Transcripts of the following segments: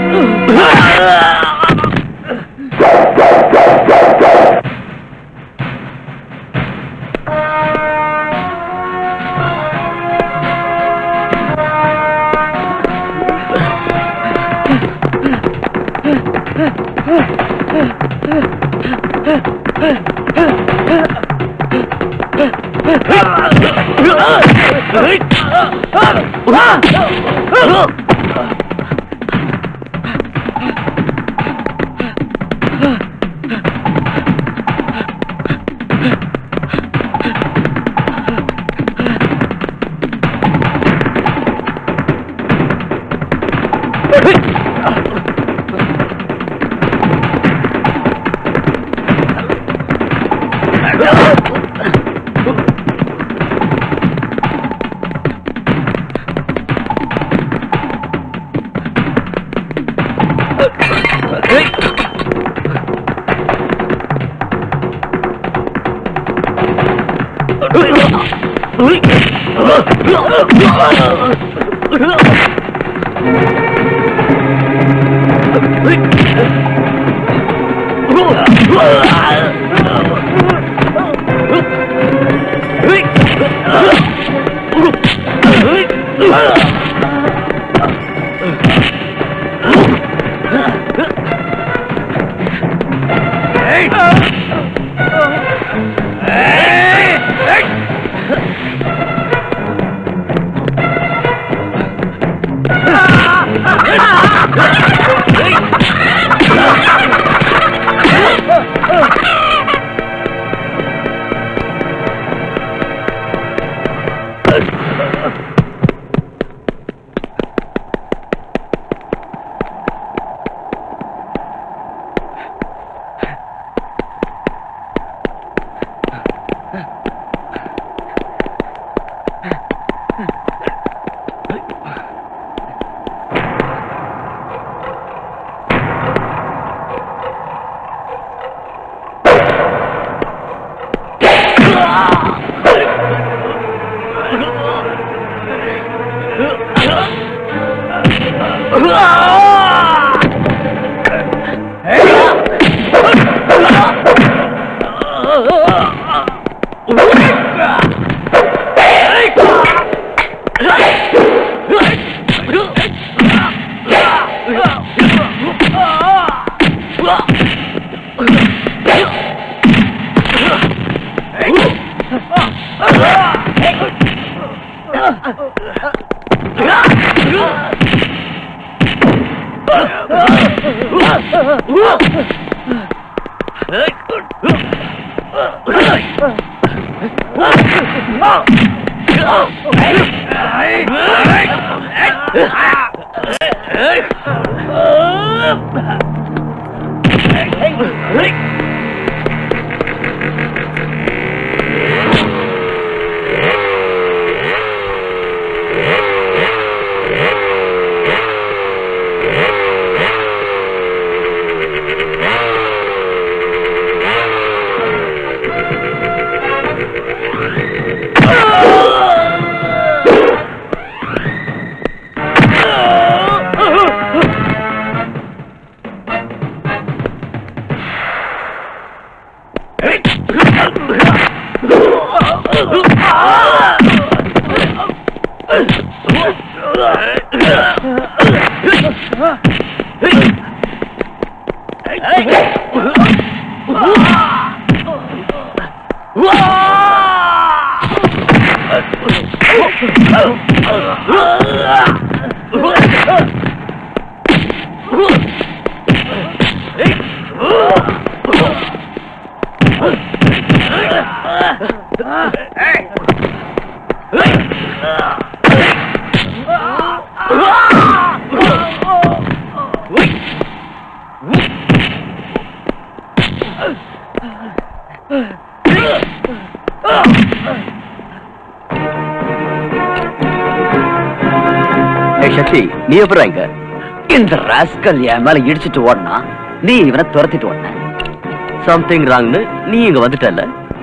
ஏய் சக்தி நீ எப்படி இங்க இந்த ராஸ்கல் என் மேல இடிச்சிட்டு ஓடனா நீ இவனை துரத்திட்டு ஓடன சம்திங் ராங்னு நீ இங்க வந்துட்டல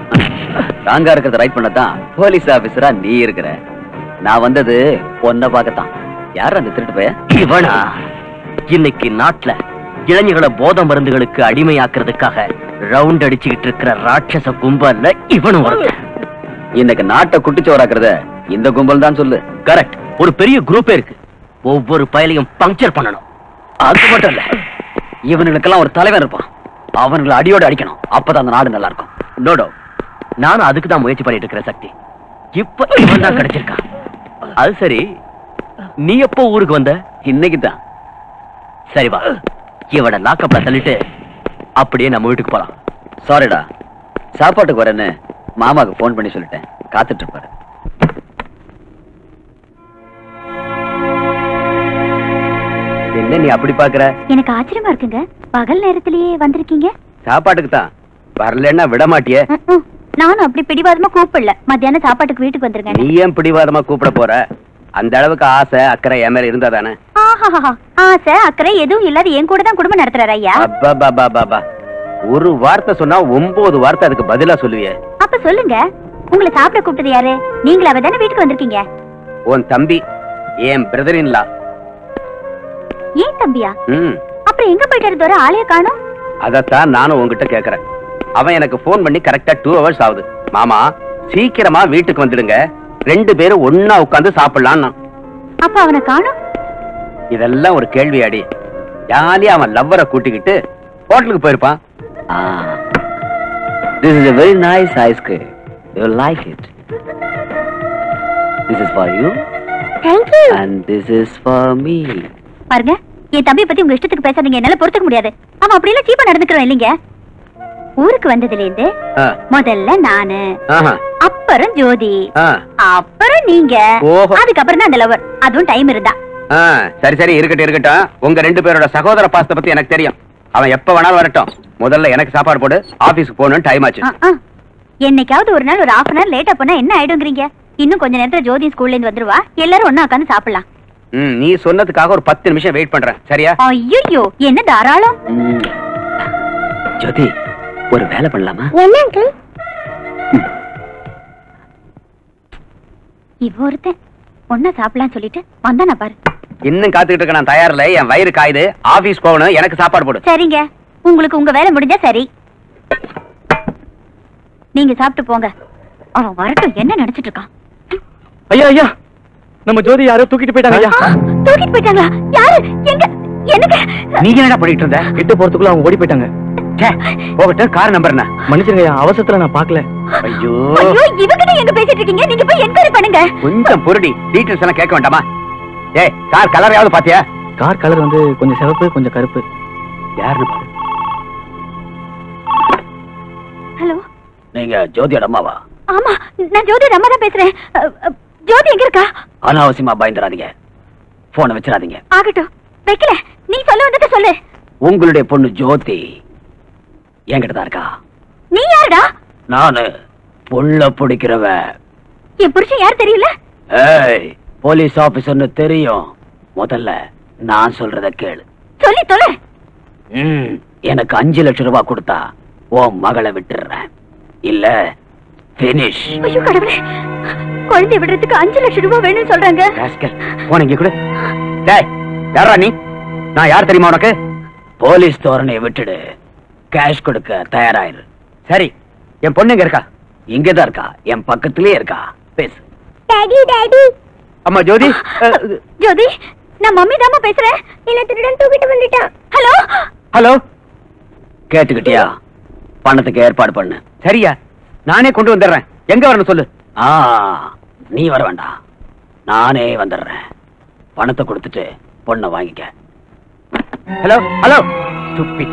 ராங்கா இருக்கிறத ரைட் பண்ணதான் போலீஸ் ஆபீசரா நீ இருக்கிற நான் வந்தது பொண்ணை பார்க்கத்தான் யார் அந்த திருட்டு பைய இவனா இன்னைக்கு நாட்டுல இளைஞர்களை போத மருந்துகளுக்கு அடிமையாக்குறதுக்காக ரவுண்ட் அடிச்சுக்கிட்டு இருக்கிற ராட்சச கும்பல்ல இவனும் ஒருத்தன் இன்னைக்கு நாட்டை குட்டிச்சோறாக்குறத இந்த கும்பல் தான் சொல்லு கரெக்ட் ஒரு பெரிய குரூப்பே இருக்கு ஒவ்வொரு பயலையும் பங்க்சர் பண்ணணும் அது மட்டும் இல்ல இவனுங்களுக்கெல்லாம் ஒரு தலைவன் இருப்பான் அவனுங்களை அடியோட அடிக்கணும் அப்பதான் அந்த நாடு நல்லா இருக்கும் நோடோ நானும் அதுக்கு தான் முயற்சி பண்ணிட்டு இருக்கிற சக்தி இப்ப இவன் தான் கிடைச்சிருக்கான் அது சரி நீ எப்போ ஊருக்கு வந்த இன்னைக்கு தான் சரி வா இவட லாக்கப்ல தள்ளிட்டு அப்படியே நம்ம வீட்டுக்கு போலாம் சாரிடா சாப்பாட்டுக்கு வரேன்னு மாமாக்கு ஃபோன் பண்ணி சொல்லிட்டேன் காத்துட்டு இருப்பாரு என்ன நீ அப்படி பாக்குற எனக்கு ஆச்சரியமா இருக்குங்க பகல் நேரத்திலேயே வந்திருக்கீங்க சாப்பாட்டுக்கு தான் வரலன்னா விட மாட்டியே ம், ம். நானும் அப்படி பிடிவாதமா கூப்பிடல மத்தியானம் சாப்பாட்டுக்கு வீட்டுக்கு வந்துருங்க நீ ஏன் பிடிவாதமா கூப்பிட போற அந்த அளவுக்கு ஆசை அக்கறை என் மேல இருந்தா தானே ஆஹாஹா. ஆசை அக்கறை எதுவும் இல்லாத என் கூட தான் குடும்பம் நடத்துறாரு ஐயா அப்பா ஒரு வார்த்தை சொன்னா ஒன்பது வார்த்தை அதுக்கு பதிலா சொல்லுவியே அப்ப சொல்லுங்க உங்களை சாப்பிட கூப்பிட்டது யாரு நீங்களாவே தானே வீட்டுக்கு வந்திருக்கீங்க உன் தம்பி என் பிரதர் இன்லா ஏன் தம்பியா ம் அப்புறம் எங்க போயிட்டாரு தோற ஆளைய காணோம் அதத்தான் நானும் உன்கிட்ட கேக்குறேன் அவன் எனக்கு ஃபோன் பண்ணி கரெக்டா டூ ஹவர்ஸ் ஆகுது மாமா சீக்கிரமா வீட்டுக்கு வந்துடுங்க ரெண்டு பேரும் ஒன்னா உட்கார்ந்து சாப்பிடலாம்னா அப்ப அவனை காணோம் இதெல்லாம் ஒரு கேள்வி அடி ஜாலியா அவன் லவ்வரை கூட்டிக்கிட்டு ஹோட்டலுக்கு போயிருப்பான் this is a very nice ice cream you like it this is for you thank you and this is for me பாருங்க என் தம்பியை பத்தி உங்க இஷ்டத்துக்கு பேசாதீங்க என்னால பொறுத்துக்க முடியாது அவன் அப்படி எல்லாம் சீப்பா நடந்துக்கிறோம் இல்லைங்க ஊருக்கு வந்ததுல இருந்து ஆ, முதல்ல நானு ஆஹா, அப்புறம் ஜோதி ஆ, அப்புறம் நீங்க ஓஹோ. அதுக்கப்புறம் தான் அந்த லவர் அதுவும் டைம் இருந்தா ஆ, சரி சரி இருக்கட்டும் இருக்கட்டும் உங்க ரெண்டு பேரோட சகோதர பாசத்தை பத்தி எனக்கு தெரியும் அவன் எப்ப வேணாலும் வரட்டும் முதல்ல எனக்கு சாப்பாடு போடு ஆபீஸ்க்கு போகணும் டைம் ஆச்சு ஆ, ஆ. என்னைக்காவது ஒரு நாள் ஒரு ஹாஃப் அன் ஹவர் லேட்டா போனா என்ன ஆயிடுங்கிறீங்க இன்னும் கொஞ்ச நேரத்துல ஜோதி ஸ்கூல்ல இருந்து வந்துருவா எல்லாரும் ஒண்ணா உட்காந்து சாப்பிடலாம் ம், நீ சொன்னதுக்காக ஒரு பத்து நிமிஷம் வெயிட் பண்றேன் சரியா ஐயோ என்ன தாராளம் ஜோதி ஒரு வேலை பண்ணலாமா என்ன அங்கிள் இவ ஒருத்தன் ஒன்னா சாப்பிடலாம் சொல்லிட்டு வந்தானா பாரு இன்னும் காத்துக்கிட்டு இருக்க நான் தயாரில்ல என் வயிறு காயுது ஆபீஸ் போகணும் எனக்கு சாப்பாடு போடு சரிங்க உங்களுக்கு உங்க வேலை முடிஞ்சா சரி நீங்க சாப்பிட்டு போங்க அவன் வரட்டும் என்ன நினைச்சிட்டு இருக்கான் ஐயா ஐயா நம்ம ஜோதி யாரோ தூக்கிட்டு போயிட்டாங்க ஐயா ஆ, தூக்கிட்டு போயிட்டாங்களா யாரு எங்க எனக்கு நீங்க என்னடா பண்ணிட்டு இருந்த கிட்ட போறதுக்குள்ள அவங்க ஓடி போயிட்டாங்க ச்சே, போகட்டும் கார் நம்பர் என்ன மன்னிச்சிருங்க ஐயா அவசரத்துல நான் பார்க்கல ஐயோ ஐயோ இவகிட்ட எங்க பேசிட்டு இருக்கீங்க நீங்க போய் என்கொயரி பண்ணுங்க கொஞ்சம் பொருடி டீட்டெயில்ஸ் எல்லாம் கேட்க வேண்டாமா ஏய் கார் கலரையாவது பாத்தியா கார் கலர் வந்து கொஞ்சம் சிவப்பு கொஞ்சம் கருப்பு யாருன்னு பாரு ஹலோ நீங்க ஜோதியோட அம்மாவா ஆமா நான் ஜோதி அம்மா தான் பேசுறேன் அ, அ, ஜோதி எங்க இருக்கா அனாவசியமா பயந்துடாதீங்க போனை வச்சிடாதீங்க ஆகட்டும் வைக்கல நீ சொல்ல வந்தத சொல்லு உங்களுடைய பொண்ணு ஜோதி என்கிட்ட தான் இருக்கா நீ யாருடா நானு புள்ள பிடிக்கிறவன் என் புருஷன் யார் தெரியல ஏய் போலீஸ் ஆபீசர்னு தெரியும் முதல்ல நான் சொல்றத கேளு சொல்லி தொலை ம், எனக்கு அஞ்சு லட்சம் ரூபாய் கொடுத்தா உன் மகளை விட்டுடுறேன் இல்ல பினிஷ் ஐயோ கடவுளே குழந்தை விடுறதுக்கு அஞ்சு லட்சம் ரூபாய் வேணும்னு சொல்றாங்க போன இங்க கூட டேய் யாரா நீ நான் யார் தெரியுமா உனக்கு போலீஸ் தோரணையை விட்டுடு கேஷ் கொடுக்க தயாராயிரு சரி என் பொண்ணு எங்க இருக்கா இங்கதான் இருக்கா என் பக்கத்திலேயே இருக்கா பேசு டாடி டாடி அம்மா ஜோதி அஹ், ஜோதி நான் மம்மி தாமா பேசுறேன் இல்ல திருடன் தூக்கிட்டு வந்துட்டான் ஹலோ ஹலோ கேட்டுக்கிட்டியா பணத்துக்கு ஏற்பாடு பண்ணு சரியா நானே கொண்டு வந்துடுறேன் எங்க வரணும் சொல்லு ஆ நீ வர வேண்டாம் நானே வந்துடுறேன் பணத்தை கொடுத்துட்டு பொண்ணை வாங்கிக்க hello hello stupid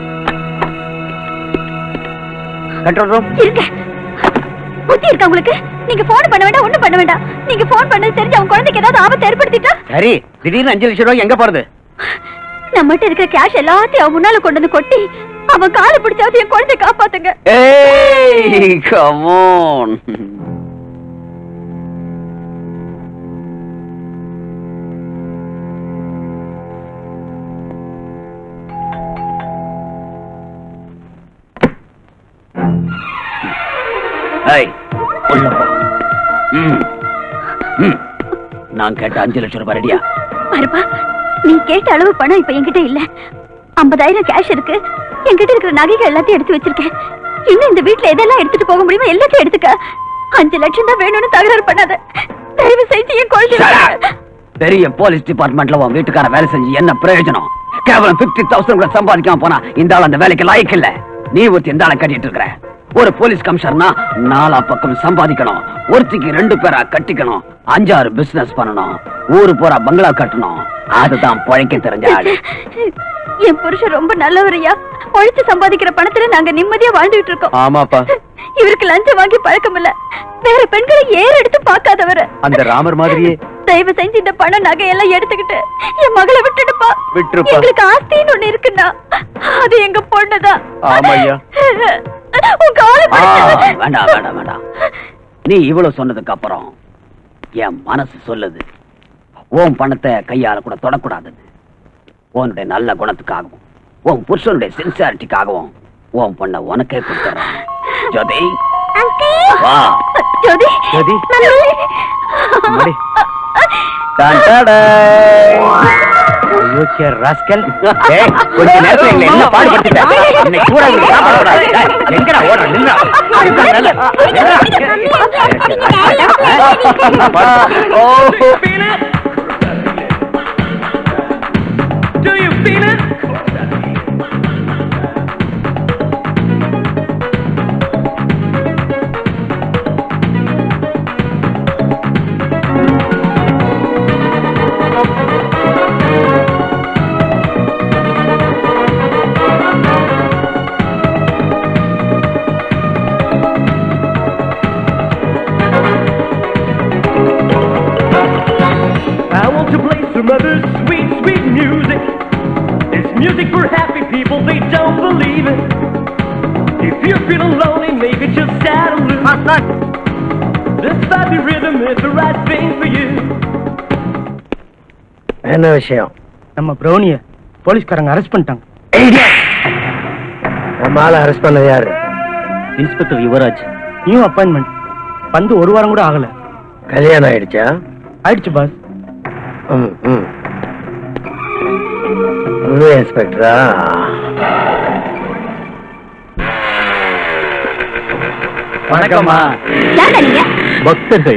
control room இருங்க புத்தி இருக்கா உங்களுக்கு நீங்க போன் பண்ண வேண்டாம் ஒண்ணும் பண்ண வேண்டாம் நீங்க போன் பண்ணது தெரிஞ்சு அவன் குழந்தைக்கு ஏதாவது ஆபத்து ஏற்படுத்திட்டா சரி திடீர்னு அஞ்சு லட்சம் ரூபாய் எங்க போறது நம்மகிட்ட இருக்கிற கேஷ் எல்லாத்தையும் அவன் முன்னால கொண்டு வந்து கொட்டி அவன் காலை பிடிச்சாவது என் குழந்தை காப்பாத்துங்க ஏய் கம் ஆன் ஏய் உள்ள போ ம் ம் நான் கேட்ட அஞ்சு லட்சம் ரூபாய் ரெடியா பாருப்பா நீ கேட்ட அளவு பணம் இப்ப என்கிட்ட இல்ல ஐம்பதாயிரம் கேஷ் இருக்கு என்கிட்ட இருக்கிற நகைகள் எல்லாத்தையும் எடுத்து வச்சிருக்கேன் இன்னும் இந்த வீட்ல எதெல்லாம் எடுத்துட்டு போக முடியுமோ எல்லாத்தையும் எடுத்துக்க அஞ்சு லட்சம் தான் வேணும்னு தகராறு பண்ணாத தயவு செஞ்சு என் Shut up! குழந்தை பெரிய போலீஸ் டிபார்ட்மெண்ட்ல உன் வீட்டுக்கார வேலை செஞ்சு என்ன பிரயோஜனம் கேவலம் பிப்டி தௌசண்ட் கூட சம்பாதிக்காம போனா இந்த ஆள் அந்த வேலைக்கு லாய்க்கு இல்ல நீ ஒருத்தி இந்த ஆளை கட்டிட்டு இருக்கிற ஒரு போலீஸ் கமிஷனர்னா நாலா பக்கம் சம்பாதிக்கணும் ஒருத்திக்கு ரெண்டு பேரா கட்டிக்கணும் அஞ்சாறு பிசினஸ் பண்ணணும் ஊரு பூரா பங்களா கட்டணும் அதுதான் பழைக்க தெரிஞ்ச ஆளு என் புருஷன் ரொம்ப நல்லவரையா உழைச்சு சம்பாதிக்கிற பணத்துல நாங்க நிம்மதியா வாழ்ந்துட்டு இருக்கோம் ஆமாப்பா இவருக்கு லஞ்சம் வாங்கி பழக்கம் இல்ல வேற பெண்களை ஏற எடுத்து பார்க்காதவரு அந்த ராமர் மாதிரியே தயவு செஞ்சு இந்த பணம் நகையெல்லாம் எடுத்துக்கிட்டு என் மகளை விட்டுடுப்பா விட்டுருப்பா. எங்களுக்கு ஆஸ்தின்னு ஒண்ணு இருக்குன்னா அது எங்க பொண்ணுதான் ஆமாய்யா. உன் காலை ஆ, பிடிச்சு- வேண்டாம் வேண்டாம் வேண்டாம் நீ இவ்வளவு சொன்னதுக்கு அப்புறம் என் மனசு சொல்லுது உன் பணத்தை கையால கூட தொடக்கூடாதுன்னு உன்னுடைய நல்ல குணத்துக்காகவும் உன் புருஷனுடைய சின்சியாரிட்டிக்காகவும் உன் பொண்ண உனக்கே கொடுத்துறேன் ஜோதி வா ஜோதி ஜோதி. நல்லது. மடி. டான் டாடாய். அயோக்கிய ராஸ்கல் ஏய், கொஞ்ச நேரத்துல எங்களை என்ன பாடுபடுத்திட்ட? இன்னைக்கு பூரா உங்களுக்கு சாப்பாடு போடாது. ஏய், எங்கடா ஓடுற? நில்லுடா. நில்லுடா, நில்லு. நில்லுடா. ஓ. Do you feel it? I want to play some other sweet, sweet music. It's music for happy people, they don't believe it. If you're feeling lonely, maybe just sad and blue. This happy rhythm is the right thing for you. என்ன விஷயம் நம்ம பிரௌனிய போலீஸ்காரங்க arrest பண்ணிட்டாங்க நம்ம ஆளை arrest பண்ணது யாரு inspector Yuvraj new appointment வந்து ஒரு வாரம் கூட ஆகல கல்யாணம் ஆயிடுச்சா ஆயிடுச்சு பாஸ் ம், ம். புது இன்ஸ்பெக்டரா வணக்கம்மா யாருடா நீங்க பக்தர்கள்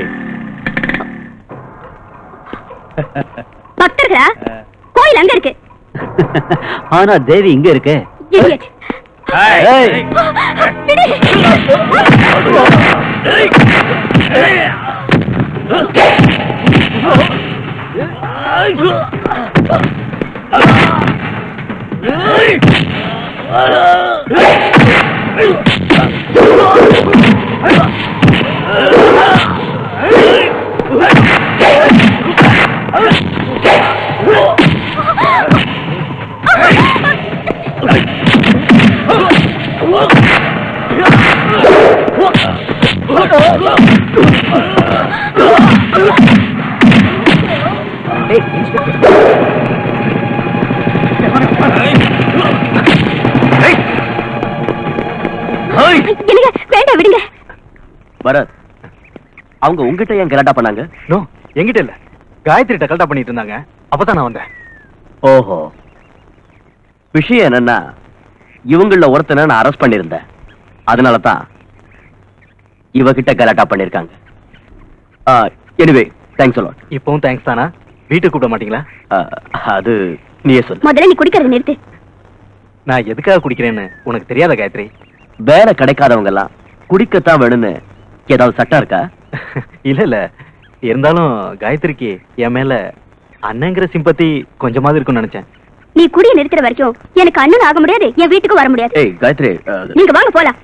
பக்தர்களா கோயில் அங்க இருக்கு ஆனா தேவி இங்க இருக்கே Idiot. ஏய். விடு. என்னங்க வேண்டாம் விடுங்க பரத் அவங்க உங்ககிட்ட ஏன் கலாட்டா பண்ணாங்க நோ எங்கிட்ட இல்ல காயத்ரி கல்டா பண்ணிட்டு இருந்தாங்க அப்பதான் நான் வந்தேன் ஓஹோ விஷயம் என்னன்னா இவங்கள ஒருத்தனை நான் அரெஸ்ட் பண்ணியிருந்தேன் அதனால தான் இவகிட்ட கலாட்டா பண்ணிருக்காங்க எனிவே தேங்க்ஸ் அலாட் இப்பவும் தேங்க்ஸ் தானா வீட்டுக்கு கூப்பிட மாட்டீங்களா அது நீயே சொல்லு முதல்ல நீ குடிக்கிறத நிறுத்து நான் எதுக்காக குடிக்கிறேன்னு உனக்கு தெரியாத காயத்ரி வேலை கிடைக்காதவங்க எல்லாம் குடிக்கத்தான் வேணும்னு ஏதாவது சட்டம் இருக்கா இல்ல இல்ல இருந்தாலும் காயத்ரிக்கு என் மேல அண்ணங்கிற சிம்பத்தி கொஞ்சமாவது இருக்கும்னு நினைச்சேன் நீ குடிய நிறுத்துற வரைக்கும் எனக்கு அண்ணன் ஆக முடியாது என் வீட்டுக்கு வர முடியாது ஏய் காயத்ரி அஹ், நீங்க வாங்க போலாம்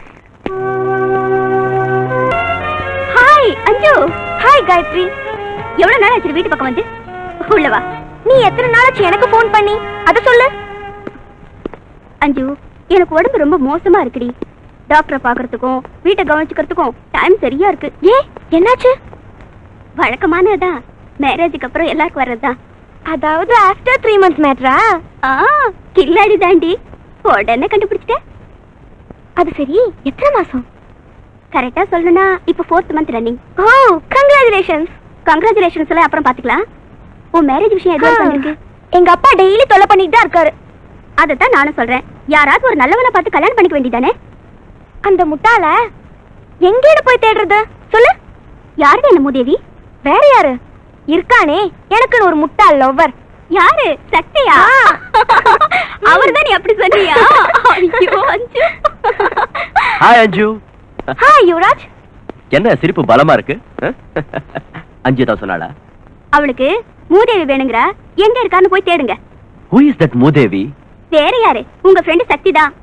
ஹாய் அஞ்சு ஹாய் காயத்ரி எவ்வளவு நாள் ஆச்சு வீட்டு பக்கம் வந்து உள்ள வா நீ எத்தனை நாள் ஆச்சு எனக்கு ஃபோன் பண்ணி அத சொல்லு அஞ்சு எனக்கு உடம்பு ரொம்ப மோசமா இருக்குடி டாக்டரை பாக்குறதுக்கும் வீட்டை கவனிச்சுக்கிறதுக்கும் டைம் சரியா இருக்கு ஏ என்னாச்சு வழக்கமானதுதான் மேரேஜுக்கு அப்புறம் எல்லாருக்கும் வர்றதுதான் அதாவது ஆஃப்டர் த்ரீ மந்த்ஸ் மேட்ரா ஆ கில்லாடி தாண்டி உடனே கண்டுபிடிச்சிட்டேன் அது சரி எத்தனை மாசம் கரெக்டா சொல்லணும்னா இப்போ fourth month running oh congratulations congratulations எல்லாம் அப்புறம் பாத்துக்கலாம் உன் மேரேஜ் விஷயம் எதுவும் வந்திருக்கு எங்க அப்பா டெய்லி தொல்லை பண்ணிட்டு தான் இருக்காரு அதைத்தான் நானும் சொல்றேன் யாராவது ஒரு நல்லவனை பார்த்து கல்யாணம் பண்ணிக்க வேண்டியதானே அந்த முட்டாள எங்கேன்னு போய் தேடுறது சொல்லு யாரு என்ன மூதேவி வேற யாரு இருக்கானே எனக்குன்னு ஒரு முட்டாள் லவ்வர் யாரு சக்தியா அவர் தான் நீ அப்படி சொன்னியா ஐயோ அஞ்சு ஹாய் அஞ்சு ஹாய் யுவராஜ் என்ன சிரிப்பு பலமா இருக்கு அஞ்சு தான் சொன்னாளா அவளுக்கு மூதேவி வேணுங்கிற எங்க இருக்கான்னு போய் தேடுங்க ஹூ இஸ் தட் மூதேவி வேற யாரு உங்க ஃப்ரெண்டு சக்தி தான்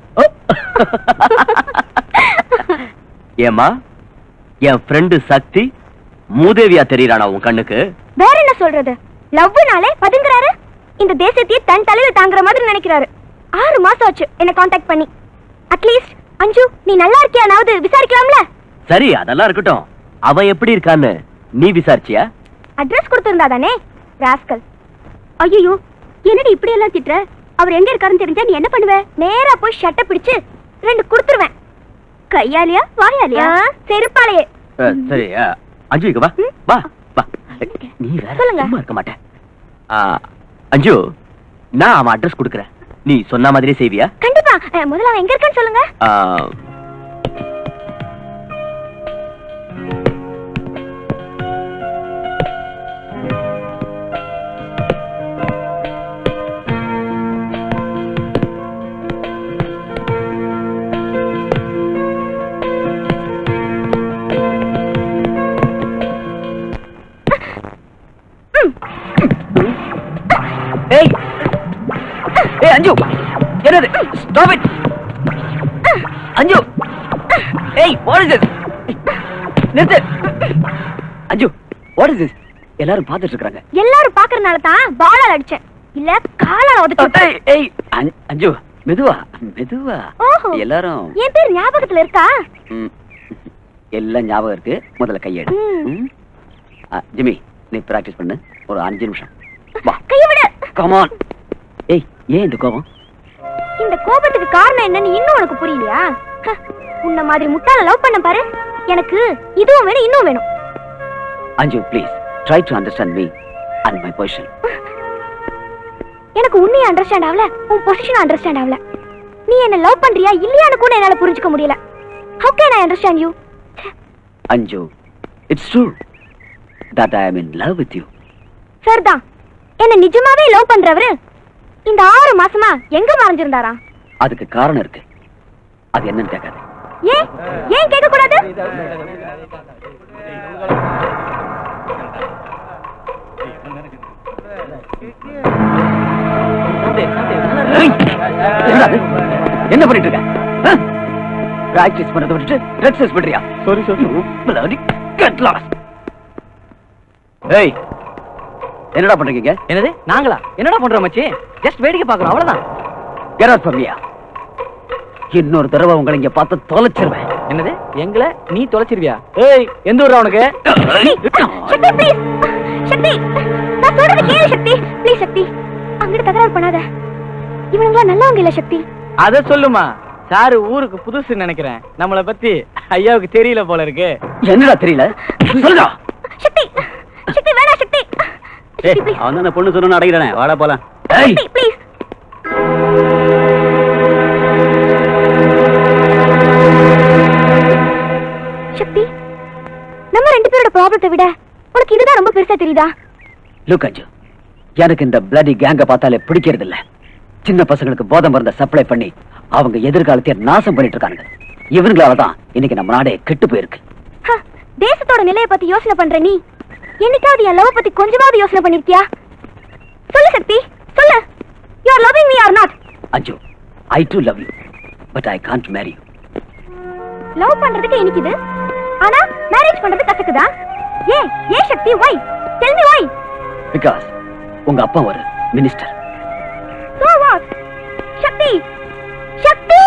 ஏமா என் ஃப்ரெண்டு சக்தி மூதேவியா தெரியறானா உன் கண்ணுக்கு வேற என்ன சொல்றது லவ்னாலே பதுங்குறாரு இந்த தேசத்தையே தன் தலையில தாங்குற மாதிரி நினைக்கிறாரு ஆறு மாசம் ஆச்சு என்ன காண்டாக்ட் பண்ணி அட்லீஸ்ட் அஞ்சு நீ நல்லா இருக்கியானாவது விசாரிக்கலாம்ல சரி அதெல்லாம் இருக்கட்டும் அவன் எப்படி இருக்கான்னு நீ விசாரிச்சியா அட்ரஸ் கொடுத்திருந்தா தானே ராஸ்கல் ஐயோ என்னடி இப்படி எல்லாம் திட்டுற அவர் எங்க இருக்காருன்னு தெரிஞ்சா நீ என்ன பண்ணுவ நேரா போய் ஷட்டை பிடிச்சு ரெண்டு கொடுத்துருவேன் கையாலியா வாயாலியா செருப்பாலையே அஹ், சரி அஹ், அஞ்சு இங்க வா ம்? வா வா நீ வேற சொல்லுங்க. சும்மா இருக்க மாட்டேன் ஆஹ், அஞ்சு நான் அவன் அட்ரஸ் கொடுக்குறேன் நீ சொன்ன மாதிரியே செய்வியா கண்டிப்பா அஹ், முதல்ல அவன் எங்க இருக்கான்னு சொல்லுங்க ஆஹ், ஏய் ஏய் அஞ்சு என்னது ஸ்டாப் இட் அஞ்சு ஏய் வாட் இஸ் திஸ் நிறுத்து அஞ்சு வாட் இஸ் திஸ் எல்லாரும் பார்த்துட்டு இருக்காங்க எல்லாரும் பாக்குறதுனால தான் பாலால் அடிச்சேன் இல்ல காலால உதச்சு ஏய் ஏய் அஞ்- அஞ்சு மெதுவா மெதுவா ஓஹோ எல்லாரும் என் பேர் ஞாபகத்துல இருக்கா ம், எல்லாம் ஞாபகம் இருக்கு முதல்ல கையெடு ம். ம். ஆ, ஜிம்மி நீ பிராக்டிஸ் பண்ணு ஒரு அஞ்சு நிமிஷம் வா கைய விடு கமான் ஏய் ஏன் இந்த கோபம் இந்த கோபத்துக்கு காரணம் என்னன்னு இன்னும் உனக்கு புரியலையா ஹ, உன்ன மாதிரி முட்டாள லவ் பண்ண பாரு எனக்கு இதுவும் வேணும் இன்னும் வேணும் Anju please try to understand me and my position எனக்கு உன்னைய அண்டர்ஸ்டாண்ட் ஆகல உன் பொசிஷன் அண்டர்ஸ்டாண்ட் ஆகல நீ என்ன லவ் பண்றியா இல்லையான்னு கூட என்னால புரிஞ்சுக்க முடியல how can I understand you Anju it's true that I am in love with you சரிதான் என்ன நிஜமாவே லவ் பண்றவரு இந்த ஆறு மாசமா எங்க மறைஞ்சிருந்தாரா அதுக்கு காரணம் இருக்கு அது என்னன்னு கேட்காது ஏன் ஏன் கேட்க கூடாது ஏய், என்னடா அது? என்ன பண்ணிட்டு இருக்க பிராக்டிஸ் பண்றதை விட்டுட்டு ட்ரெஸ் பண்றியா sorry sir You bloody get lost. ஏய் என்னடா பண்றீங்க என்னது நாங்களா என்னடா பண்றோம் மச்சி ஜஸ்ட் வேடிக்கை பாக்குறோம் அவ்வளவுதான் get out from here இன்னொரு தடவை உங்களை இங்க பார்த்து தொலைச்சிருவேன் என்னது எங்களை நீ தொலைச்சிருவியா ஏய் எந்த ஊர்ரா உனக்கு சக்தி ப்ளீஸ் சக்தி நான் சொல்றது கேளு சக்தி ப்ளீஸ் சக்தி அங்கிட்டு தகராறு பண்ணாத இவனுங்களா நல்லவங்க இல்ல சக்தி அத சொல்லுமா சாரு ஊருக்கு புதுசு நினைக்கிறேன் நம்மள பத்தி ஐயாவுக்கு தெரியல போல இருக்கு என்னடா தெரியல சொல்லுடா சக்தி சக்தி வேணாம் சக்தி சக்தி ப்ளீஸ் அவன் தான் பொண்ணு சொன்னு அடைகிறானே வாடா போலாம் ஏய் சக்தி ப்ளீஸ் சக்தி நம்ம ரெண்டு பேரோட ப்ராப்ளத்தை விட உனக்கு இதுதான் ரொம்ப பெருசா தெரியுதா லுக் அஞ்சு எனக்கு இந்த பிளடி கேங்க பார்த்தாலே பிடிக்கிறது இல்ல சின்ன பசங்களுக்கு போதை மருந்த சப்ளை பண்ணி அவங்க எதிர்காலத்தை நாசம் பண்ணிட்டு இருக்காங்க இவங்களால தான் இன்னைக்கு நம்ம நாடே கெட்டு போயிருக்கு ஹ, தேசத்தோட நிலைய பத்தி யோசனை பண்ற நீ என்னைக்காவது என் லவ் பத்தி கொஞ்சமாவது யோசனை பண்ணிருக்கியா சொல்லு சக்தி சொல்லு you are loving me or not Anju I do love you but I can't marry you love பண்றதுக்கு இனிக்குது ஆனா மேரேஜ் பண்றது கசக்குதா ஏன் ஏன் Sakthi why tell me why because உங்க அப்பா ஒரு minister so what Sakthi Sakthi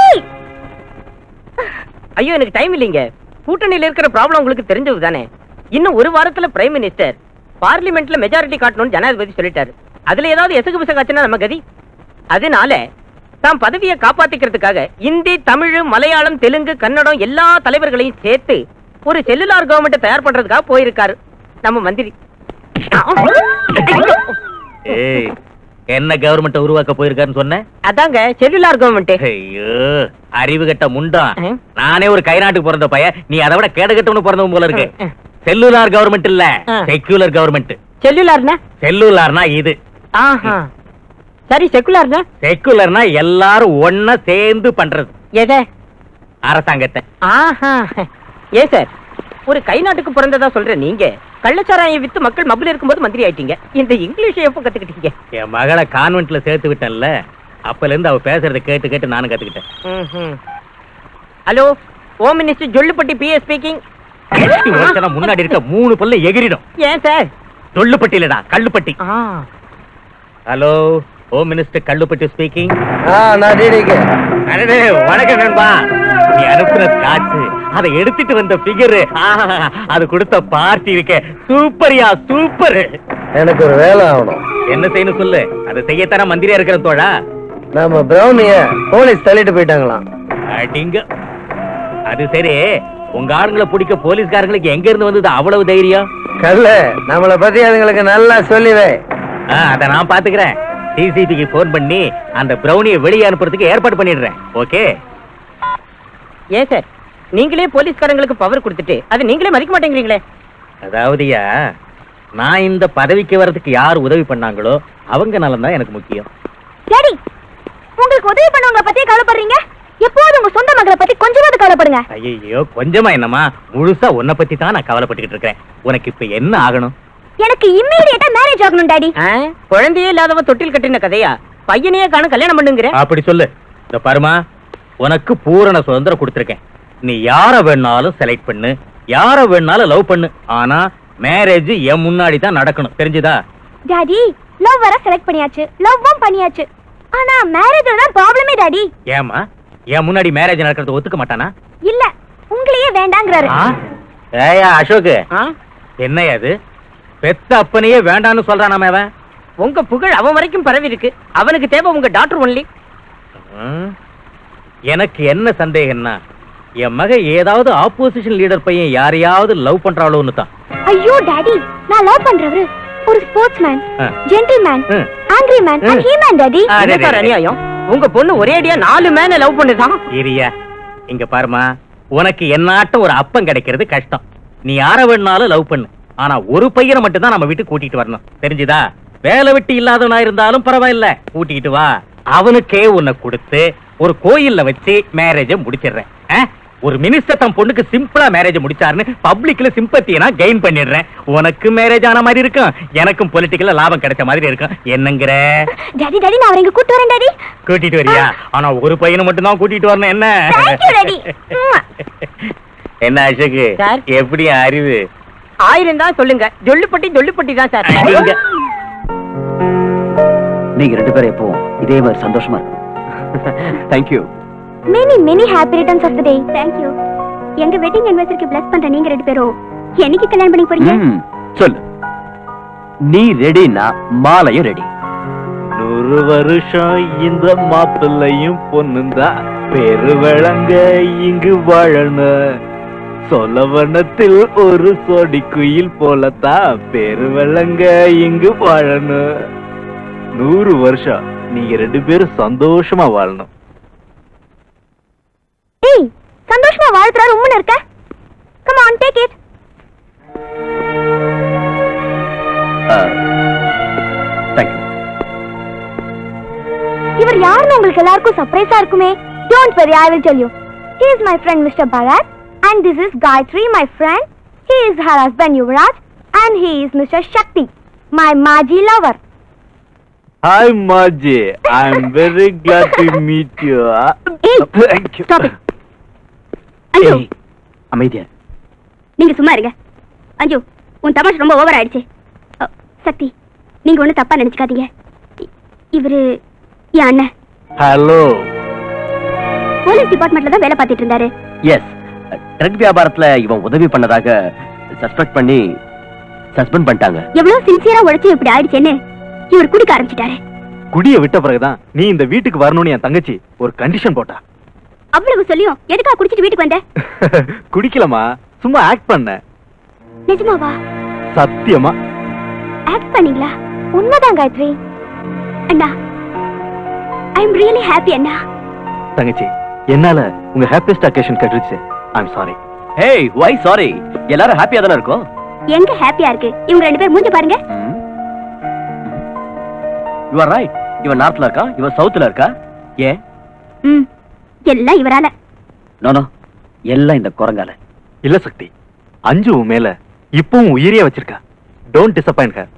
ஐயோ எனக்கு டைம் இல்லைங்க கூட்டணியில இருக்கிற ப்ராப்ளம் உங்களுக்கு தெரிஞ்சது தானே இன்னும் ஒரு வாரத்துல பிரைம் மினிஸ்டர் பார்லிமெண்ட்ல மெஜாரிட்டி காட்டணும்னு ஜனாதிபதி சொல்லிட்டாரு அதுல ஏதாவது எசகு பிசகாச்சுன்னா நம்ம கதி அதனால தாம் பதவியை காப்பாத்திக்கிறதுக்காக இந்தி தமிழ் மலையாளம் தெலுங்கு கன்னடம் எல்லா தலைவர்களையும் சேர்த்து ஒரு செல்லுலார் கவர்மெண்ட் தயார் பண்றதுக்காக போயிருக்காரு நம்ம மந்திரி ஏய் என்ன கவர்மெண்ட் உருவாக்க போயிருக்காருன்னு சொன்னேன் அதாங்க செல்லுலார் கவர்மெண்ட் ஐயோ அறிவு கட்ட முண்டம் நானே ஒரு கை நாட்டுக்கு பிறந்த பையன் நீ அதை விட கேடு கட்டவனு பிறந்தவன் போல இருக்கு செல்லுலார் கவர்மெண்ட் இல்ல ஆ. செக்யூலர் கவர்மெண்ட் செல்லுலார்னா செல்லுலார்னா இது ஆஹா சரி செக்குலார்னா செக்குலர்னா எல்லாரும் ஒன்னா சேர்ந்து பண்றது எதை அரசாங்கத்தை ஆஹா ஏ சார் ஒரு கை நாட்டுக்கு பிறந்ததா சொல்ற நீங்க கள்ளச்சாராயம் வித்து மக்கள் மப்பிள் இருக்கும்போது மந்திரி ஆயிட்டீங்க இந்த இங்கிலீஷ் எப்போ கத்துக்கிட்டீங்க என் மகளை கான்வென்ட்ல சேர்த்து விட்டேன்ல அப்பல இருந்து அவ பேசுறத கேட்டு கேட்டு நானும் கத்துக்கிட்டேன் ம்ஹும். Hello home minister Jollupatti PA speaking எட்டு வருஷமா முன்னாடி இருக்க மூணு பல்ல எகிரிடும் ஏன் சார் தொள்ளுப்பட்டி இல்லடா கள்ளுப்பட்டி ஆ hello home minister Kallupatti speaking ஆ நான் டிடிக்கு அடடே வணக்கம் நண்பா நீ அனுப்புன காசு அதை எடுத்துட்டு வந்த பிகர் அது கொடுத்த பார்ட்டி இருக்க சூப்பர்யா சூப்பர் எனக்கு ஒரு வேலை ஆகணும் என்ன செய்யணும் சொல்லு அதை செய்யத்தானே மந்திரியா இருக்கிற தோழா நம்ம பிரௌனிய போலீஸ் தள்ளிட்டு போயிட்டாங்களாம் அடிங்க அது சரி உங்க ஆளுங்களை பிடிக்க போலீஸ்காரங்களுக்கு எங்க இருந்து வந்தது அவ்வளவு தைரியம் கல்ல நம்மளை பத்தி அதுங்களுக்கு நல்லா சொல்லிவே ஆ, அத நான் பாத்துக்கிறேன் சிசிடிவிக்கு போன் பண்ணி அந்த பிரௌனியை வெளியே அனுப்புறதுக்கு ஏற்பாடு பண்ணிடுறேன் ஓகே ஏன் சார் நீங்களே போலீஸ்காரங்களுக்கு பவர் கொடுத்துட்டு அது நீங்களே மதிக்க மாட்டேங்கிறீங்களே அதாவதுயா நான் இந்த பதவிக்கு வர்றதுக்கு யார் உதவி பண்ணாங்களோ அவங்க நலம் தான் எனக்கு முக்கியம் டாடி உங்களுக்கு உதவி பண்ணவங்க பத்தி கவலைப்படுறீங்க எப்போதும் உங்க சொந்த மகளை பத்தி கொஞ்சமாவது கவலைப்படுங்க ஐயோ கொஞ்சமா என்னமா முழுசா உன்னை பத்தி தான் நான் கவலைப்பட்டுக்கிட்டு இருக்கேன் உனக்கு இப்ப என்ன ஆகணும் எனக்கு இம்மீடியட்டா மேரேஜ் ஆகணும் டாடி ஆ? குழந்தையே இல்லாதவ தொட்டில் கட்டின கதையா பையனையே காண கல்யாணம் பண்ணுங்கிற அப்படி சொல்லு இந்த பருமா உனக்கு பூரண சுதந்திரம் கொடுத்துருக்கேன் நீ யார வேணாலும் செலக்ட் பண்ணு யார வேணாலும் லவ் பண்ணு ஆனா மேரேஜ் என் முன்னாடி தான் நடக்கணும் தெரிஞ்சுதா டாடி லவ் வர செலக்ட் பண்ணியாச்சு லவ்வும் பண்ணியாச்சு ஆனா மேரேஜ்ல தான் ப்ராப்ளமே டாடி ஏமா என் முன்னாடி மேரேஜ் நடக்கிறது ஒத்துக்க மாட்டானா இல்ல உங்களையே வேண்டாங்கிறாரு ஆ? ஏயா அசோக் ஆ? என்னையா அது பெத்த அப்பனையே வேண்டான்னு சொல்றானாம அவன் உங்க புகழ் அவன் வரைக்கும் பரவி இருக்கு அவனுக்கு தேவை உங்க டாக்டர் ஒன்லி ம். எனக்கு என்ன சந்தேகம்னா என் மக ஏதாவது ஆப்போசிஷன் லீடர் பையன் யாரையாவது லவ் பண்றாளோன்னு தான் ஐயோ டாடி நான் லவ் பண்றவரு ஒரு ஸ்போர்ட்ஸ் மேன் ஆ. ஜென்டில்மேன் ம். ஆங்கிரி மேன் ம். ஹீ மேன் டாடி ஆ, என்ன சார் அநியாயம் உங்க பொண்ணு ஒரே அடியா நாலு மேன லவ் பண்ணுதான் இரியா இங்க பாருமா உனக்கு என்னாட்டம் ஒரு அப்பம் கிடைக்கிறது கஷ்டம் நீ யார வேணாலும் லவ் பண்ணு ஆனா ஒரு பையனை மட்டும் தான் நம்ம வீட்டுக்கு கூட்டிட்டு வரணும் தெரிஞ்சுதா வேலை வெட்டி இல்லாதவனா இருந்தாலும் பரவாயில்ல கூட்டிக்கிட்டு வா அவனுக்கே உன்னை கொடுத்து ஒரு கோயில்ல வச்சு மேரேஜ முடிச்சிடுறேன் ஆ? ஒரு மினிஸ்டர் தன் பொண்ணுக்கு சிம்பிளா மேரேஜ் முடிச்சாருன்னு பப்ளிக்ல சிம்பத்தியை நான் கெயின் பண்ணிடுறேன் உனக்கு மேரேஜ் ஆன மாதிரி இருக்கும் எனக்கும் பொலிட்டிக்கல்ல லாபம் கிடைச்ச மாதிரி இருக்கும் என்னங்கிற டாடி டாடி நான் அவரை இங்க கூட்டு வரேன் டாடி கூட்டிட்டு வரியா ஆனா ஒரு பையனை மட்டும் தான் கூட்டிட்டு வரணும் என்ன Thank you, Daddy. உம்மா. என்ன அசோக்கு சார். எப்படி அறிவு ஆயிரம் தான் சொல்லுங்க ஜொல்லுப்பட்டி ஜொல்லுப்பட்டி தான் சார் நீங்க நீங்க ரெண்டு பேரும் எப்பவும் இதே மாதிரி சந்தோஷமா இருக்கும் thank you many many happy returns of the day thank you எங்க வெட்டிங் அனிவர்சரிக்கு பிளஸ் பண்ற நீங்க ரெண்டு பேரும் என்னைக்கு கல்யாணம் பண்ணி போறீங்க ம், சொல்லு நீ ரெடினா மாலையும் ரெடி நூறு வருஷம் இந்த மாப்பிள்ளையும் பொண்ணுந்தா பெரு விளங்க இங்கு வாழணும் சொலவனத்தில் ஒரு சோடி குயில் போலத்தான் பெரு விளங்க இங்கு வாழணும் நூறு வருஷம் நீங்க ரெண்டு பேரும் சந்தோஷமா வாழணும் ஏய் சந்தோஷமா வாழ்த்துறாரு உம்முன்னு இருக்க come on take it thank you இவர் யாருன்னு உங்களுக்கு எல்லாருக்கும் சர்ப்ரைஸா இருக்குமே don't worry I will tell you he is my friend mister Bharath and this is Gayathri my friend he is her husband Yuvaraj and he is mister Sakthi my மாஜி லவர் ஹாய் மாஜி I am very glad to meet you ஏய் thank you stop it Anju ஏய், அமைதியா நீங்க சும்மா இருங்க அஞ்சு உன் தமாஷ் ரொம்ப ஓவர் ஆயிடுச்சு அ, சக்தி நீங்க ஒண்ணு தப்பா நினைச்சுக்காதீங்க இ- இவரு என் அண்ணன் ஹலோ போலீஸ் டிபார்ட்மெண்ட்ல தான் வேலை பார்த்துட்டு இருந்தாரு எஸ் ட்ரக் வியாபாரத்துல இவன் உதவி பண்ணதாக சஸ்பெக்ட் பண்ணி சஸ்பெண்ட் பண்ணிட்டாங்க எவ்வளவு சின்சியரா உழைச்சு இப்படி ஆயிடுச்சேன்னு இவர் குடிக்க ஆரம்பிச்சிட்டாரு குடிய விட்ட பிறகுதான் நீ இந்த வீட்டுக்கு வரணும்னு என் தங்கச்சி ஒரு கண்டிஷன் போட்டா அவ்வளவு சொல்லியும் எதுக்கா குடிச்சிட்டு வீட்டுக்கு வந்த குடிக்கலமா சும்மா ஆக்ட் பண்ண நிஜமாவா சத்தியமா ஆக்ட் பண்ணீங்களா உண்மைதான் காயத்ரி அண்ணா ஐ எம் ரியலி ஹாப்பி அண்ணா தங்கச்சி என்னால உங்க ஹாப்பியஸ்ட் அக்கேஷன் கட்டுருச்சு I'm sorry hey why sorry எல்லாரும் ஹாப்பியா தானே இருக்கோம் எங்க ஹாப்பியா இருக்கு இவங்க ரெண்டு பேர் மூஞ்ச பாருங்க யூ ஆர் ரைட் இவன் நார்த்ல இருக்கா இவன் சவுத்ல இருக்கா ஏன் ம் எல்லாம் இவரால நோ நோ எல்லாம் இந்த குரங்கால இல்ல சக்தி அஞ்சு உன் மேல இப்பவும் உயிரியா வச்சிருக்கா டோன்ட் டிசப்பாயிண்ட் ஹர்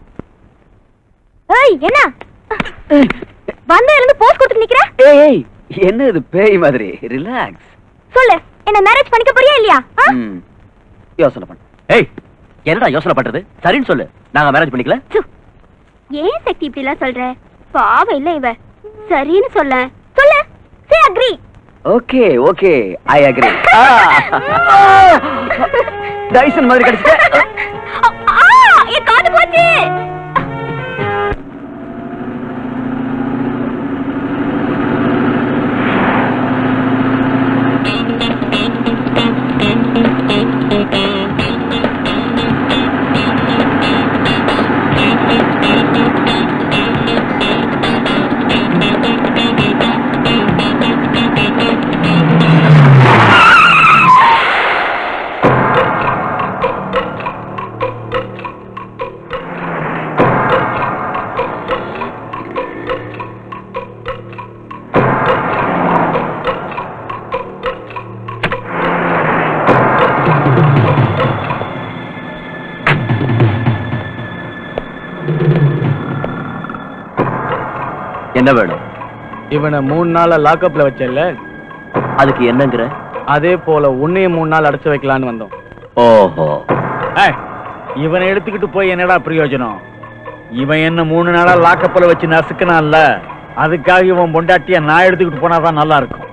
ஏய் என்ன வந்த இருந்து போஸ் கொடுத்து நிக்கிற ஏய் ஏய் என்ன இது பேய் மாதிரி ரிலாக்ஸ் சொல்லு என்ன மேரேஜ் பண்ணிக்க போறியா இல்லையா ஆ? யோசனை பண்ணு ஏய் என்னடா யோசனை பண்றது சரின்னு சொல்லு நாங்க மேரேஜ் பண்ணிக்கல சு. ஏன் சக்தி இப்படி எல்லாம் சொல்ற பாவம் இல்ல இவ சரின்னு சொல்ல சொல்லு say agree okay okay I agree Tyson மாதிரி கிடைச்சிட்ட என் காது போச்சு என்ன வேணும் இவனை மூணு நாளா லாக்அப்ல வச்சல அதுக்கு என்னங்கிற அதே போல உன்னையும் மூணு நாள் அடைச்சு வைக்கலான்னு வந்தோம் ஓஹோ ஏய், இவனை எடுத்துக்கிட்டு போய் என்னடா பிரயோஜனம் இவன் என்ன மூணு நாளா லாக்கப்பல வச்சு நசுக்கினான்ல அதுக்காக இவன் பொண்டாட்டிய நான் எடுத்துக்கிட்டு போனாதான் நல்லா இருக்கும்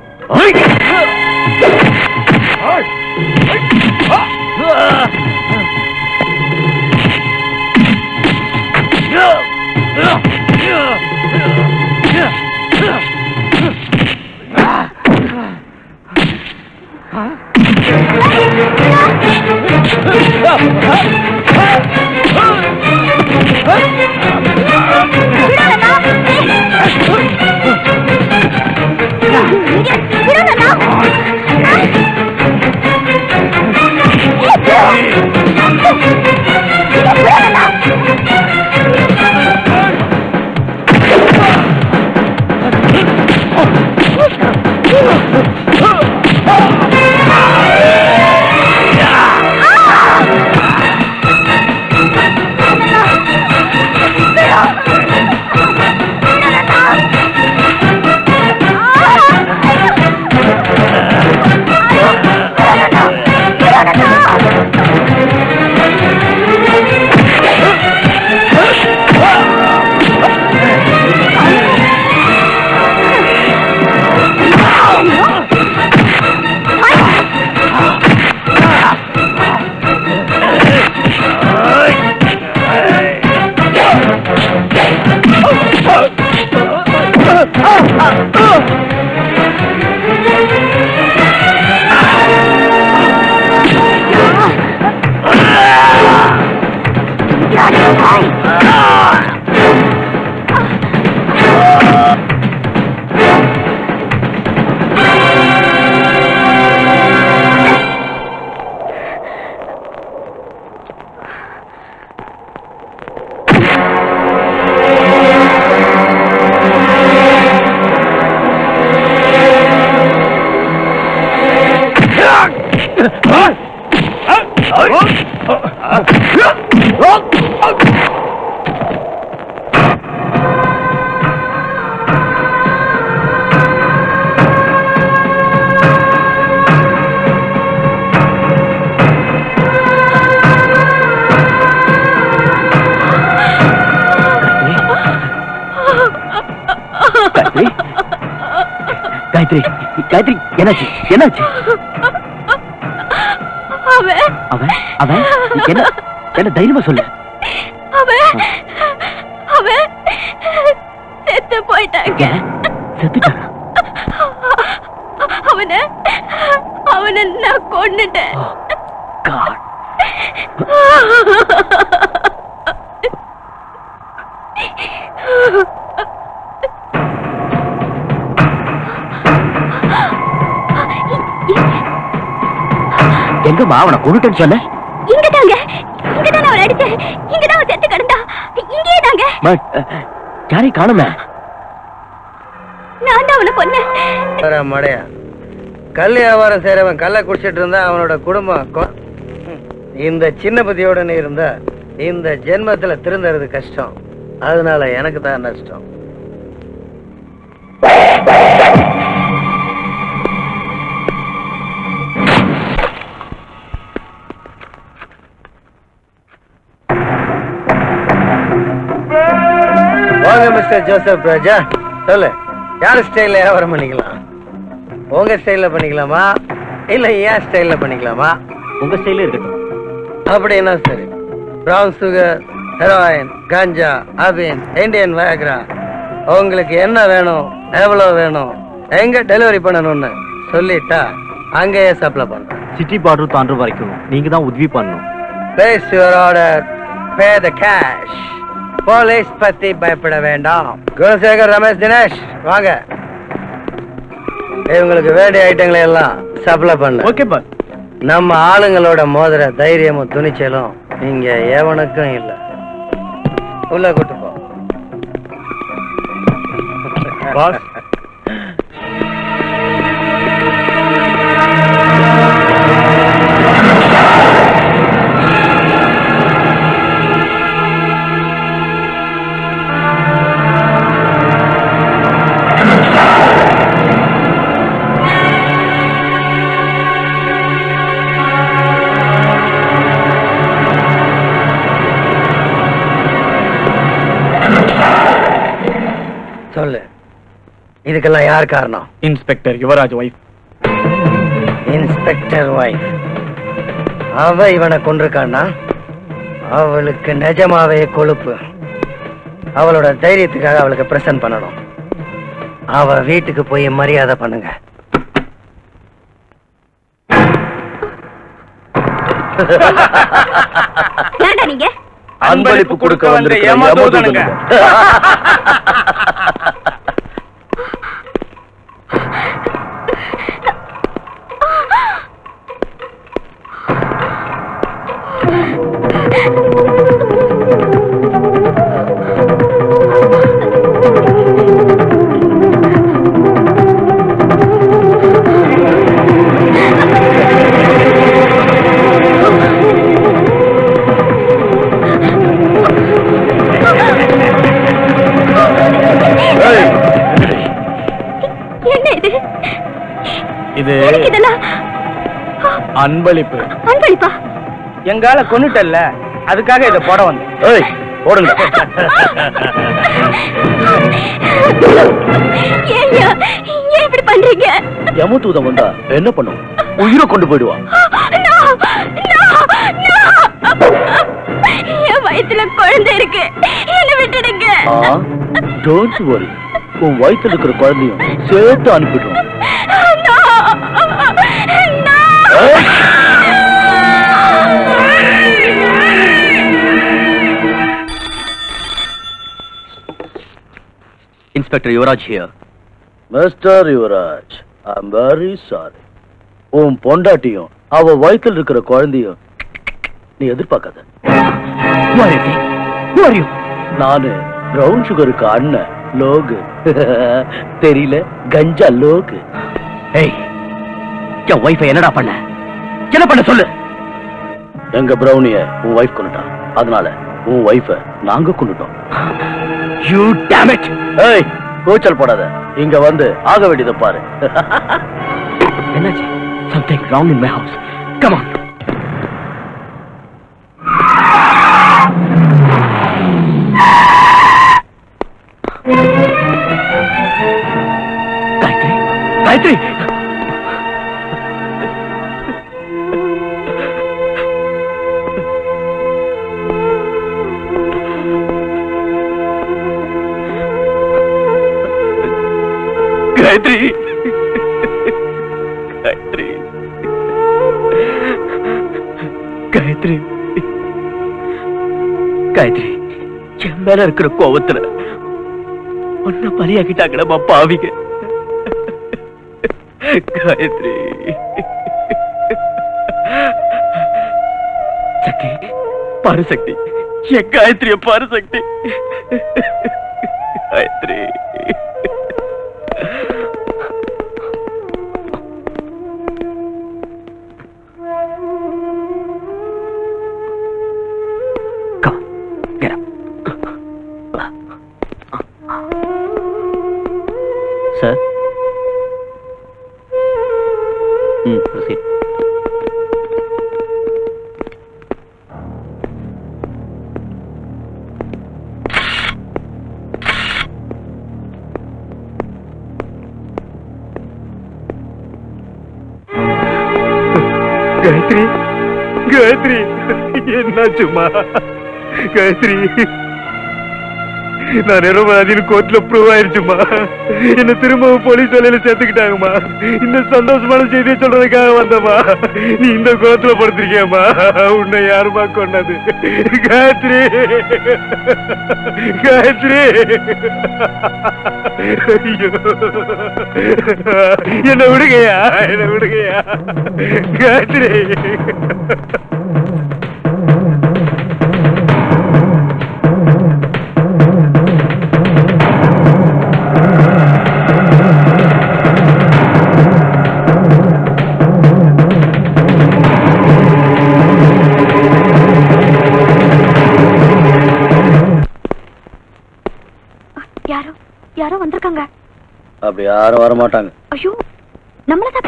காயத்ரி காயத்ரி காயத்ரி என்னாச்சு என்னாச்சு அவன் அவன் அவன் என்ன என்ன தைரியமா சொல்லு அவன் அவன் செத்து போயிட்டாங்க ஏன் செத்துட்டானா அவனை அவனை நான் கொன்னுட்டேன் God. எங்கம்மா அவனை கொண்டுட்டேன்னு சொன்ன இங்கதாங்க இங்கதான் அவளை அடிச்சேன் இங்கதான் அவன் செத்து கிடந்தா இங்கேயே தாங்க பட் யாரையும் காணுமே நான் தான் அவனை கொன்னேன் வர மடையா கல் வியாபாரம் செய்றவன் கல்லை குடிச்சிட்டு இருந்தா அவனோட குடும்பம் கொ- ம். இந்த சின்ன புத்தியோட நீ இருந்தா இந்த ஜென்மத்துல திருந்தறது கஷ்டம் அதனால எனக்கு தான் நஷ்டம் வாங்க மிஸ்டர் ஜோசப் ராஜா சொல்லு யார் ஸ்டைல்ல வியாபாரம் பண்ணிக்கலாம் உங்க ஸ்டைல்ல பண்ணிக்கலாமா இல்ல ஏன் ஸ்டைல்ல பண்ணிக்கலாமா உங்க ஸ்டைலே இருக்கட்டும் அப்படின்னா சரி ப்ரௌன் சுகர் ஹெரோயின் காஞ்சா அபின் இந்தியன் வயக்ரா உங்களுக்கு என்ன வேணும் எவ்வளவு வேணும் எங்க டெலிவரி பண்ணணும்னு சொல்லிட்டா அங்கேயே சப்ளை பண்றேன் சிட்டி பார்டர் தாண்டுற வரைக்கும் நீங்க தான் உதவி பண்ணணும் Place your order. Pay the cash. Police பத்தி பயப்பட வேண்டாம் குணசேகர் ரமேஷ் தினேஷ் வாங்க இவங்களுக்கு வேண்டிய ஐட்டங்களை எல்லாம் சப்ளை பண்ண ஓகே பாஸ் நம்ம ஆளுங்களோட மோதிர தைரியமும் துணிச்சலும் இங்க எவனுக்கும் இல்ல உள்ள கூட்டு போ பாஸ் சொல்லு இதுக்கெல்லாம் யார் காரணம் inspector Yuvaraj wife inspector wife அவ இவனை கொண்டிருக்கான்னா அவளுக்கு நிஜமாவே கொழுப்பு அவளோட தைரியத்துக்காக அவளுக்கு பிரசன்ட் பண்ணணும் அவ வீட்டுக்கு போய் மரியாதை பண்ணுங்க ஏன்டா நீங்க அன்பளிப்பு கொடுக்க வந்த ஏமாத்துவதனுங்க என்ன இது இது எதுக்கு இதெல்லாம் அன்பளிப்பு அன்பளிப்பா எங்கால கொண்டுட்டல்ல அதுக்காக இதை போட வந்தேன் ஏய் போடுங்க ஏய்யா ஏன் இப்படி பண்றீங்க யமதூதம் வந்தா என்ன பண்ணும் உயிரை கொண்டு போயிடுவான் No! No! No! என் வயித்துல குழந்தை இருக்கு என்ன விட்டுடுங்க டோன்ட் வரி உன் வயித்துல இருக்கிற குழந்தையும் சேர்த்து அனுப்பிடுவோம் No! No! Inspector Yuvaraj here mister Yuvaraj I am very sorry உன் பொண்டாட்டியும் அவ வயித்துல இருக்கிற குழந்தையும் நீ எதிர்பார்க்காத நானு பிரவுன் சுகருக்கு அண்ணன் லோகு தெரியல கஞ்சா லோகு ஏய் என் ஒய்ஃபை என்னடா பண்ண என்ன பண்ண சொல்லு எங்க பிரவுனிய உன் ஒய்ஃப் கொண்டுட்டான் அதனால உன் ஒய்ஃப நாங்க கொண்டுட்டோம் யூ டேம் இட் ஏய் கூச்சல் போடாத இங்க வந்து ஆக வேண்டியதை பாரு என்னாச்சு something wrong in my house come on Gayatri Gayatri Gayatri Gayatri Gayatri Gayatri என் மேல இருக்கிற கோவத்துல ஒன்ன பலியாக்கிட்டாங்கடா பாவிங்க காயத்ரி சக்தி பாரு சக்தி என் காயத்ரிய பாரு சக்தி Gayatri Come on, get up. Sir? Mm, proceed. Gayatri Gayatri என்னாச்சுமா காயத்ரி நான் நிரபராதின்னு கோர்ட்ல ப்ரூவ் ஆயிருச்சுமா என்ன திரும்பவும் போலீஸ் வேலையில சேர்த்துக்கிட்டாங்கம்மா இந்த சந்தோஷமான செய்தியை சொல்றதுக்காக வந்தம்மா நீ இந்த கோர்ட்ல படுத்திருக்கியம்மா உன்னை யாருமா கொண்டது காயத்ரி காயத்ரி ஐயோ என்ன விடுங்கய்யா என்ன விடுங்கய்யா காயத்ரி யாரோ யாரோ வந்திருக்காங்க அப்படி யாரும் வர மாட்டாங்க ஐயோ நம்மளதான்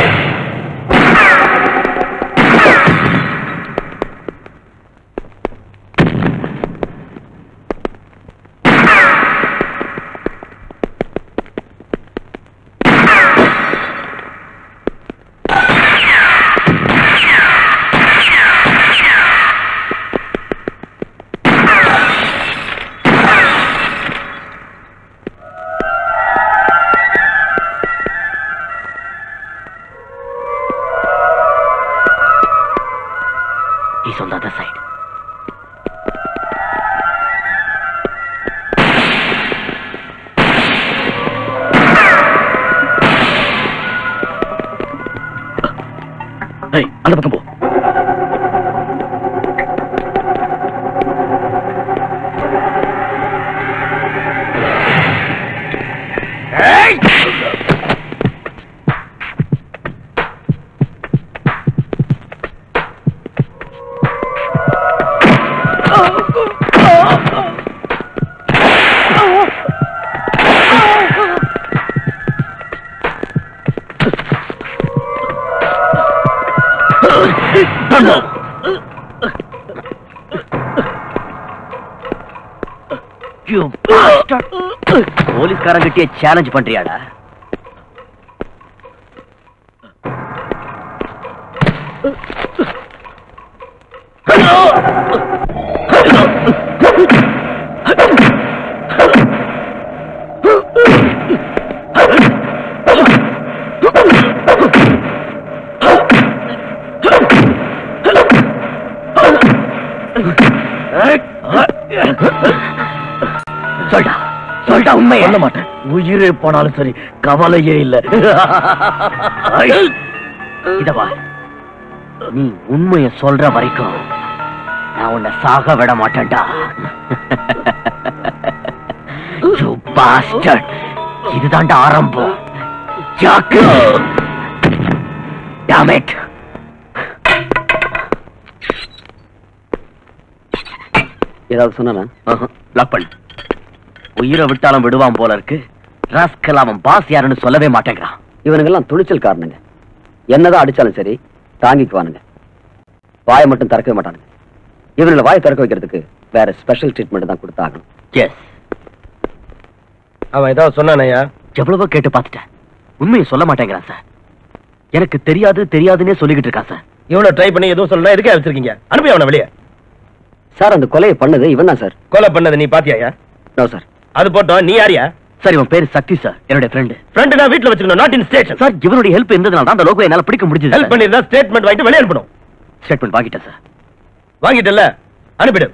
He's on the other side. ஏய், அந்த பக்கம் போ You bastard. போலீஸ்காரங்கிட்டே சேலஞ்ச் பண்றியாடா சொல்டா சொல்டா உண்மை சொல்ல மாட்டேன் உயிரே போனாலும் சரி கவலையே இல்ல இதவா நீ உண்மைய சொல்ற வரைக்கும் நான் உன்னை சாக விட மாட்டேன்டா You bastard. இதுதான்டா ஆரம்பம் ஜாக்கு Damn it. ஏதாவது சொன்னா லாக் பண்ணு உயிரை விட்டாலும் விடுவான் போல இருக்கு ராஸ்கல் அவன் பாஸ் யாருன்னு சொல்லவே மாட்டேங்கிறான் இவனுங்கெல்லாம் துணிச்சல் காரணங்க என்னதான் அடிச்சாலும் சரி தாங்கிக்குவானுங்க வாயை மட்டும் திறக்கவே மாட்டானுங்க இவங்களை வாயை திறக்க வைக்கிறதுக்கு வேற ஸ்பெஷல் ட்ரீட்மெண்ட் தான் கொடுத்தாகணும் எஸ் அவன் ஏதாவது சொன்னானயா எவ்வளவோ கேட்டு பார்த்துட்டேன் உண்மையை சொல்ல மாட்டேங்கிறான் சார் எனக்கு தெரியாது தெரியாதுன்னே சொல்லிக்கிட்டு இருக்கான் சார் இவனை ட்ரை பண்ணி எதுவும் சொல்லலாம் எதுக்கே வச்சிருக்கீங்க அனுப்பி அவனை வெளியே சார் அந்த கொலையை பண்ணது இவன் தான் சார் கொலை பண்ணது நீ பாத்தியாயா நோ சார் அது போட்டோம் நீ யாரியா சார் இவன் பேரு சக்தி சார் என்னுடைய ஃப்ரெண்டு ஃப்ரெண்டு நான் வீட்டுல வச்சுக்கணும் நாட் இன் ஸ்டேஷன் சார் இவனுடைய ஹெல்ப் இருந்ததுனால தான் அந்த லோகோ என்னால பிடிக்க முடிஞ்சது ஹெல்ப் பண்ணிருந்தா ஸ்டேட்மெண்ட் வாங்கிட்டு வெளியே அனுப்பணும் ஸ்டேட்மெண்ட் வாங்கிட்டேன் சார் வாங்கிட்டல அனுப்பிடு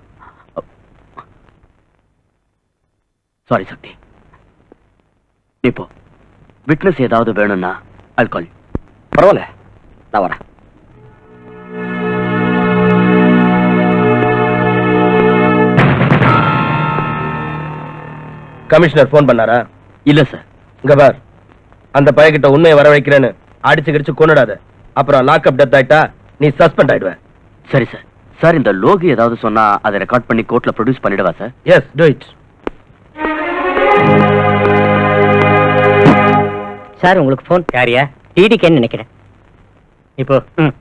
சாரி சக்தி இப்போ விட்னஸ் ஏதாவது வேணும்னா அல்கால் பரவாயில்ல நான் வரேன் கமிஷனர் ஃபோன் பண்ணாரா இல்ல சார் இங்க பார் அந்த பையன்கிட்ட உண்மையை வர வைக்கிறேன்னு அடிச்சு கிடிச்சு கொண்டுடாத அப்புறம் லாக்அப் டெத் ஆயிட்டா நீ சஸ்பெண்ட் ஆயிடுவ சரி சார் சார் இந்த லோகி ஏதாவது சொன்னா அதை ரெக்கார்ட் பண்ணி கோர்ட்ல ப்ரொடியூஸ் பண்ணிடவா sir yes do it sir உங்களுக்கு ஃபோன் யாரியா டிடிக்கேன்னு நினைக்கிறேன் இப்போ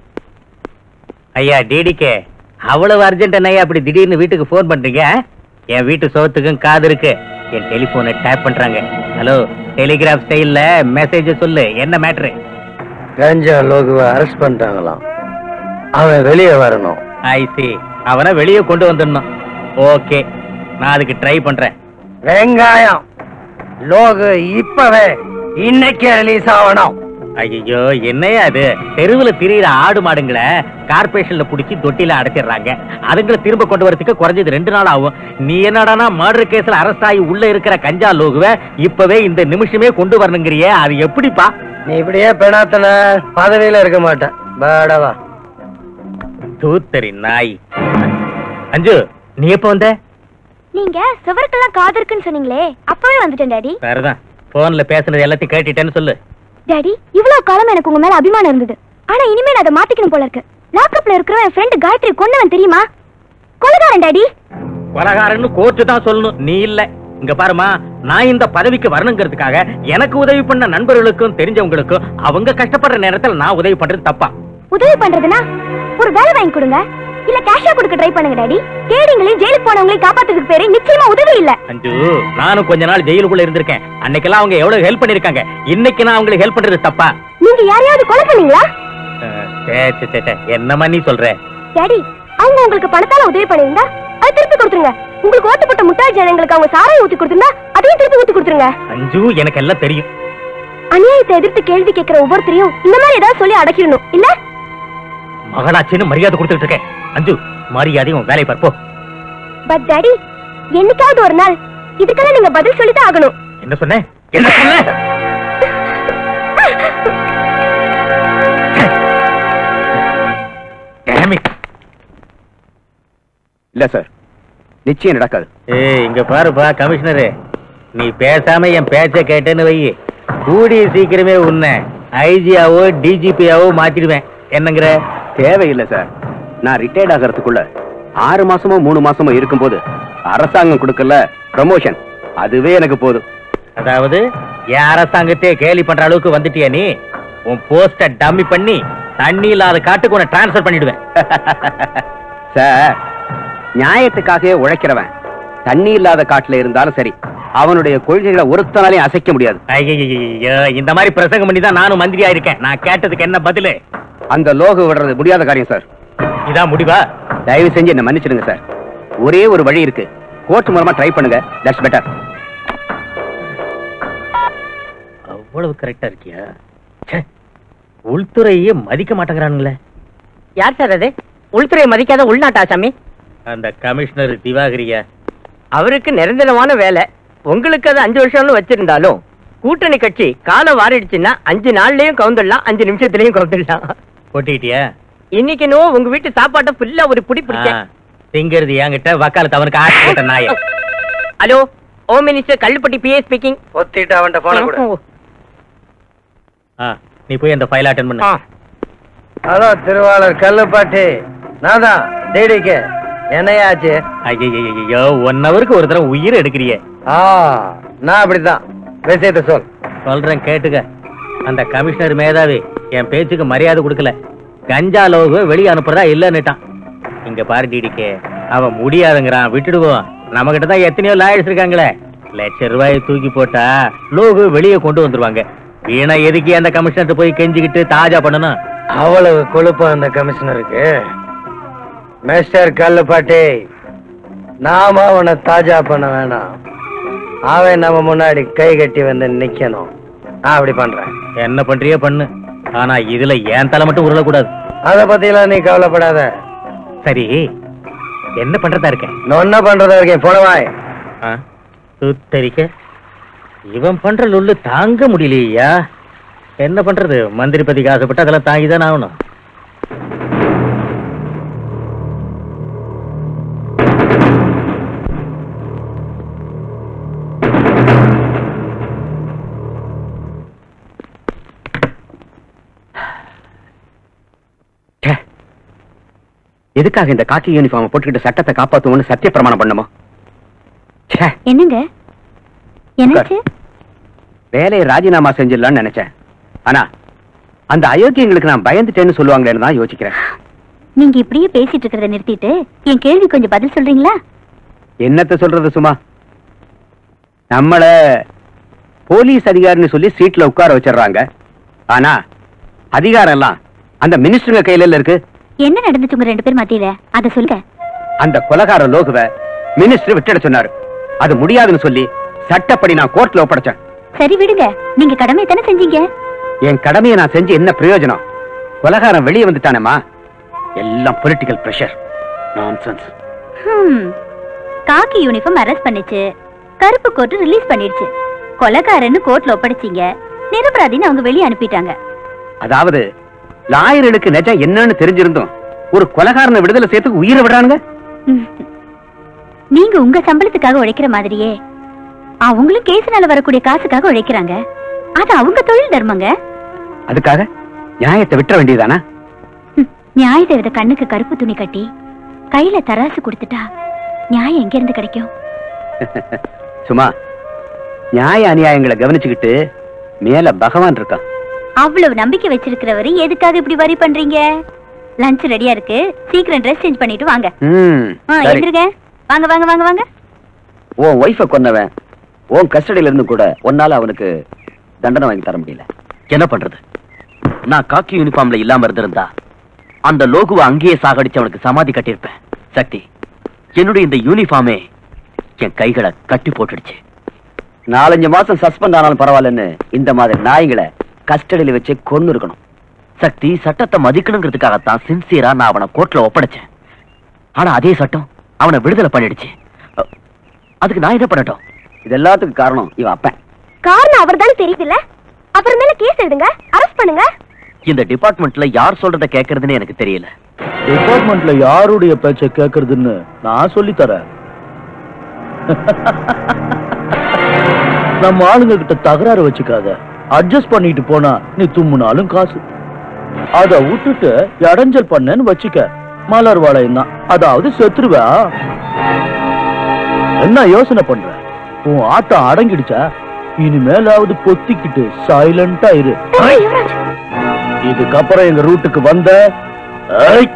ஐயா டிடிகே அவ்வளவு அர்ஜென்ட் ஐயா அப்படி திடீர்னு வீட்டுக்கு ஃபோன் பண்றீங்க என் வீட்டு சோத்துக்கும் காது இருக்கு என் டெலிபோனை டேப் பண்றாங்க ஹலோ டெலிகிராஃப் ஸ்டைல்ல மெசேஜ் சொல்லு என்ன மேட்ரு கஞ்சா லோகுவை அரெஸ்ட் பண்ணிட்டாங்களாம் அவன் வெளியே வரணும் ஐ சி அவனை வெளியே கொண்டு வந்துடணும் ஓகே நான் அதுக்கு ட்ரை பண்றேன் வெங்காயம் லோகு இப்பவே இன்னைக்கே ரிலீஸ் ஆகணும் ஐயோ என்னையா அது தெருவுல திரியிற ஆடு மாடுங்களை கார்பரேஷன்ல புடிச்சு தொட்டில அடைச்சிடுறாங்க அதுங்களை திரும்ப கொண்டு வரதுக்கு குறைஞ்சது ரெண்டு நாள் ஆகும் நீ என்னடானா மர்டர் கேஸ்ல அரெஸ்ட் ஆகி உள்ள இருக்கிற கஞ்சா லோகுவை இப்பவே இந்த நிமிஷமே கொண்டு வரணுங்கிறியே அது எப்படிப்பா நீ இப்படியே பெணாத்தன பதவியில இருக்க மாட்டேன் பேடவா தூத்தரி நாய் அஞ்சு நீ எப்ப வந்த நீங்க சுவருக்கெல்லாம் காது இருக்குன்னு சொன்னீங்களே அப்பவே வந்துட்டேன் டாடி வேறதான் போன்ல பேசுனது எல்லாத்தையும் கேட்டுட்டேன்னு சொல்லு டாடி இவ்வளவு காலம் எனக்கு உங்க மேல அபிமானம் இருந்தது ஆனா இனிமே நான் அதை மாத்திக்கணும் போல இருக்கு லாக்அப்ல இருக்கிற என் ஃப்ரெண்ட் காயத்ரி கொன்னவன் தெரியுமா கொலகாரன் டாடி கொலகாரன்னு கோர்ட்டு தான் சொல்லணும் நீ இல்ல இங்க பாருமா நான் இந்த பதவிக்கு வரணுங்கிறதுக்காக எனக்கு உதவி பண்ண நண்பர்களுக்கும் தெரிஞ்சவங்களுக்கும் அவங்க கஷ்டப்படுற நேரத்துல நான் உதவி பண்றது தப்பா உதவி பண்றதுனா ஒரு வேலை வாங்கி கொடுங்க இல்ல கேஷா கொடுக்க ட்ரை பண்ணுங்க டாடி கேடிங்களையும் ஜெயிலுக்கு போனவங்களையும் காப்பாத்துறதுக்கு பேரு நிச்சயமா உதவி இல்ல அஞ்சு நானும் கொஞ்ச நாள் ஜெயிலுக்குள்ள இருந்திருக்கேன் அன்னைக்கெல்லாம் அவங்க எவ்வளவு ஹெல்ப் பண்ணிருக்காங்க இன்னைக்கு நான் அவங்களுக்கு ஹெல்ப் பண்றது தப்பா நீங்க யாரையாவது கொலை பண்ணீங்களா அஹ், சே, சே, சே, சே, என்னம்மா நீ சொல்ற டாடி அவங்க உங்களுக்கு பணத்தால உதவி பண்ணிருந்தா அதை திருப்பி கொடுத்துருங்க உங்களுக்கு ஓட்டுப்பட்ட முட்டாள் ஜனங்களுக்கு அவங்க சாராயம் ஊத்தி கொடுத்திருந்தா அதையும் திருப்பி ஊத்தி கொடுத்துருங்க அஞ்சு எனக்கு எல்லாம் தெரியும் அநியாயத்தை எதிர்த்து கேள்வி கேட்கிற ஒவ்வொருத்தரையும் இந்த மாதிரி ஏதாவது சொல்லி அடக்கிடணும் இல்ல மகனாச்சின்னு மரியாதை கொடுத்துட்டு இருக்கேன் அஞ்சு மரியாதையும் உன் வேலையை பார்ப்போம் பட் டாடி என்னைக்காவது ஒரு நாள் இதுக்கெல்லாம் நீங்க பதில் சொல்லிதான் ஆகணும் என்ன சொன்ன என்ன சொன்ன Damn it. இல்ல சார் நிச்சயம் நடக்காது ஏய் இங்க பாருப்பா கமிஷனரு நீ பேசாம என் பேச்ச கேட்டேன்னு வை கூடிய சீக்கிரமே உன்னை ஐஜியாவோ டிஜிபியாவோ மாத்திடுவேன் என்னங்கிற தேவையில்லை சார் நான் ரிட்டையர்ட் ஆகிறதுக்குள்ள ஆறு மாசமோ மூணு மாசமோ இருக்கும்போது அரசாங்கம் கொடுக்கல ப்ரமோஷன் அதுவே எனக்கு போதும் அதாவது என் அரசாங்கத்தையே கேலி பண்ற அளவுக்கு வந்துட்டியா நீ உன் போஸ்ட டம்மி பண்ணி தண்ணி இல்லாத காட்டுக்கு உன்னை டிரான்ஸ்ஃபர் பண்ணிடுவேன் சார் நியாயத்துக்காகவே உழைக்கிறவன் தண்ணி இல்லாத காட்டுல இருந்தாலும் சரி அவனுடைய கொள்கைகளை ஒருத்தனாலையும் அசைக்க முடியாது ஐயையையையோ, இந்த மாதிரி பிரசங்கம் பண்ணி தான் நானும் மந்திரியா இருக்கேன் நான் கேட்டதுக்கு என்ன பதிலு அந்த லோகு விடுறது முடியாத காரியம் சார் இதான் முடிவா தயவு செஞ்சு என்ன மன்னிச்சிடுங்க சார் ஒரே ஒரு வழி இருக்கு கோர்ட் மூலமா ட்ரை பண்ணுங்க தட்ஸ் பெட்டர் அவ்வளவு கரெக்டா இருக்கியா ச்சே, உள்துறையே மதிக்க மாட்டேங்கிறானுங்களே யார் சார் அது உள்துறையை மதிக்காத உள்நாட்டு ஆசாமி அந்த கமிஷனர் திவாகரியா அவருக்கு நிரந்தரமான வேலை உங்களுக்கு அது அஞ்சு வருஷம்னு வச்சிருந்தாலும் கூட்டணி கட்சி காலம் வாரிடுச்சுன்னா அஞ்சு நாள்லயும் கவுந்துடலாம் அஞ்சு நிமிஷத்துலயும் கவுந்துடலாம் போட்டிக்கிட்டியா இன்னைக்கு நோ உங்க வீட்டு சாப்பாட்டை ஃபுல்லா ஒரு புடி பிடிச்சேன் திங்கிறது என்கிட்ட வக்காலத்து அவனுக்கு ஆட்சி போட்ட நாய hello home minister Kallupatti PA speaking ஒத்திட்டு அவன்கிட்ட போன கூட ஆ, நீ போய் அந்த ஃபைல் அட்டன் பண்ணு ஹலோ திருவாளர் கல்லுப்பாட்டி நான் தான் டிடிக்கு என்னையாச்சு ஐயோ ஒன் ஹவருக்கு ஒரு தடவை உயிர் எடுக்கிறியே ஆ நான் அப்படித்தான் விஷயத்த சொல் சொல்றேன் கேட்டுக்க அந்த கமிஷனர் மேதாவி என் பேச்சுக்கு மரியாதை கொடுக்கல கஞ்சா லோகு வெளியே அனுப்புறதா இல்லன்னுட்டான் இங்க பாரு டிடிக்கே அவன் முடியாதுங்கிறான் விட்டுடுவோம் நம்ம கிட்ட தான் எத்தனையோ லாயர்ஸ் இருக்காங்களே லட்ச ரூபாயை தூக்கி போட்டா லோகு வெளியே கொண்டு வந்துருவாங்க வீணா எதுக்கு அந்த கமிஷனர் போய் கெஞ்சிக்கிட்டு தாஜா பண்ணணும் அவ்வளவு கொழுப்பு அந்த கமிஷனருக்கு மிஸ்டர் கல்லுப்பாட்டி நாம அவனை தாஜா பண்ண வேணாம் அவன் நம்ம முன்னாடி கை கட்டி வந்து நிக்கணும் நான் அப்படி பண்றேன் என்ன பண்றியோ பண்ணு ஆனா இதுல என் தலை மட்டும் உருளக்கூடாது அத பத்திலாம் நீ கவலைப்படாத சரி என்ன பண்றதா இருக்கேன் நான் என்ன பண்றதா இருக்கேன் போனவாய் ஆ, சுத்தரிக்க இவன் பண்ற லொல்லு தாங்க முடியலையா என்ன பண்றது மந்திரி பதிக்கு ஆசைப்பட்டு அதெல்லாம் தாங்கிதான் ஆகணும் எதுக்காக இந்த காக்கி யூனிஃபார்ம் போட்டுக்கிட்டு சட்டத்தை காப்பாத்துவோம்னு சத்திய பிரமாணம் பண்ணுமோ ச்சே என்னங்க என்னாச்சு வேலையை ராஜினாமா செஞ்சிடலாம்னு நினைச்சேன் ஆனா அந்த அயோக்கியங்களுக்கு நான் பயந்துட்டேன்னு சொல்லுவாங்களேன்னு தான் யோசிக்கிறேன் நீங்க இப்படியே பேசிட்டு இருக்கிறத நிறுத்திட்டு என் கேள்வி கொஞ்சம் பதில் சொல்றீங்களா என்னத்த சொல்றது சும்மா நம்மள போலீஸ் அதிகாரின்னு சொல்லி சீட்ல உட்கார வச்சிடுறாங்க ஆனா அதிகாரம் எல்லாம் அந்த மினிஸ்டருங்க கையில இருக்கு என்ன நடந்துச்சு உங்க ரெண்டு பேர் மத்தியில அத சொல்லுங்க அந்த கொலகார லோகுவ மினிஸ்டர் விட்டுட சொன்னாரு அது முடியாதுன்னு சொல்லி சட்டப்படி நான் கோர்ட்ல ஒப்படைச்சேன் சரி விடுங்க நீங்க கடமை தானே செஞ்சீங்க என் கடமையை நான் செஞ்சு என்ன பிரயோஜனம் கொலகாரம் வெளியே வந்துட்டானேமா எல்லாம் political pressure nonsense hmm. Khaki uniform arrest பண்ணிச்சு கருப்பு கோட் ரிலீஸ் பண்ணிடுச்சு கொலைக்காரன்னு கோர்ட்ல ஒப்படைச்சீங்க நிரபராதின்னு அவங்க வெளியே அனுப்பிட்டாங்க அதாவது லாயர்களுக்கு நிஜம் என்னன்னு தெரிஞ்சிருந்தும் ஒரு கொலகாரனை விடுதலை சேர்த்துக்கு உயிரை விடுறானுங்க ம். நீங்க உங்க சம்பளத்துக்காக உழைக்கிற மாதிரியே அவங்களும் கேஸ்னால வரக்கூடிய காசுக்காக உழைக்கிறாங்க அது அவங்க தொழில் தர்மங்க அதுக்காக நியாயத்தை விட்டுற வேண்டியதானா ம். நியாய தேவதை கண்ணுக்கு கருப்பு துணி கட்டி கையில தராசு கொடுத்துட்டா நியாயம் எங்க இருந்து கிடைக்கும் சும்மா நியாய அநியாயங்களை கவனிச்சுக்கிட்டு மேல பகவான் இருக்கான் அவ்வளவு நம்பிக்கை வச்சிருக்கிறவரு எதுக்காக இப்படி வரி பண்றீங்க லஞ்ச் ரெடியா இருக்கு சீக்கிரம் ட்ரெஸ் சேஞ்ச் பண்ணிட்டு வாங்க ம், ஆ, சரி. எந்திருங்க வாங்க வாங்க வாங்க வாங்க உன் ஒய்ஃப கொன்னவன் உன் கஸ்டடியில இருந்து கூட உன்னால அவனுக்கு தண்டனை வாங்கி தர முடியல என்ன பண்றது நான் காக்கி யூனிஃபார்ம்ல இல்லாம இருந்திருந்தா அந்த லோகுவை அங்கேயே சாகடிச்சு அவனுக்கு சமாதி கட்டியிருப்பேன் சக்தி என்னுடைய இந்த யூனிஃபார்மே என் கைகளை கட்டி போட்டுடுச்சு நாலஞ்சு மாசம் சஸ்பெண்ட் ஆனாலும் பரவாயில்லன்னு இந்த மாதிரி நாய்களை கஸ்டடியில வச்சு கொன்னு இருக்கணும் சக்தி சட்டத்தை மதிக்கணுங்கிறதுக்காகத்தான் சின்சியரா நான் அவனை கோர்ட்ல ஒப்படைச்சேன் ஆனா அதே சட்டம் அவனை விடுதலை பண்ணிடுச்சு அ- அதுக்கு நான் என்ன பண்ணட்டும் இது எல்லாத்துக்கும் காரணம் இவன் அப்பன் காரணம் அவர் தானே தெரியுதுல்ல அவர் மேல கேஸ் எழுதுங்க அரெஸ்ட் பண்ணுங்க இந்த டிபார்ட்மெண்ட்ல யார் சொல்றத கேக்குறதுன்னு எனக்கு தெரியல டிபார்ட்மெண்ட்ல யாருடைய பேச்ச கேக்குறதுன்னு நான் சொல்லி தரேன் நம்ம ஆளுங்க கிட்ட தகராறு வச்சுக்காத அட்ஜஸ்ட் பண்ணிட்டு போனா நீ தும்முனாலும் காசு அத விட்டுட்டு இடைஞ்சல் பண்ணேன்னு வச்சுக்க மலர் வாழையும் தான் அதாவது செத்துருவா என்ன யோசனை பண்ற உன் ஆட்டம் அடங்கிடுச்சா இனிமேலாவது பொத்திக்கிட்டு சைலண்டா இரு இதுக்கப்புறம் எங்க ரூட்டுக்கு வந்த ஐ!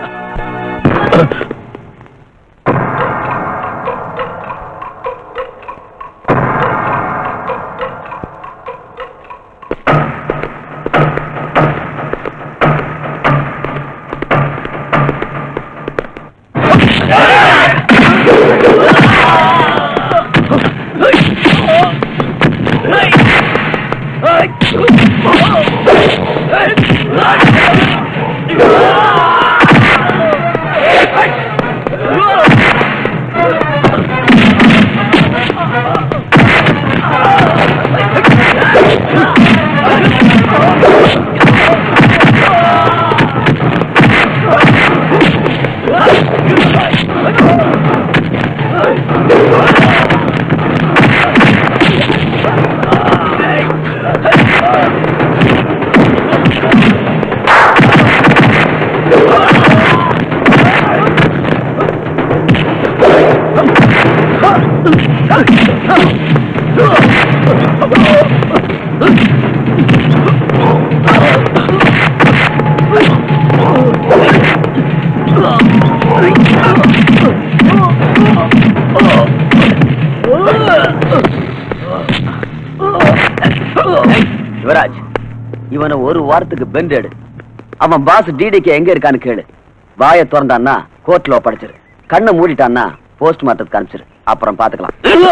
யுவராஜ் இவனை ஒரு வாரத்துக்கு பெண்ட் எடு அவன் பாஸ் டிடிக்கு எங்க இருக்கான்னு கேளு வாயை திறந்தான்னா கோர்ட்ல ஒப்படைச்சிரு கண்ணை மூடிட்டான்னா போஸ்ட் மார்ட்டத்துக்கு அனுப்பிச்சிரு அப்புறம் பாத்துக்கலாம்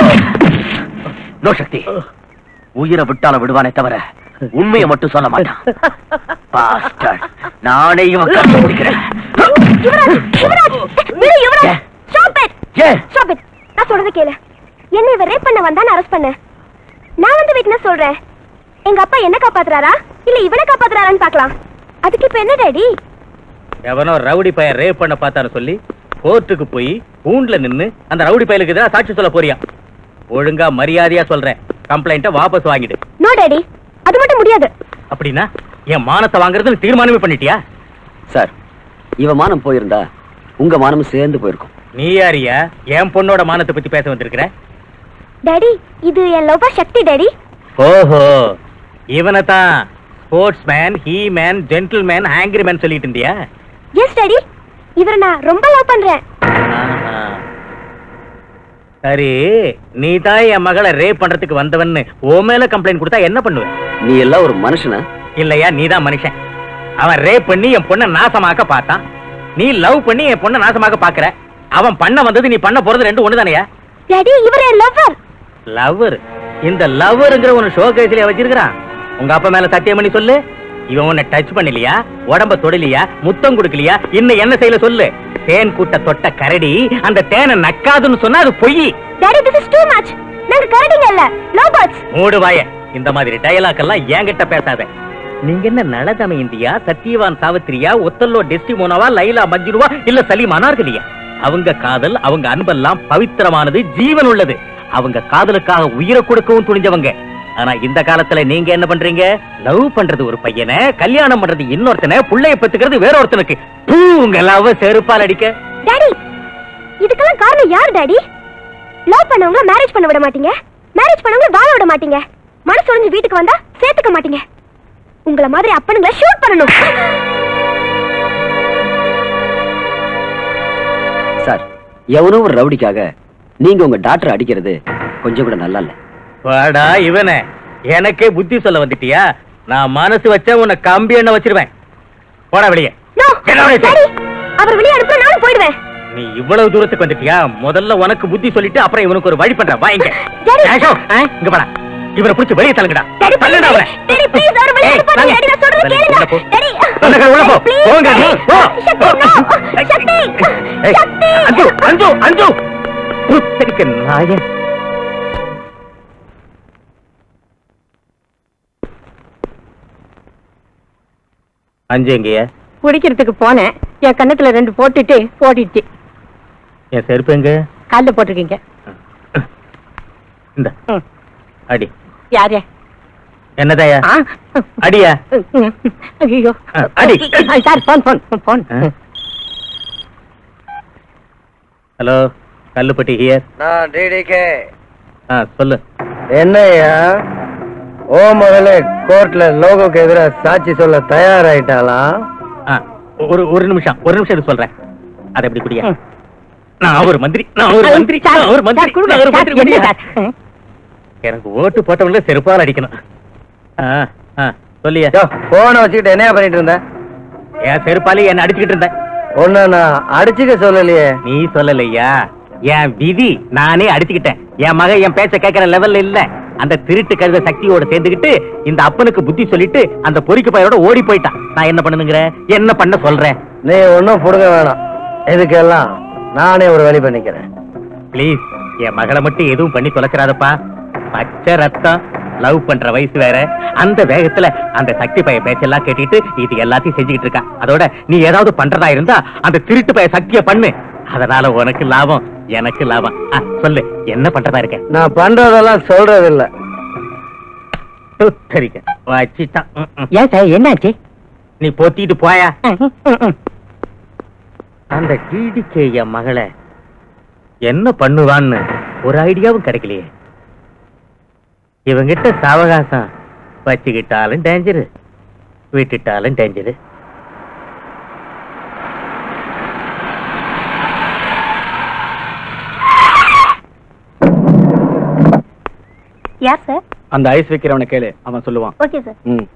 நோ சக்தி உயிரை விட்டாலும் விடுவானே தவிர உண்மையை மட்டும் சொல்ல மாட்டான் Bastard. நானே இவன் கண்ணை முடிக்கிறேன் யுவராஜ் யுவராஜ் விடு யுவராஜ் ஏன்? ஸ்டாப் இட் ஏன் ஸ்டாப் இட் நான் சொல்றத கேளு என்ன இவ ரேப் பண்ண வந்தா அரெஸ்ட் பண்ண நான் வந்து விட்னஸ் சொல்றேன் எங்க அப்பா என்ன காப்பாத்துறாரா இல்ல இவனை காப்பாத்துறாரான்னு பார்க்கலாம் அதுக்கு இப்ப என்ன டாடி எவனோ ரவுடி பையன் ரேப் பண்ண பார்த்தான்னு சொல்லி கோர்ட்டுக்கு போய் கூண்டுல நின்னு அந்த ரவுடி பயலுக்கு எதிராக சாட்சி சொல்ல போறியா ஒழுங்கா மரியாதையா சொல்றேன் கம்ப்ளைண்ட்டை வாபஸ் வாங்கிடு நோ டாடி அது மட்டும் முடியாது அப்படின்னா என் மானத்தை வாங்குறதுன்னு தீர்மானமே பண்ணிட்டியா சார் இவன் மானம் போயிருந்தா உங்க மானமும் சேர்ந்து போயிருக்கும் நீ யாரியா என் பொண்ணோட மானத்தை பத்தி பேச வந்திருக்கிற டாடி இது என் லவ்வர் சக்தி டாடி ஓஹோ இவனை தான் sportsman he man gentleman angry man சொல்லிட்டு இருந்தியா எஸ் டாடி இவரை நான் ரொம்ப லவ் பண்றேன் ஆஹா. சரி நீ தான் என் மகளை ரேப் பண்றதுக்கு வந்தவன்னு ஓ மேல கம்ப்ளைண்ட் கொடுத்தா என்ன பண்ணுவ நீ எல்லாம் ஒரு மனுஷனா இல்லையா நீ தான் மனுஷன் அவன் ரேப் பண்ணி என் பொண்ணை நாசமாக்க பார்த்தான் நீ லவ் பண்ணி என் பொண்ணை நாசமாக்க பாக்குற அவன் பண்ண வந்தது நீ பண்ண போறது ரெண்டு ஒண்ணு தானையா டாடி இவர் என் லவ்வர் லவ்வர் இந்த லவ்வருங்கிற ஒன்னு ஷோ கேஸ்ல வச்சிருக்கிறான் உங்க அப்பா மேல சத்தியம் பண்ணி சொல்லு இவன் உன்னை டச் பண்ணலையா உடம்ப தொடலையா முத்தம் கொடுக்கலையா இன்னும் என்ன செய்யல சொல்லு தேன் கூட்ட தொட்ட கரடி அந்த தேனை நக்காதுன்னு சொன்னா அது பொய் daddy this is too much நாங்க கரடிங்க இல்ல லவ் பேர்ட்ஸ் மூடு வாய இந்த மாதிரி டயலாக் எல்லாம் என்கிட்ட பேசாத நீங்க என்ன நலதம இந்தியா சத்தியவான் சாவித்திரியா ஒத்தல்லோ டெஸ்டிமோனவா லைலா மஜ்னுவா இல்ல சலீம் அனார்கலியா அவங்க காதல் அவங்க அன்பெல்லாம் பவித்திரமானது ஜீவன் உள்ளது அவங்க காதலுக்காக உயிரை கொடுக்கவும் துணிஞ்சவங்க ஆனா இந்த காலத்துல நீங்க என்ன பண்றீங்க லவ் பண்றது ஒரு பையனை கல்யாணம் பண்றது இன்னொருத்தனை புள்ளைய பெத்துக்கிறது வேற ஒருத்தனுக்கு பூ, உங்க லவ் செருப்பால் அடிக்க டாடி இதுக்கெல்லாம் காரணம் யார் டாடி லவ் பண்ணவங்கள மேரேஜ் பண்ண விட மாட்டீங்க மேரேஜ் பண்ணவங்கள வாழ விட மாட்டீங்க மனசு உடைஞ்சு வீட்டுக்கு வந்தா சேர்த்துக்க மாட்டீங்க உங்கள மாதிரி அப்பனுங்களை ஷூட் பண்ணணும் சார் எவனோ ஒரு ரவுடிக்காக நீங்க உங்க டாக்டர் அடிக்கிறது கொஞ்சம் கூட நல்லா இல்ல வாடா இவனே எனக்கே புத்தி சொல்ல வந்துட்டியா நான் மனசு வச்சா உன்னை கம்பி எண்ணெய் வச்சிருவேன் போடா வெளியே நோ என்ன உனக்கு? டாடி அவர் வெளியே அனுப்புற நானும் போயிடுவேன் நீ இவ்வளவு தூரத்துக்கு வந்துட்டியா முதல்ல உனக்கு புத்தி சொல்லிட்டு அப்புறம் இவனுக்கு ஒரு வழி பண்ற வா இங்க டாடி. கேஷோ, ஆ, இங்க வாடா இவனை புடிச்சு வெளியே தள்ளுங்கடா டாடி தள்ளுடா அவனை. டாடி ப்ளீஸ் அவர் வெளியே ஏய், அனுப்பாதீங்க வாங்க. டாடி நான் சொல்றது வெளியே, கேளுங்க உள்ள போ. டாடி உள்ள உள்ள போ. Please, போங்க, டாடி. போ. சக்தி no சக்தி ஏய், சக்தி அஞ்சு அஞ்சு அஞ்சு புத்தரிக்க நாயன் அஞ்சு எங்கேயா குடிக்கிறதுக்கு போனேன் என் கண்ணத்துல ரெண்டு போட்டுட்டு ஓடிடுச்சு என் செருப்பு எங்க காலில் போட்டிருக்கீங்க இந்த ம். அடி யாரே என்னதாயா ஆ அடியா ஐயோ ஆ, அடி. சார் போன் போன் போன் ஆ. ஹலோ கல்லுப்பட்டி ஹியர் நான் டிடிகே ஆ சொல்லு என்னய்யா ஓ மகளே கோர்ட்ல லோகோக்கு எதிராக சாட்சி சொல்ல தயாராயிட்டாலாம் ஆ ஒரு ஒரு நிமிஷம் ஒரு நிமிஷம் இரு சொல்றேன் அதை எப்படி குடியா ம். நான் ஒரு மந்திரி நான் ஒரு மந்திரி சார், நான் ஒரு மந்திரி சார், கொடுங்க. நான் ஒரு சார், மந்திரி என்ன குடியா? சார்? எனக்கு ஓட்டு போட்டவங்கள செருப்பால் அடிக்கணும் ஆ ஆ சொல்லியா போனை வச்சுக்கிட்டு என்னையா பண்ணிட்டு இருந்த என் செருப்பாலே என்ன அடிச்சுக்கிட்டு இருந்தேன் உன்னை நான் அடிச்சுக்க சொல்லலையே நீ சொல்லலையா என் விதி நானே அடிச்சுக்கிட்டேன் என் மகன் என் பேச்ச கேட்கிற லெவல்ல இல்ல அந்த திருட்டு கழுத சக்தியோட சேர்ந்துக்கிட்டு இந்த அப்பனுக்கு புத்தி சொல்லிட்டு அந்த பொறிக்கு பையோட ஓடி போயிட்டான் நான் என்ன பண்ணுங்கிற என்ன பண்ண சொல்றேன் நீ ஒன்றும் புடுங்க வேணாம் இதுக்கெல்லாம் நானே ஒரு வழி பண்ணிக்கிறேன் ப்ளீஸ் என் மகளை மட்டும் எதுவும் பண்ணி தொலைச்சிடாதப்பா பச்சை ரத்தம் லவ் பண்ற வயசு வேற அந்த வேகத்துல அந்த சக்தி பைய பேச்செல்லாம் கேட்டுட்டு இது எல்லாத்தையும் செஞ்சுக்கிட்டு இருக்கா அதோட நீ ஏதாவது பண்றதா இருந்தா அந்த திருட்டு பைய சக்திய பண்ணு அதனால உனக்கு லாபம் எனக்கு லாபம் ஆ, சொல்லு என்ன பண்றதா இருக்க நான் பண்றதெல்லாம் சொல்றது இல்ல சரிங்க வச்சிட்டான் ம், ம். ஏன் சார் என்னாச்சு நீ பொத்திட்டு போயா ம், ம், ம். அந்த டிடிகே என் மகளை என்ன பண்ணுவான்னு ஒரு ஐடியாவும் கிடைக்கலையே இவங்கிட்ட சாவகாசம் வச்சுக்கிட்டாலும் டேஞ்சரு விட்டுட்டாலும் டேஞ்சரு யார் சார் அந்த ஐஸ் வைக்கிறவனை கேளு அவன் சொல்லுவான் ஓகே சார் ம்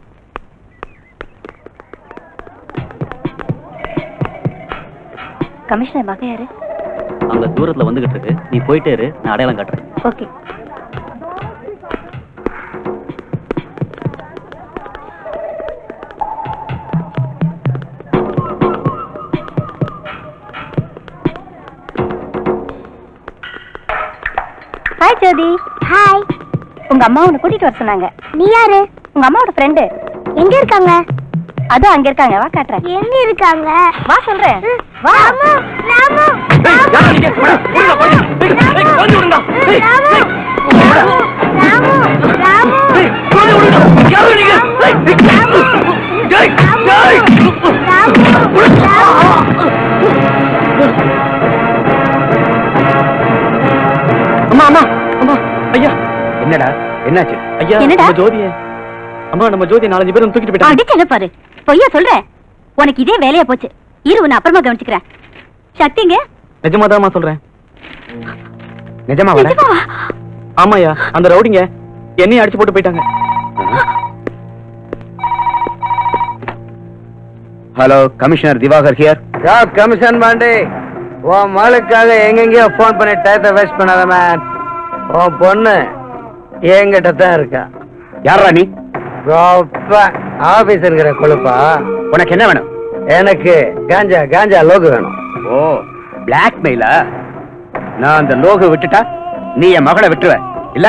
கமிஷனர் மகன் யாரு அங்க தூரத்துல வந்துகிட்டு இருக்கு நீ போயிட்டே இரு நான் அடையாளம் காட்டுறேன் ஓகே ஹாய் ஜோதி ஹாய் உங்க அம்மா உன்னை கூட்டிட்டு வர சொன்னாங்க நீ யாரு உங்க அம்மாவோட ஃப்ரெண்டு எங்க இருக்காங்க அதோ அங்க இருக்காங்க வா காட்டுறேன் எங்க இருக்காங்க வா சொல்றேன் வா ராமு ராமு ராமு என்னாச்சு ஐயா என்னடா? நம்ம ஜோதிய அம்மா நம்ம ஜோதி நாலஞ்சு பேரும் தூக்கிட்டு போயிட்டாங்க அடிச்சல பாரு பொய்யா சொல்ற உனக்கு இதே வேலையா போச்சு இரு உன்னை அப்புறமா கவனிச்சுக்கிறேன் சக்திங்க நிஜமாதாம்மா சொல்றேன் நிஜமா வர நிஜமாவா? ஆமாய்யா அந்த ரவுடிங்க என்னையும் அடிச்சு போட்டு போயிட்டாங்க hello commissioner Diwakar here yeah commission Pandi உன் மகளுக்காக எங்கெங்கயோ ஃபோன் பண்ணி டயத்தை வேஸ்ட் பண்ணாத மேன் உன் பொண்ணு என்கிட்ட தான் இருக்கா யாரா நீ ரொம்ப ஆபீஸருங்கிற கொழுப்பா உனக்கு என்ன வேணும் எனக்கு காஞ்சா காஞ்சா லோகு வேணும் ஓ பிளாக்மெயிலா நான் அந்த லோகு விட்டுட்டா நீ என் மகளை விட்டுருவ இல்ல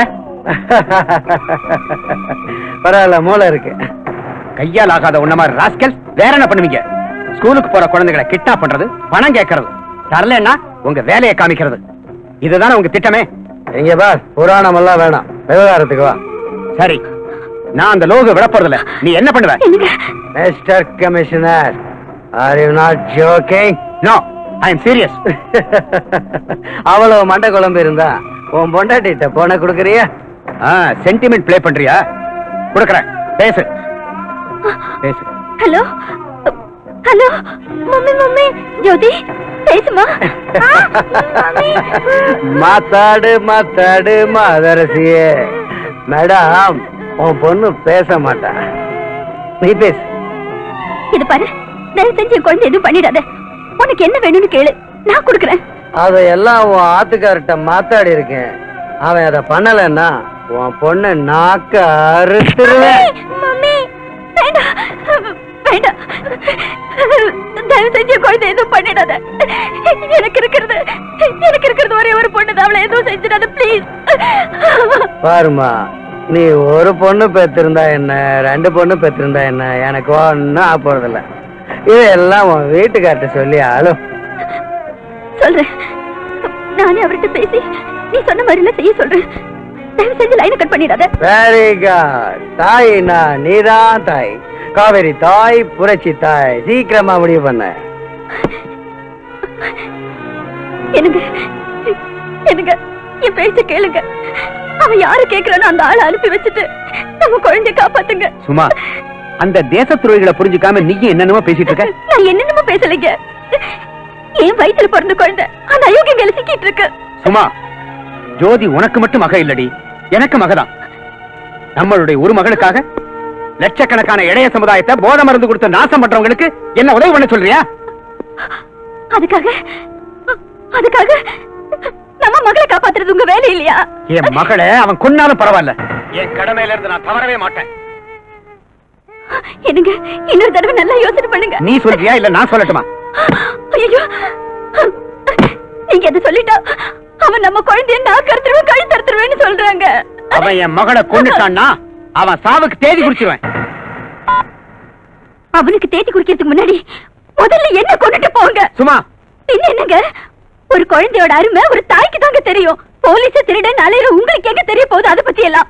பரவாயில்ல மூளை இருக்கு கையால் ஆகாத உன்ன மாதிரி ராஸ்கல் வேற என்ன பண்ணுவீங்க ஸ்கூலுக்கு போற குழந்தைகளை கிட்டா பண்றது பணம் கேட்கறது தரலன்னா உங்க வேலையை காமிக்கிறது இதுதானே உங்க திட்டமே இங்க பார் புராணம் எல்லாம் வேணாம் விவகாரத்துக்கு வா சரி நான் அந்த லோகு விட போறதில்ல நீ என்ன பண்ணுவ என்னங்க mister commissioner are you not joking no I am serious அவ்வளவு மண்டை குழம்பு இருந்தா உன் பொண்டாட்டிட்ட போன கொடுக்குறியா சென்டிமெண்ட் ப்ளே பண்றியா கொடுக்கறேன் பேசு பேசு hello hello mummy mummy Jyothi பேசுமா ஆ, மம்மி. மாத்தாடு மாத்தாடு மாதரசியே மேடம் உன் பொண்ணு பேச மாட்டா நீ பேசு இது பாரு தயவு செஞ்சு என் குழந்தை எதுவும் பண்ணிடாத உனக்கு என்ன வேணும்னு கேளு நான் கொடுக்குறேன் அதையெல்லாம் உன் ஆத்துக்கார்ட்ட மாத்தாடி இருக்கேன் அவன் அதை பண்ணலன்னா உன் பொண்ணு நாக்க அறுத்துருவேன் மம்மி வேண்டாம் வேண்டாம் தயவு செஞ்சு என் குழந்தை எதுவும் பண்ணிடாத எனக்கு இருக்கிறது எனக்கு இருக்கிறது ஒரே ஒரு பொண்ணு தான் அவளை எதுவும் செஞ்சிடாத ப்ளீஸ் பாருமா நீ ஒரு பொண்ணு பெற்றிருந்தா என்ன ரெண்டு பொண்ணு பெற்றிருந்தா என்ன எனக்கு ஒன்னும் ஆக போறதில்ல இதெல்லாம் உன் வீட்டுக்கார்ட்ட சொல்லி ஆளும் சொல்றேன் நானே அவர்கிட்ட பேசி நீ சொன்ன மாதிரி எல்லாம் செய்ய சொல்றேன் தயவு செஞ்சு லைனை கட் பண்ணிடாத வெரி குட் தாய்னா நீதான் தாய் காவேரி தாய் புரட்சி தாய் சீக்கிரமா முடிவு பண்ண எனக்கு எனக்கு என் பேச்ச கேளுங்க அவன் யாரு கேக்குறானோ அந்த ஆளை அனுப்பி வச்சுட்டு நம்ம குழந்தைய காப்பாத்துங்க சும்மா அந்த தேச துறைகளை புரிஞ்சுக்காம நீயும் என்னென்னமோ பேசிட்டு இருக்க நான் என்னென்னமோ பேசலைங்க என் வயித்துல பிறந்த குழந்தை அந்த அயோக்கியங்களை சிக்கிட்டு இருக்கு சும்மா ஜோதி உனக்கு மட்டும் மக இல்லடி எனக்கு மகதான் நம்மளுடைய ஒரு மகனுக்காக லட்சக்கணக்கான இளைய சமுதாயத்தை போதை மருந்து கொடுத்து நாசம் பண்றவங்களுக்கு என்ன உதவி பண்ண சொல்றியா அதுக்காக அதுக்காக நம்ம மகளை காப்பாத்துறது உங்க வேலை இல்லையா என் மகளை அவன் கொன்னாலும் பரவாயில்ல என் கடமையில இருந்து நான் தவறவே மாட்டேன் என்னங்க இன்னொரு தடவை நல்லா யோசனை பண்ணுங்க நீ சொல்றியா இல்ல நான் சொல்லட்டுமா ஐயோ நீங்க எதை சொல்லிட்டா அவன் நம்ம குழந்தைய நான் கருத்துருவேன் கழு தருத்துருவேன்னு சொல்றாங்க அவன் என் மகளை கொன்னுட்டான்னா அவன் சாவுக்கு தேதி குறிச்சிருவேன் அவனுக்கு தேத்தி குடிக்கிறதுக்கு முன்னாடி முதல்ல என்ன கொண்டுட்டு போங்க சும்மா பின்ன என்னங்க ஒரு குழந்தையோட அருமை ஒரு தாய்க்கு தாங்க தெரியும் போலீஸ் திருடன் அலையிற உங்களுக்கு எங்க தெரிய போகுது அதை பத்தி எல்லாம்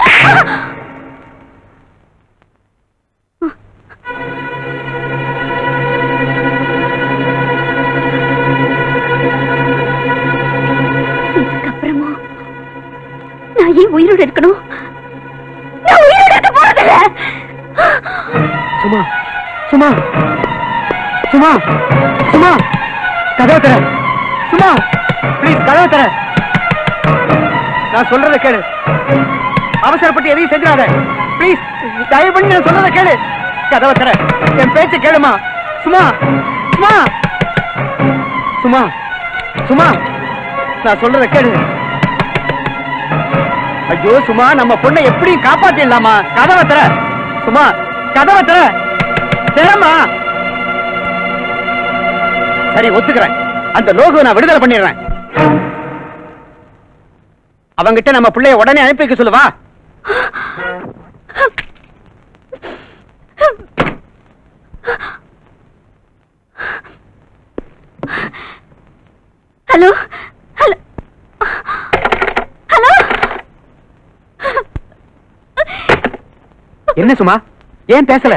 இதுக்கப்புறமா நான் ஏன் உயிரோட இருக்கணும் நான் உயிரோட இருக்க போறதில்ல சும்மா சும்மா சும்மா சும்மா கதவை தர சும்மா ப்ளீஸ் கதவை தர நான் சொல்றத கேளு அவசரப்பட்டு எதையும் செஞ்சிடாத ப்ளீஸ் தயவு பண்ணி நான் சொல்றத கேளு கதவை தர என் பேச்ச கேளுமா சும்மா சும்மா சும்மா சும்மா நான் சொல்றத கேளு ஐயோ சும்மா நம்ம பொண்ணை எப்படியும் காப்பாத்திடலாமா கதவை தர சும்மா கதவை தர திறமா சரி ஒத்துக்கிறேன் அந்த லோகு நான் விடுதலை பண்ணிடுறேன் அவங்கிட்ட நம்ம பிள்ளைய உடனே அனுப்பி வைக்க சொல்லுவா ஹலோ ஹலோ ஹலோ என்ன சும்மா ஏன் பேசல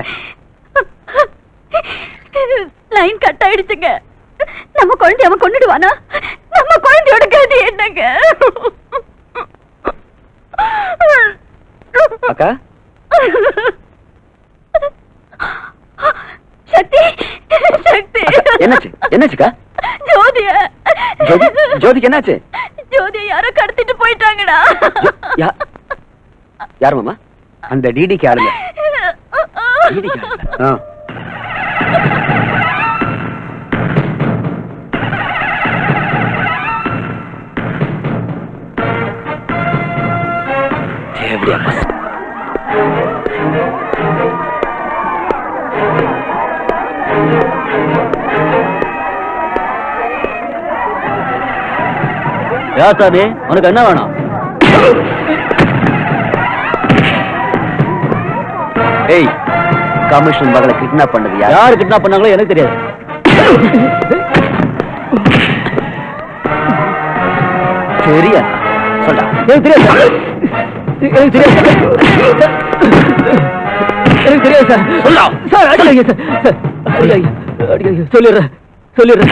லைன் கட் ஆயிடுச்சுங்க நம்ம குழந்தை அவன் கொண்டுடுவானா நம்ம குழந்தையோட கதி என்னங்க அக்கா சக்தி சக்தி என்னாச்சு என்னாச்சுக்கா ஜோதிய ஜோதி ஜோதிக்கு என்னாச்சு ஜோதிய யாரோ கடத்திட்டு போயிட்டாங்கடா யா- யார் மாமா அந்த டிடிக்கு ஆளுங்க டிடிக்கு ஆளுங்க ஆ. தேவடியா பஸ் யா சாமி உனக்கு என்ன வேணும் ஏய் கமிஷன் மகளை கிட்னாப் பண்ணது யார் யார் கிட்னாப் பண்ணாங்களோ எனக்கு தெரியாது சரியா சொல்டா எனக்கு தெரியாது சார் எனக்கு தெரியாது எனக்கு தெரியாது சார் சொல்லா சார் அடிக்காதீங்க சார் சார் அடிக்காதீங்க அடிக்காதீங்க சொல்லிடுறேன் சொல்லிடுறேன்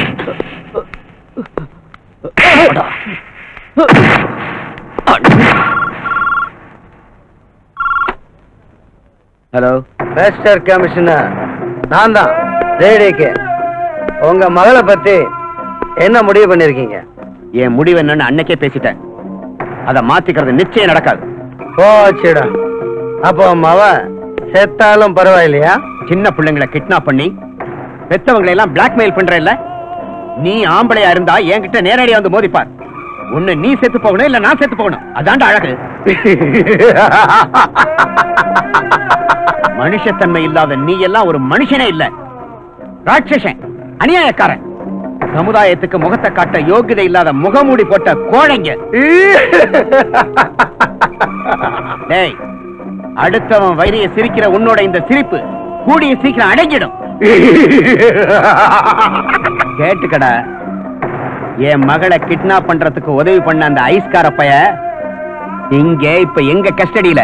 ஹலோ மிஸ்டர் கமிஷனர் நான் தான் ரேடிக்கு உங்க மகளை பத்தி என்ன முடிவு பண்ணிருக்கீங்க என் முடிவு என்னன்னு அன்னைக்கே பேசிட்டேன் அதை மாத்திக்கிறது நிச்சயம் நடக்காது போச்சுடா அப்போ மவ செத்தாலும் பரவாயில்லையா சின்ன பிள்ளைங்களை கிட்னாப் பண்ணி பெத்தவங்களை எல்லாம் பிளாக்மெயில் பண்ற இல்ல நீ ஆம்பளையா இருந்தா என்கிட்ட நேரடியா வந்து மோதிப்பார் ஒண்ணு நீ செத்து போகணும் இல்ல நான் செத்து போகணும் அதான்டா அழகு மனுஷத்தன்மை இல்லாத நீ எல்லாம் ஒரு மனுஷனே இல்ல ராட்சசன் அநியாயக்காரன் சமுதாயத்துக்கு முகத்தை காட்ட யோகிதை இல்லாத முகமூடி போட்ட கோழைங்க டேய் அடுத்தவன் வயிறைய சிரிக்கிற உன்னோட இந்த சிரிப்பு கூடிய சீக்கிரம் அடங்கிடும் கேட்டுக்கடா என் மகளை கிட்னாப் பண்றதுக்கு உதவி பண்ண அந்த ஐஸ்கார பைய இங்க இப்ப எங்க கஸ்டடியில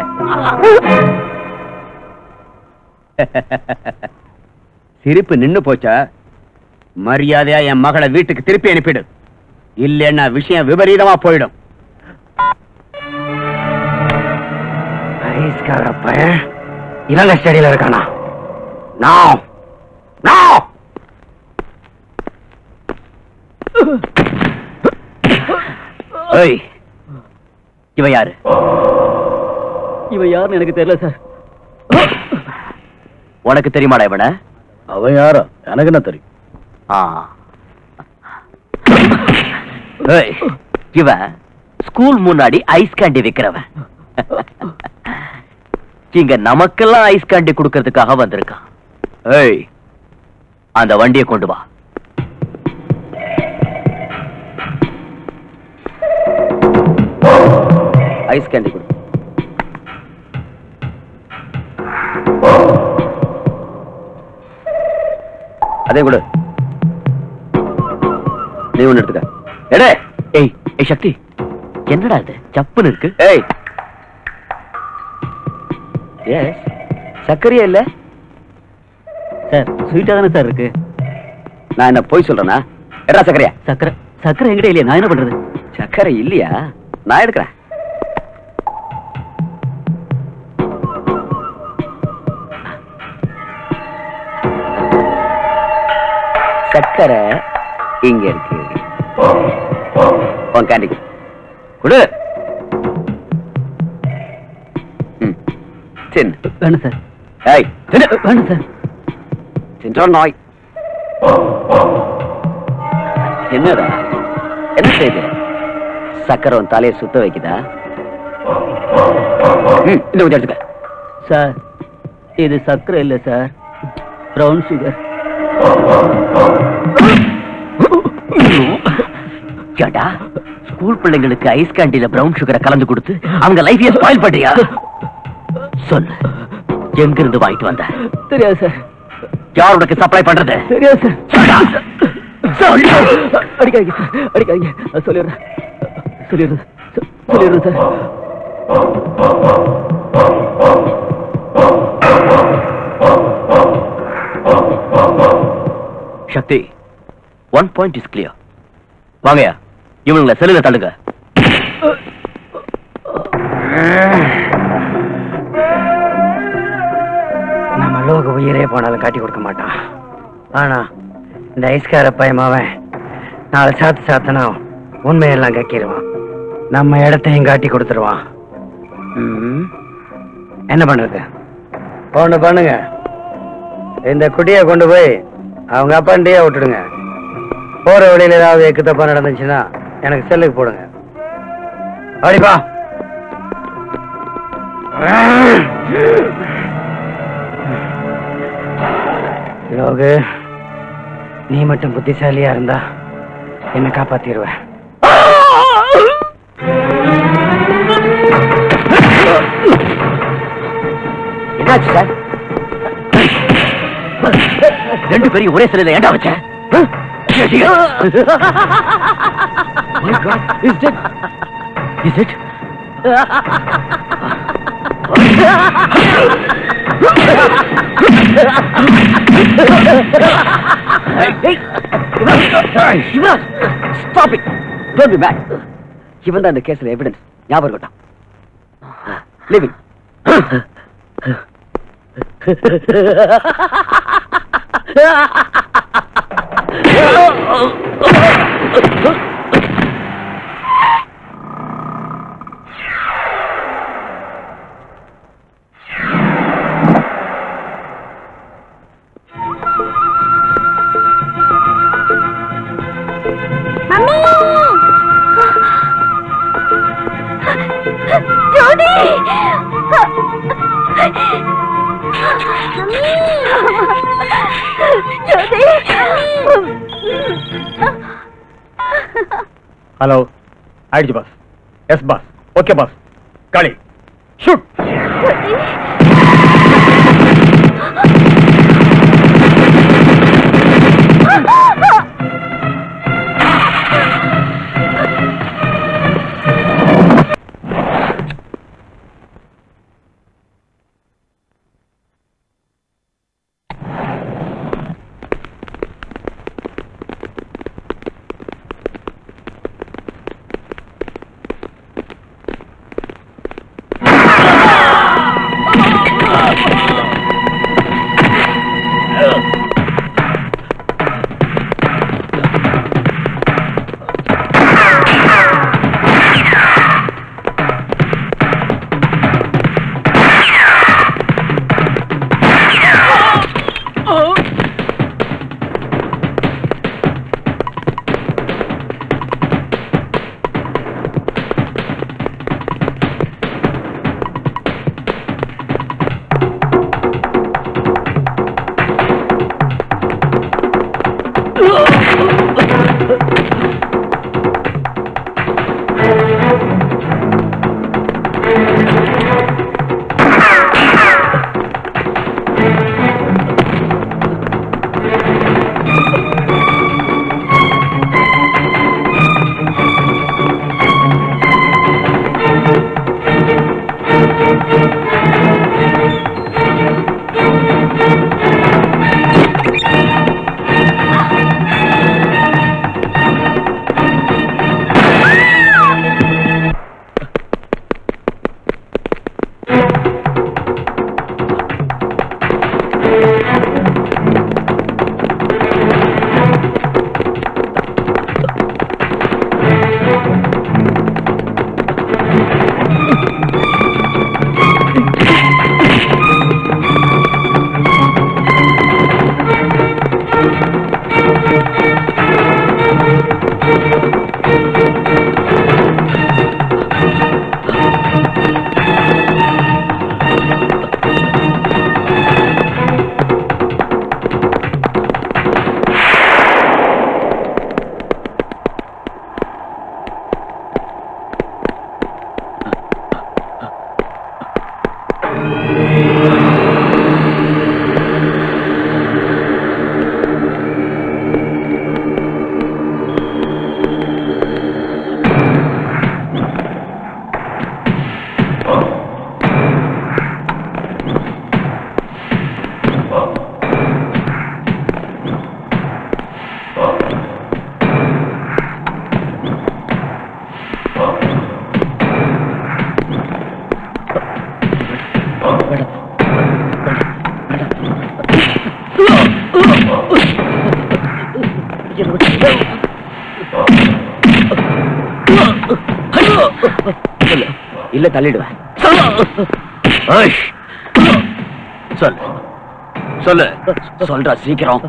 சிரிப்பு நின்னு போச்சா மரியாதையா என் மகளை வீட்டுக்கு திருப்பி அனுப்பிடு இல்லைன்னா விஷயம் விபரீதமா போயிடும் ஐஸ்கார பையன் இளங்க ஸ்டடியில இருக்கானா நான் நான் ஏய் இவ யாரு இவ யாருன்னு எனக்கு தெரியல சார் உனக்கு தெரியுமாடா இவன அவன் யாரோ எனக்கு என்ன தெரியும் ஆ. ஏய், இவன் ஸ்கூல் முன்னாடி ஐஸ் கேண்டி விக்கிறவன் இங்க நமக்கெல்லாம் ஐஸ் கேண்டி கொடுக்கறதுக்காக வந்திருக்கான் ஏய் அந்த வண்டியை கொண்டு வா ஐஸ் கேண்டி கொடு அதே கொடு நீ ஒண்ணு எடுத்துக்க எடே ஏய் ஏய் சக்தி என்னடா இது சப்புன்னு இருக்கு ஏய் எஸ் சர்க்கரையா இல்ல சார் ஸ்வீட்டா தானே சார் இருக்கு நான் என்ன போய் சொல்றேனா எடா சர்க்கரையா சக்கரை சக்கரை எங்கிட்ட இல்லையா நான் என்ன பண்றது சர்க்கரை இல்லையா நான் எடுக்கிறேன் சர்க்கரை இங்க இருக்கு உன் கேண்டி கொடு ம், தின்னு வேணும் சார் ஏய் தின்னு வேணும் சார் தின்றான் நாய் என்னடா என்ன செய்து சக்கரை உன் தலையை சுத்த வைக்குதா ம், இன்னும் கொஞ்சம் எடுத்துக்க சார் இது சக்கரை இல்லை சார் ப்ரௌன் சுகர் ஏண்டா ஸ்கூல் பிள்ளைங்களுக்கு ஐஸ் கேண்டில பிரவுன் சுகரை கலந்து கொடுத்து அவங்க லைஃபையே ஸ்பாயில் பண்றியா சொல்லு எங்க இருந்து வாங்கிட்டு வந்த தெரியாது சார் யார் உனக்கு சப்ளை பண்றது தெரியாது சார் சொல்லு. அடிக்காதீங்க சார் அடிக்காதீங்க நான் சொல்லிடுறேன் சொல்லிடுறேன் சொ- சொல்லிடுறேன் sir Shakti one point is clear வாங்கயா இவனுங்களை செல்லுல தள்ளுங்க லோக உயிரே போனாலும் காட்டி கொடுக்க மாட்டான் ஆனா இந்த ஐஸ்கார பயமாவன் நாலு சாத்து சாத்தனா உண்மையெல்லாம் கக்கிடுவான் நம்ம இடத்தையும் காட்டி கொடுத்துருவான் ம். என்ன பண்றது ஒண்ணு பண்ணுங்க இந்த குட்டியை கொண்டு போய் அவங்க அப்பாண்டியே விட்டுடுங்க போற வழியில ஏதாவது எக்கு தப்பா நடந்துச்சுன்னா எனக்கு செல்லுக்கு போடுங்க அப்படிப்பா லோகு நீ மட்டும் புத்திசாலியா இருந்தா என்ன காப்பாத்திடுவ என்னாச்சு சார் ரெண்டு பேரும் ஒரே சிலையில ஏண்டா வச்சேன் Is it? Yuvaraj stop it don't be mad இவன் தான் இந்த கேஸ்ல எவிடன்ஸ் ஞாபகம் இருக்கட்டும் லிவிங் மம்மி ஜோடி ஜோடி ஹலோ ஆயிடுச்சு boss yes boss okay boss Kali shoot ஆ இல்ல தள்ளிடுவேன் ஏய். சொல்லு சொல்லு சொல்றா சீக்கிரம்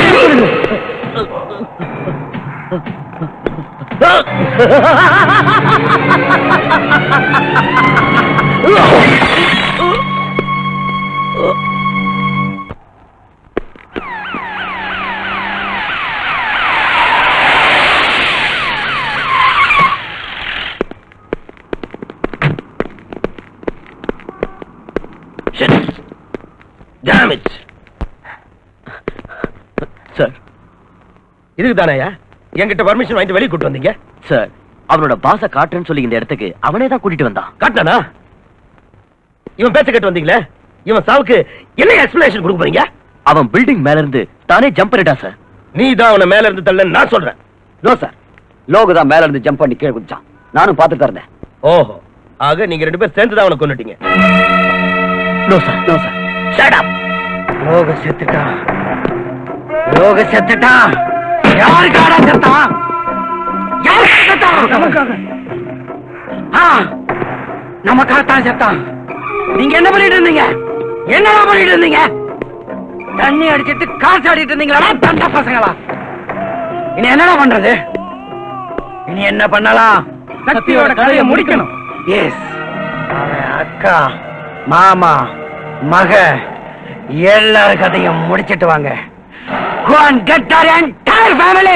சார் இதுக்கு தானேயா என்கிட்ட பர்மிஷன் வாங்கிட்டு வெளியே கூட்டு வந்தீங்க சார் அவனோட பாச காட்டுன்னு சொல்லி இந்த இடத்துக்கு அவனே தான் கூட்டிட்டு வந்தான் காட்டினானா இவன் பேச்ச கேட்டு வந்தீங்களே இவன் சாவுக்கு என்ன எக்ஸ்பிளேஷன் கொடுக்க போறீங்க அவன் பில்டிங் மேல இருந்து தானே ஜம்ப் பண்ணிட்டான் சார் நீ தான் அவனை மேல இருந்து தள்ள நான் சொல்றேன் நோ சார் லோகு தான் மேல இருந்து ஜம்ப் பண்ணி கீழே குதிச்சான் நானும் பார்த்துட்டு தான் இருந்தேன் ஓஹோ ஆக நீங்க ரெண்டு பேரும் சேர்ந்து தான் அவனை கொண்டுட்டீங்க no sir no sir shut up லோக செத்துட்டான் லோக செத்துட்டான் யாருக்காக செத்தான் யாருக்காக செத்தான் நமக்காக ஆ நமக்காக தான் செத்தான் நீங்க என்ன பண்ணிட்டு இருந்தீங்க என்னடா பண்ணிட்டு இருந்தீங்க தண்ணி அடிச்சிட்டு காசு ஆடிட்டு இருந்தீங்களா தண்ட பசங்களா இனி என்னடா பண்றது இனி என்ன பண்ணலாம் சக்தியோட கதையை முடிக்கணும் எஸ் அக்கா மாமா மக எல்லார் கதையும் முடிச்சிட்டு வாங்க Go and get their entire family!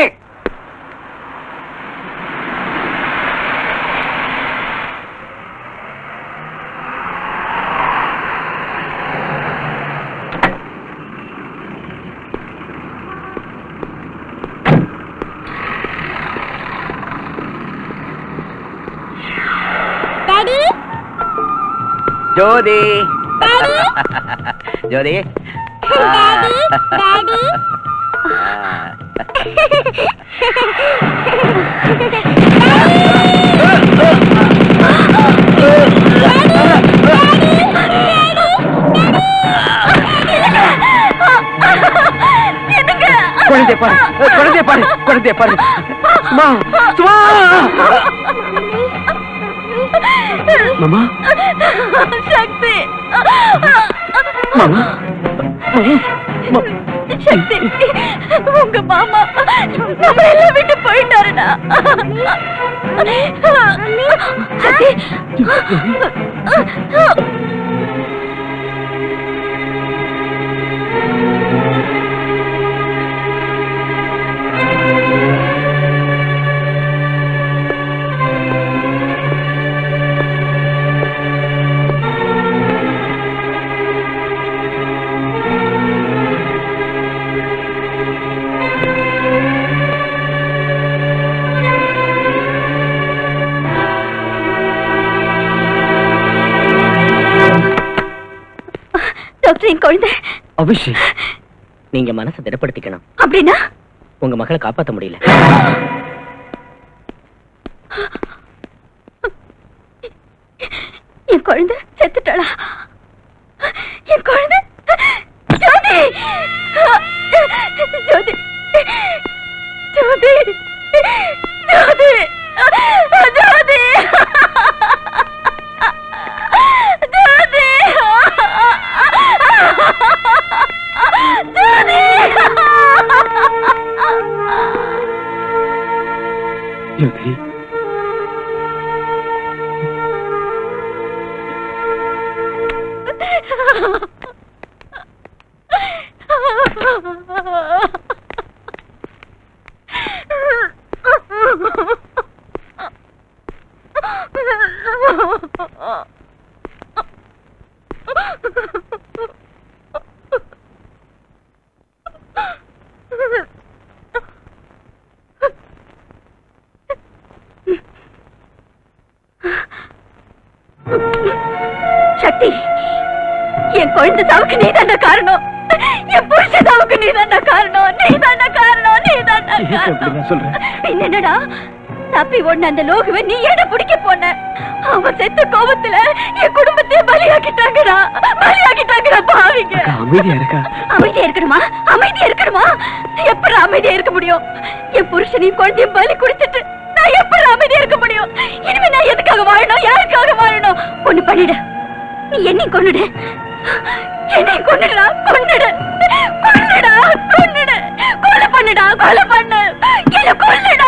Daddy Jyothi daddy Jyothi daddy daddy குழந்தை பாரு குழந்தை பாரு குழந்தை பாரு சும்மா சும்மா மாமா சக்தி மாமா சக்தி உங்க மாமா நம்ம எல்லாம் விட்டு போயிட்டாருடா சக்தி டாக்டர் என் குழந்தை அபிஷேக் நீங்க மனசை திடப்படுத்திக்கணும் அப்படின்னா உங்க மகளை காப்பாத்த முடியல என் குழந்தை செத்துட்டாளா என் குழந்தை ஜோதி ஜோதி ஜோதி ஜோதி ஜோதி ஜோதி ஜோதி சக்தி என் குழந்தை சாவுக்கு நீ காரணம் என் புருஷ சாவுக்கு நீ காரணம் நீ காரணம் நீ காரணம் சொல்றேன் பின்ன என்னடா தப்பி ஒண்ணு அந்த லோகுவை நீ என்ன பிடிக்க போன அவன் செத்த கோபத்துல என் குடும்பத்தையே பலியாக்கிட்டாங்கடா பலியாக்கிட்டாங்கடா பாவிங்க அமைதியா இருக்கா அமைதியா இருக்கணுமா அமைதியா இருக்கணுமா எப்படி அமைதியா இருக்க முடியும் என் புருஷனையும் குழந்தையும் பலி குடிச்சிட்டு நான் எப்படி அமைதியா இருக்க முடியும் இனிமே நான் எதுக்காக வாழணும் யாருக்காக வாழணும் ஒண்ணு பண்ணிடு நீ என்னை கொன்னுடு என்னை கொன்னுடா கொன்னுடு கொன்னுடா கொன்னுடு கொலை பண்ணுடா கொலை பண்ணு என்ன கொல்லுடா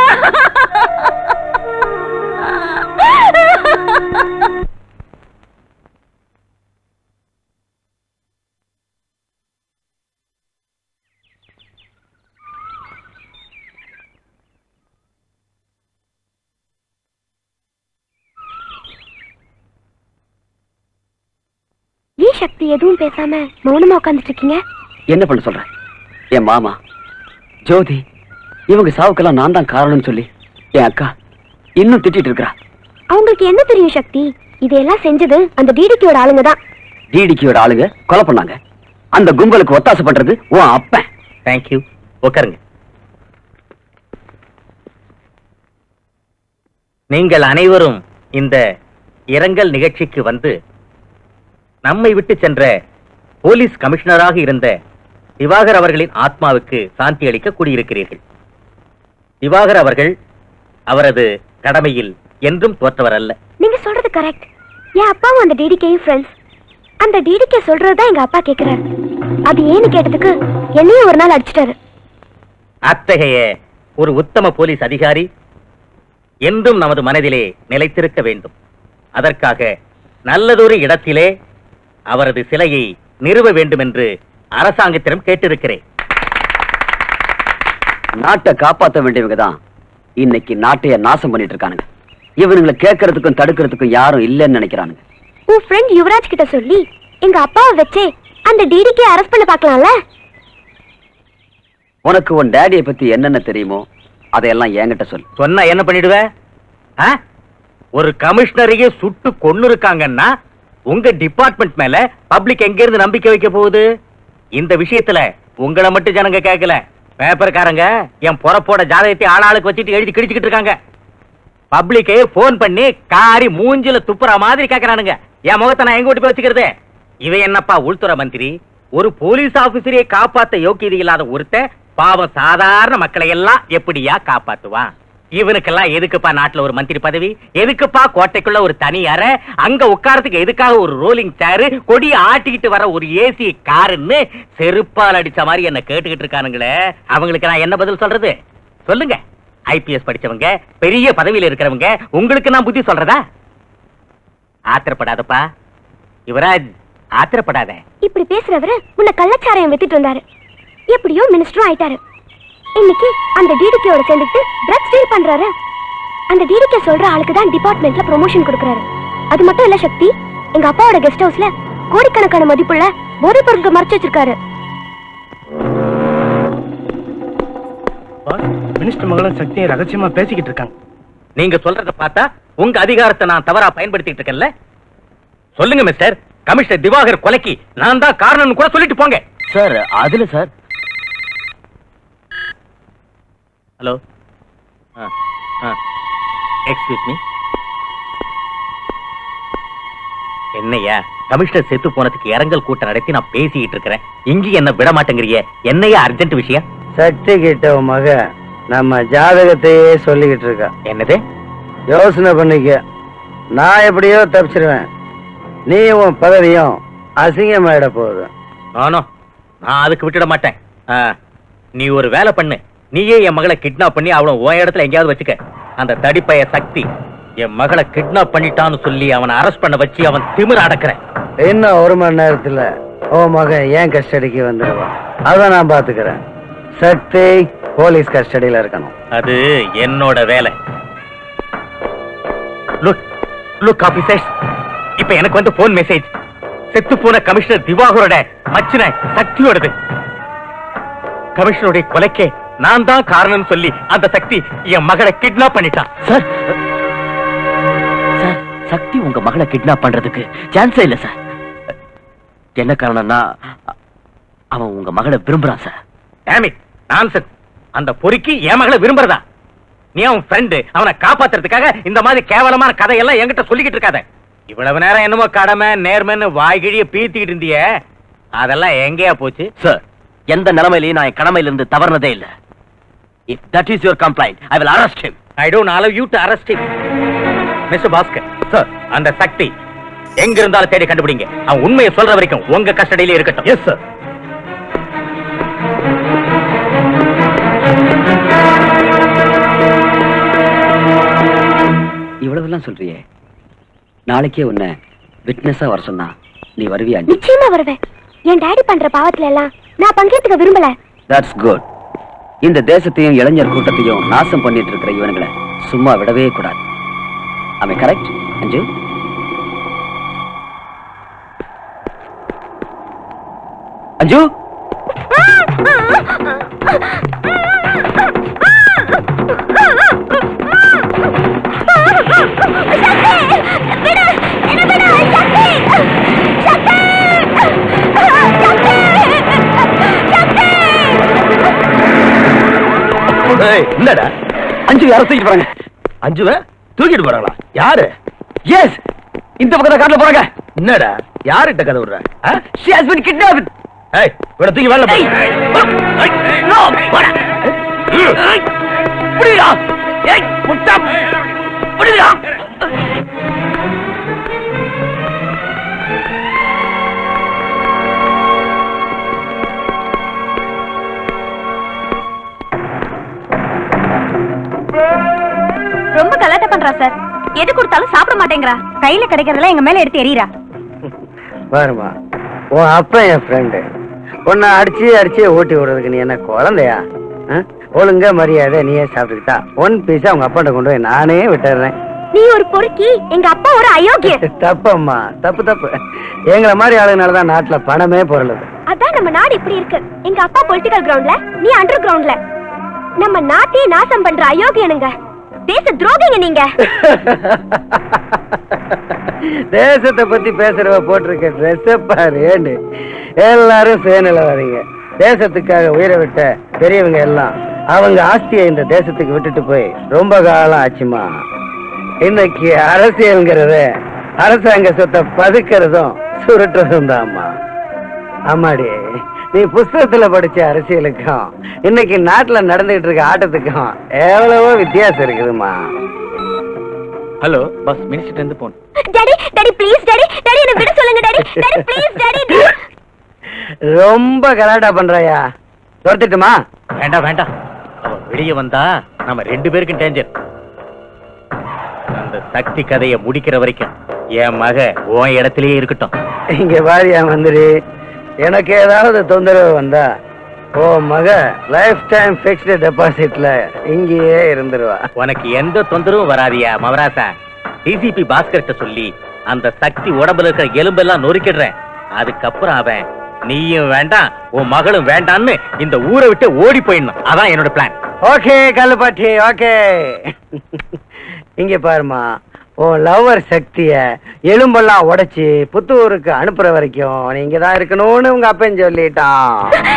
ஏன் சக்தி எதுவும் பேசாம மௌனமா உட்காந்துட்டு இருக்கீங்க என்ன பண்ண சொல்ற என் மாமா ஜோதி இவங்க சாவுக்கெல்லாம் நான் தான் காரணம்னு சொல்லி என் அக்கா இன்னும் திட்டிட்டு இருக்கா அவங்களுக்கு என்ன தெரியும் சக்தி இதையெல்லாம் செஞ்சது அந்த டிடிக்கியோட ஆளுங்க தான் டிடிக்கியோட ஆளுங்க கொலை பண்ணாங்க அந்த கும்பலுக்கு ஒத்தாசை பண்றது உன் அப்பன் தேங்க்யூ உட்காருங்க நீங்கள் அனைவரும் இந்த இரங்கல் நிகழ்ச்சிக்கு வந்து நம்மை விட்டு சென்ற போலீஸ் கமிஷனராக இருந்த திவாகர் அவர்களின் ஆத்மாவுக்கு சாந்தி அளிக்க கூடியிருக்கிறீர்கள் திவாகர் அவர்கள் அவரது கடமையில் என்றும் தோற்றவர் அல்ல நீங்க சொல்றது கரெக்ட் என் அப்பாவும் அந்த டிடிக்கையும் ஃப்ரெண்ட்ஸ் அந்த டிடிக்கே சொல்றதுதான் எங்க அப்பா கேக்குறாரு அது ஏன்னு கேட்டதுக்கு என்னையும் ஒரு நாள் அடிச்சிட்டாரு அத்தகைய ஒரு உத்தம போலீஸ் அதிகாரி என்றும் நமது மனதிலே நிலைத்திருக்க வேண்டும் அதற்காக நல்லதொரு இடத்திலே அவரது சிலையை நிறுவ வேண்டும் என்று அரசாங்கத்திடம் கேட்டிருக்கிறேன் நாட்டை காப்பாத்த வேண்டியவங்க தான் இன்னைக்கு நாட்டைய நாசம் பண்ணிட்டு இருக்கானுங்க இவனுங்களை கேட்கறதுக்கும் தடுக்கிறதுக்கும் யாரும் இல்லைன்னு நினைக்கிறானுங்க உன் ஃப்ரெண்ட் யுவராஜ் கிட்ட சொல்லி எங்க அப்பாவை வச்சே அந்த டிடிக்கே அரெஸ்ட் பண்ண பார்க்கலாம்ல உனக்கு உன் டேடியை பத்தி என்னென்ன தெரியுமோ அதையெல்லாம் என்கிட்ட சொல்லு சொன்னா என்ன பண்ணிடுவ ஆ? ஒரு கமிஷனரையே சுட்டு கொன்னு இருக்காங்கன்னா உங்க டிபார்ட்மெண்ட் மேல பப்ளிக் எங்க இருந்து நம்பிக்கை வைக்க போகுது இந்த விஷயத்துல உங்களை மட்டும் ஜனங்க கேட்கல பேப்பர்காரங்க என் பொறப்போட ஜாதகத்தை ஆளாளுக்கு வச்சுட்டு எழுதி கிடிச்சுக்கிட்டு இருக்காங்க பப்ளிக்கே போன் பண்ணி காரி மூஞ்சில துப்புற மாதிரி கேக்குறானுங்க என் முகத்தை நான் எங்க விட்டு போய் வச்சுக்கிறது இவன் என்னப்பா உள்துறை மந்திரி ஒரு போலீஸ் ஆபீசரையே காப்பாத்த யோக்கியதை இல்லாத ஒருத்தன் பாவம் சாதாரண மக்களை எல்லாம் எப்படியா காப்பாத்துவான் இவனுக்கெல்லாம் எதுக்குப்பா நாட்டுல ஒரு மந்திரி பதவி எதுக்குப்பா கோட்டைக்குள்ள ஒரு தனி அறை அங்க உட்காரத்துக்கு எதுக்காக ஒரு ரோலிங் சேரு கொடி ஆட்டிக்கிட்டு வர ஒரு ஏசி காருன்னு செருப்பால் அடிச்ச மாதிரி என்ன கேட்டுக்கிட்டு இருக்கானுங்களே அவங்களுக்கு நான் என்ன பதில் சொல்றது சொல்லுங்க ஐபிஎஸ் படிச்சவங்க பெரிய பதவியில இருக்கிறவங்க உங்களுக்கு நான் புத்தி சொல்றதா ஆத்திரப்படாதப்பா யுவராஜ் ஆத்திரப்படாத இப்படி பேசுறவரு முன்ன கள்ளச்சாராயம் வித்துட்டு இருந்தாரு எப்படியோ மினிஸ்டரும் ஆயிட்டாரு இன்னைக்கு அந்த டிடிக்கேயோட சேர்ந்துட்டு ட்ரக்ஸ் டீல் பண்றாரு அந்த டிடிகே சொல்ற ஆளுக்கு தான் டிபார்ட்மெண்ட்ல ப்ரொமோஷன் கொடுக்கறாரு அது மட்டும் இல்ல சக்தி எங்க அப்பாவோட கெஸ்ட் ஹவுஸ்ல கோடிக்கணக்கான மதிப்புள்ள போதைப் பொருட்கள் மறைச்சு வச்சிருக்காரு மினிஸ்டர் மகளும் சக்தியை ரகசியமா பேசிக்கிட்டு இருக்காங்க நீங்க சொல்றத பார்த்தா உங்க அதிகாரத்தை நான் தவறா பயன்படுத்திட்டு இருக்கேன்ல சொல்லுங்க மிஸ்டர் கமிஷனர் திவாகர் கொலைக்கு நான் தான் காரணம்னு கூட சொல்லிட்டு போங்க சார் அதுல சார் ஹலோ எக்ஸ்கியூஸ் மீ என்னையா கமிஷனர் செத்து போனதுக்கு இரங்கல் கூட்டம் நடத்தி நான் பேசிக்கிட்டு இருக்கிறேன் இங்கேயும் என்ன விட மாட்டேங்கிறிய என்னையா அர்ஜென்ட் விஷயம் சக்தி கிட்ட உன் மக நம்ம ஜாதகத்தையே சொல்லிக்கிட்டு இருக்கா என்னது யோசனை பண்ணிக்க நான் எப்படியோ தப்பிச்சிருவேன் நீ உன் பதவியும் அசிங்கமாயிட போகுது நானோ நான் அதுக்கு விட்டுட மாட்டேன் ஆ, நீ ஒரு வேலை பண்ணு நீயே என் மகளை கிட்னாப் பண்ணி அவளை உன் இடத்துல எங்கேயாவது வச்சுக்க அந்த தடிப்பைய சக்தி என் மகளை கிட்னாப் பண்ணிட்டான்னு சொல்லி அவனை அரெஸ்ட் பண்ண வச்சு அவன் திமிர அடக்குறேன் இன்னும் ஒரு மணி நேரத்துல உன் மகன் ஏன் கஸ்டடிக்கு வந்துடுவான் அதை நான் பாத்துக்கிறேன் சக்தி போலீஸ் கஸ்டடியில இருக்கணும் அது என்னோட வேலை லுக் லுக் ஆபீசர்ஸ் இப்ப எனக்கு வந்து போன் மெசேஜ் செத்து போன கமிஷனர் திவாகரோட மச்சின சக்தியோடது கமிஷனருடைய கொலைக்கே நான் தான் காரணம் சொல்லி அந்த சக்தி என் மகளை கிட்னாப் பண்ணிட்டான் சார் சார் சக்தி உங்க மகளை கிட்னாப் பண்றதுக்கு சான்ஸே இல்ல சார் என்ன காரணம்னா அ- அவன் உங்க மகளை விரும்புறான் சார் Damn it, nonsense. அந்த பொறுக்கி என் மகளை விரும்புறதா நீ அவன் ஃப்ரெண்டு அவனை காப்பாத்துறதுக்காக இந்த மாதிரி கேவலமான கதையெல்லாம் என்கிட்ட சொல்லிக்கிட்டு இருக்காத இவ்வளவு நேரம் என்னமோ கடமை நேர்மைன்னு வாய்கிழிய பீத்திக்கிட்டு இருந்தியே அதெல்லாம் எங்கேயா போச்சு சார் எந்த நிலைமையிலையும் நான் என் கடமையில இருந்து தவறுனதே இல்ல if that is your complaint I will arrest him I don't allow you to arrest him mister Bhaskar sir அந்த சக்தி எங்க இருந்தாலும் தேடி கண்டுபிடிங்க அவன் உண்மையை சொல்ற வரைக்கும் உங்க கஸ்டடியில இருக்கட்டும் எஸ் சார் இவ்வளவுலாம் சொல்றியே நாளைக்கே உன்னை விட்னஸா வர சொன்னா நீ வருவியா அஞ்சு நிச்சயமா வருவேன் என் டாடி பண்ற பாவத்துல எல்லாம் நான் பங்கேற்றுக்க விரும்பல தட்ஸ் குட் இந்த தேசத்தையும் இளைஞர் கூட்டத்தையும் நாசம் பண்ணிட்டு இருக்கிற இவனுங்களை சும்மா விடவே கூடாது அமை கரெக்ட் அஞ்சு அஞ்சு என்னடா அஞ்சு யாரை தூக்கிட்டு போறாங்க அஞ்சுவ தூக்கிட்டு போறாங்களா யாரு எஸ் இந்த பக்கத்துல காட்டுல போறாங்க என்னடா யாருகிட்ட கதை விடுற ஆ? she has been kidnapped ஏய் இவனை தூக்கி வேலை ஏய், no, போடா. ஏய், புடிடா. ஏய், முட்டா. புடிடா. ரொம்ப கலாட்டா பண்றா சார் எது கொடுத்தாலும் சாப்பிட மாட்டேங்கிறா கையில கிடைக்கிறதெல்லாம் எங்க மேல எடுத்து எறியறா பாருமா உன் அப்பா என் ஃப்ரெண்டு உன்னை அடிச்சு அடிச்சு ஊட்டி விடுறதுக்கு நீ என்ன குழந்தையா ஆ? ஒழுங்கா மரியாதை நீயே சாப்பிட்டுக்கிட்டா ஒன் பீஸா அவங்க அப்பாட்ட கொண்டு போய் நானே விட்டுறேன் நீ ஒரு பொறுக்கி எங்க அப்பா ஒரு அயோக்கியர் தப்பம்மா தப்பு தப்பு எங்களை மாதிரி ஆளுங்கனாலதான் நாட்டுல பணமே பொருளுது அதான் நம்ம நாடு இப்படி இருக்கு எங்க அப்பா பொலிட்டிக்கல் கிரவுண்ட்ல நீ அண்டர் கிரவுண்ட்ல நம்ம நாட்டையே நாசம் பண்ற அயோக்கியனுங்க தேச துரோகிங்க நீங்க தேசத்தை பத்தி பேசுறவ போட்டிருக்க ட்ரெஸ் பாரு ஏண்டு எல்லாரும் சேனல வரீங்க தேசத்துக்காக உயிரை விட்ட பெரியவங்க எல்லாம் அவங்க ஆஸ்தியை இந்த தேசத்துக்கு விட்டுட்டு போய் ரொம்ப காலம் ஆச்சுமா இன்னைக்கு அரசியல்ங்கிறது அரசாங்க சொத்தை பதுக்கிறதும் சுருட்டுறதும் தான்மா ஆமாடி நீ புஸ்தகத்துல படிச்ச அரசியலுக்கும் இன்னைக்கு நாட்டுல நடந்துகிட்டு இருக்க ஆட்டத்துக்கும் எவ்வளவோ வித்தியாசம் இருக்குதுமா ஹலோ பஸ் மினிஸ்டர் இருந்து phone daddy daddy please daddy daddy என்ன விட சொல்லுங்க டாடி டாடி ப்ளீஸ் டாடி ரொம்ப கலாட்டா பண்றாயா துரத்திட்டுமா வேண்டாம் வேண்டாம் அவ வெளியே வந்தா நம்ம ரெண்டு பேருக்கும் டேஞ்சர் அந்த சக்தி கதையை முடிக்கிற வரைக்கும் என் மக உன் இடத்திலேயே இருக்கட்டும் இங்க பாரியா மந்திரி எனக்கு ஏதாவது தொந்தரவு வந்தா ஓ மக லைஃப் டைம் பிக்ஸ்டு டெபாசிட்ல இங்கேயே இருந்துருவா உனக்கு எந்த தொந்தரவும் வராதியா மவராசா டிசிபி பாஸ்கர்ட்ட சொல்லி அந்த சக்தி உடம்புல இருக்கிற எலும்பெல்லாம் நொறுக்கிடுறேன் அதுக்கப்புறம் அவன் நீயும் வேண்டாம் உன் மகளும் வேண்டான்னு இந்த ஊரை விட்டு ஓடி போயிடணும் அதான் என்னோட பிளான் ஓகே கல்லுப்பாட்டி ஓகே இங்க பாருமா உன் லவ்வர் சக்திய எலும்பெல்லாம் உடைச்சு புத்தூருக்கு அனுப்புற வரைக்கும் நீங்க தான் இருக்கணும்னு உங்க அப்பன் சொல்லிட்டான்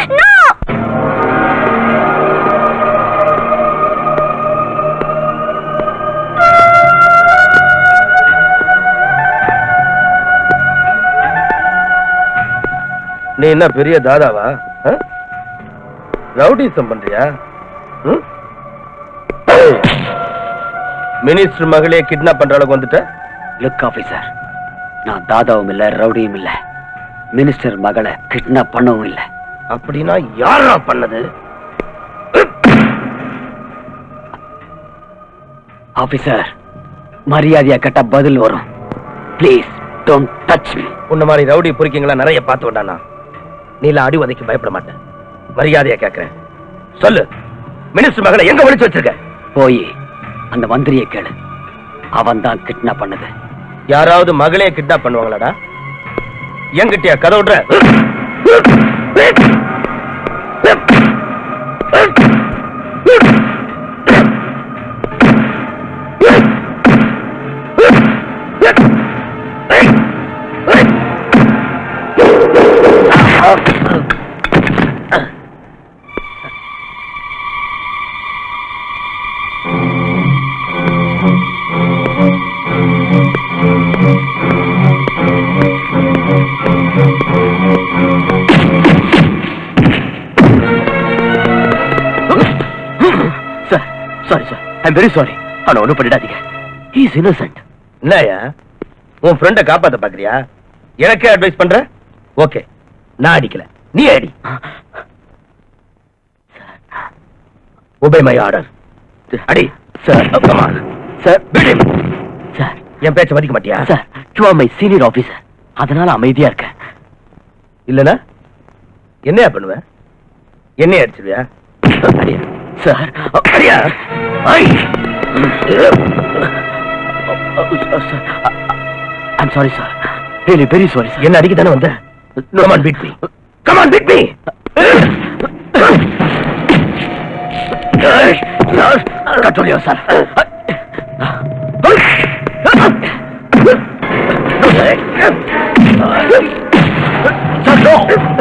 நீ என்ன பெரிய தாதாவா ரவுடிசம் பண்றியா ம்? ஏய், மினிஸ்டர் மகளே கிட்னாப் பண்ற அளவுக்கு வந்துட்ட லுக் ஆபீசர் நான் தாதாவும் இல்ல ரவுடியும் இல்ல மினிஸ்டர் மகளை கிட்னாப் பண்ணவும் இல்ல அப்படின்னா யாரா பண்ணது ஆபீசர் மரியாதையா கேட்டா பதில் வரும் ப்ளீஸ் டோன்ட் டச் மீ உன்ன மாதிரி ரவுடி பொறுக்கிங்களா நிறைய பார்த்து விட்டானா நீ எல்லாம் அடி உதைக்கு பயப்பட மாட்டேன் மரியாதையா கேக்குறேன் சொல்லு மினிஸ்டர் மகளை எங்க ஒளிச்சு வச்சிருக்க போய் அந்த மந்திரியை கேளு அவன் தான் கிட்னாப் பண்ணது யாராவது மகளே கிட்னாப் பண்ணுவாங்களாடா என்கிட்டயா கதை விடுற sorry sir I very sorry அவனை ஒன்றும் பண்ணிடாதீங்க இஸ் இன்னசென்ட் என்னயா உன் ஃப்ரெண்ட காப்பாத்த பாக்குறியா எனக்கே அட்வைஸ் பண்ற ஓகே நான் அடிக்கல நீ அடி ஒபே மை ஆர்டர் அடி சார் கமான் சார் விடு சார் என் பேச்ச மதிக்க மாட்டியா sir you are my senior officer அதனால அமைதியா இருக்கேன் இல்லனா என்னையா பண்ணுவ என்னைய அடிச்சிருவியா அடியா சார் அடியா I I'm sorry sir really very sorry sir என்ன அடிக்க தானே வந்த come on beat me come on beat me control your sir sir no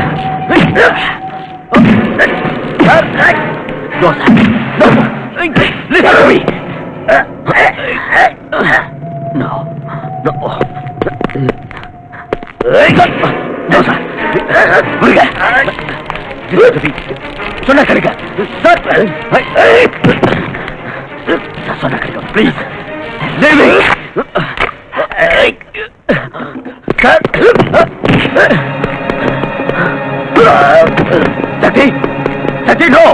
No, sir. No. Listen to me. No. No. No, sir. விடுங்க. Listen to me. சொன்னா கிடைக்க sir நான் சொன்னா கிடைக்கும் please sir Shakti Shakti no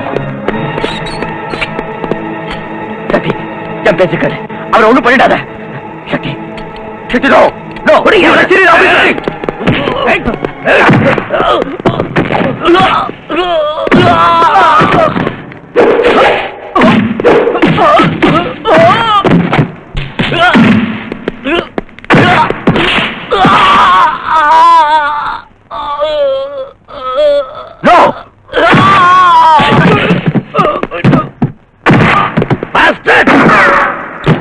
Shakti என் பேச்சுக்கள் அவரை ஒண்ணும் பண்ணிடாத Shakti Shakti no no No! Bastard!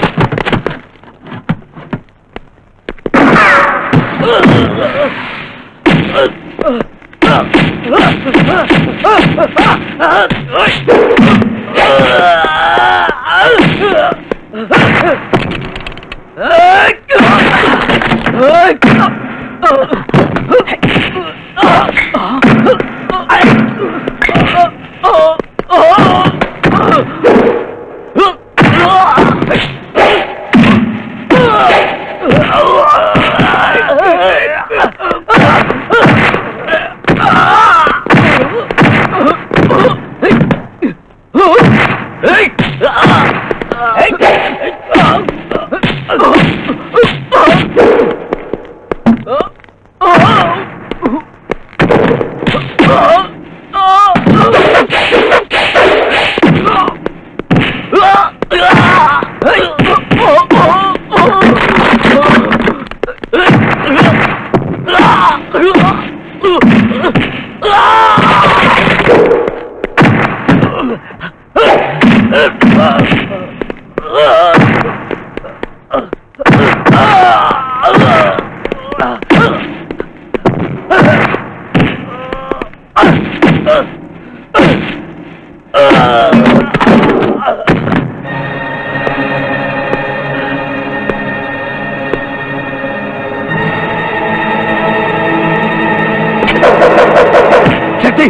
Shakti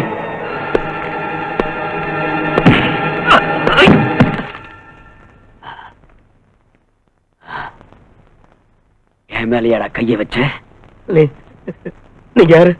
என் மேலேயாடா கைய வச்ச நீ நீங்க யாரு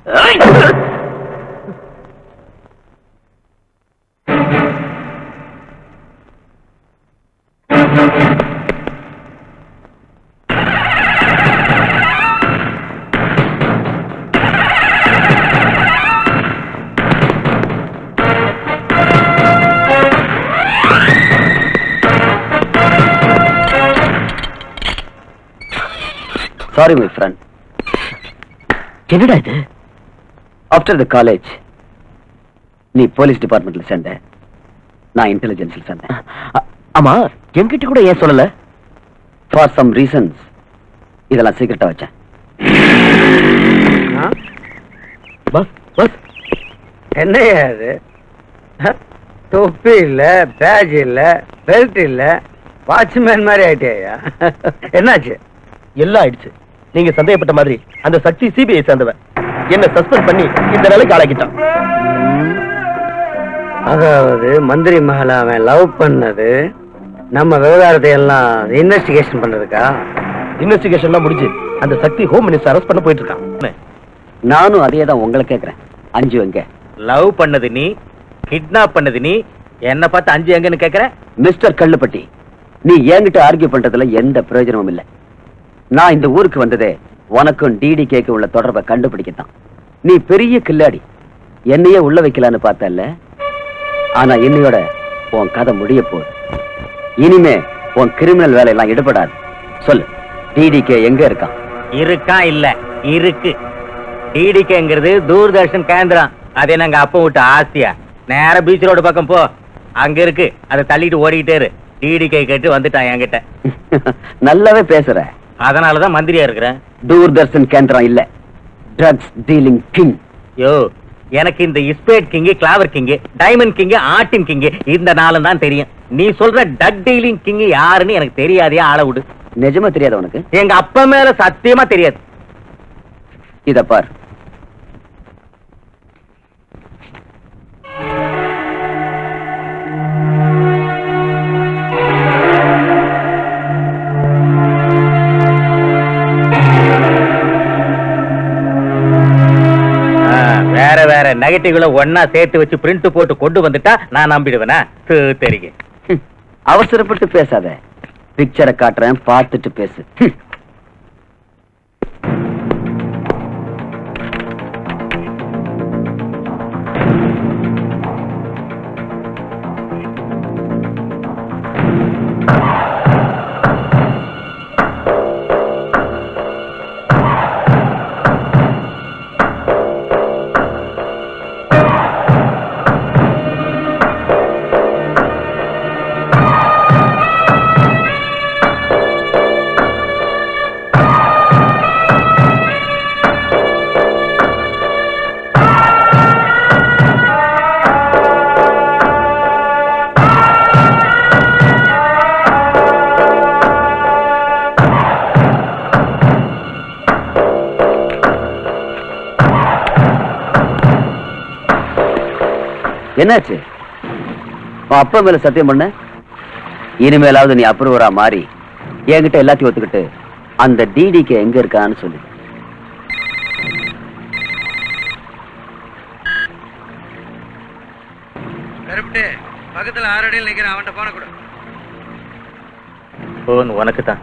சாரி மை ஃப்ரெண்ட் என்னடா இது ஆஃப்டர் த காலேஜ் நீ போலீஸ் டிபார்ட்மெண்ட்ல சேர்ந்த நான் இன்டெலிஜென்ஸ்ல சேர்ந்தேன் ஆமா என்கிட்ட கூட ஏன் சொல்லல ஃபார் சம் ரீசன்ஸ் இதெல்லாம் சீக்கிரட்டா வச்சேன் பஸ் பஸ் என்னையா அது ஹ? தொப்பி இல்ல பேட்ச் இல்ல பெல்ட் இல்ல வாட்ச்மேன் மாதிரி ஆயிட்டியா என்னாச்சு எல்லாம் ஆயிடுச்சு நீங்க சந்தேகப்பட்ட மாதிரி அந்த சக்தி சிபிஐ சேர்ந்தவன் என்ன சஸ்பெண்ட் பண்ணி இந்த நிலைக்கு ஆளாக்கிட்டான் அதாவது மந்திரி மகளை அவன் லவ் பண்ணது நம்ம விவகாரத்தை எல்லாம் இன்வெஸ்டிகேஷன் பண்றதுக்கா இன்வெஸ்டிகேஷன்லாம் முடிஞ்சு அந்த சக்தி ஹோம் மினிஸ்டர் அரெஸ்ட் பண்ண போயிட்டு இருக்கான் நானும் அதே தான் உங்களை கேட்கறேன் அஞ்சு எங்க லவ் பண்ணது நீ கிட்னாப் பண்ணது நீ என்ன பார்த்து அஞ்சு எங்கன்னு கேக்குற மிஸ்டர் கல்லுப்பட்டி நீ என்கிட்ட ஆர்கியூ பண்றதுல எந்த பிரயோஜனமும் இல்ல நான் இந்த ஊருக்கு வந்ததே உனக்கும் டிடி கேக்கு உள்ள தொடர்பை கண்டுபிடிக்கத்தான் நீ பெரிய கில்லாடி என்னையே உள்ள வைக்கலான்னு பார்த்தல்ல ஆனா என்னையோட உன் கதை முடிய போகுது இனிமே உன் கிரிமினல் வேலையெல்லாம் ஈடுபடாது சொல்லு டிடிகே எங்க இருக்கான் இருக்கா இல்ல இருக்கு டிடிகேங்கிறது தூர்தர்ஷன் கேந்திரம் அது நாங்க அப்ப விட்டு ஆசையா நேர பீச் ரோடு பக்கம் போ அங்க இருக்கு அதை தள்ளிட்டு ஓடிக்கிட்டே இரு டிடிகே கேட்டு வந்துட்டான் என்கிட்ட நல்லாவே பேசுற அதனாலதான் மந்திரியா இருக்கிறேன் தூர்தர்ஷன் கேந்திரம் இல்ல ட்ரக்ஸ் டீலிங் கிங் யோ எனக்கு இந்த இஸ்பேட் கிங் கிளாவர் கிங் டைமண்ட் கிங் ஆட்டின் கிங் இந்த நாளும் தான் தெரியும் நீ சொல்ற டக் டீலிங் கிங் யாருன்னு எனக்கு தெரியாதே ஆள விடு நிஜமா தெரியாத உனக்கு எங்க அப்பா மேல சத்தியமா தெரியாது இத பார் ஆ, வேற வேற நெகட்டிவ்களை ஒன்னா சேர்த்து வச்சு பிரிண்ட் போட்டு கொண்டு வந்துட்டா நான் நம்பிடுவேனா தெரியும் ஹம், அவசரப்பட்டு பேசாத பிக்சரை காட்டுறேன் பார்த்துட்டு பேசு ஹம். என்னாச்சு உன் அப்பா மேல சத்தியம் பண்ண இனிமேலாவது நீ அப்ரூவரா மாறி என்கிட்ட எல்லாத்தையும் ஒத்துக்கிட்டு அந்த டிடிக்கு எங்க இருக்கான்னு சொல்லு கருப்பிட்டு பக்கத்துல ஆறு அடியில் நிக்கிறேன் அவன்கிட்ட போன கூட போன் உனக்கு தான்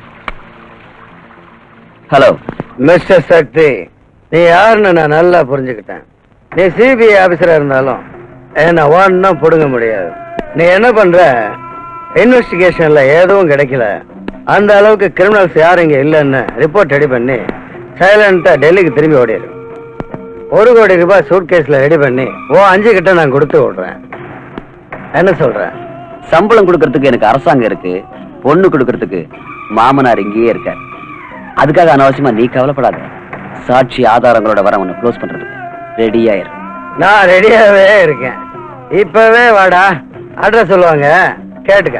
ஹலோ மிஸ்டர் சக்தி நீ யாருன்னு நான் நல்லா புரிஞ்சுக்கிட்டேன் நீ சிபிஐ ஆபீசரா இருந்தாலும் என்ன ஒன்னும் புடுங்க முடியாது நீ என்ன பண்ற இன்வெஸ்டிகேஷன்ல எதுவும் கிடைக்கல அந்த அளவுக்கு கிரிமினல்ஸ் யாரும் இங்க இல்லைன்னு ரிப்போர்ட் ரெடி பண்ணி சைலண்டா டெல்லிக்கு திரும்பி ஓடிடு ஒரு கோடி ரூபாய் சூட் கேஸ்ல ரெடி பண்ணி ஓ அஞ்சு கிட்ட நான் கொடுத்து விடுறேன் என்ன சொல்ற சம்பளம் கொடுக்கறதுக்கு எனக்கு அரசாங்கம் இருக்கு பொண்ணு கொடுக்கறதுக்கு மாமனார் இங்கேயே இருக்கார் அதுக்காக அனாவசியமா நீ கவலைப்படாத சாட்சி ஆதாரங்களோட வர உன்னை க்ளோஸ் பண்றதுக்கு ரெடியாயிரு நான் ரெடியாவே இருக்கேன் இப்பவே வாடா அட்ரஸ் சொல்லுவாங்க கேட்டுக்க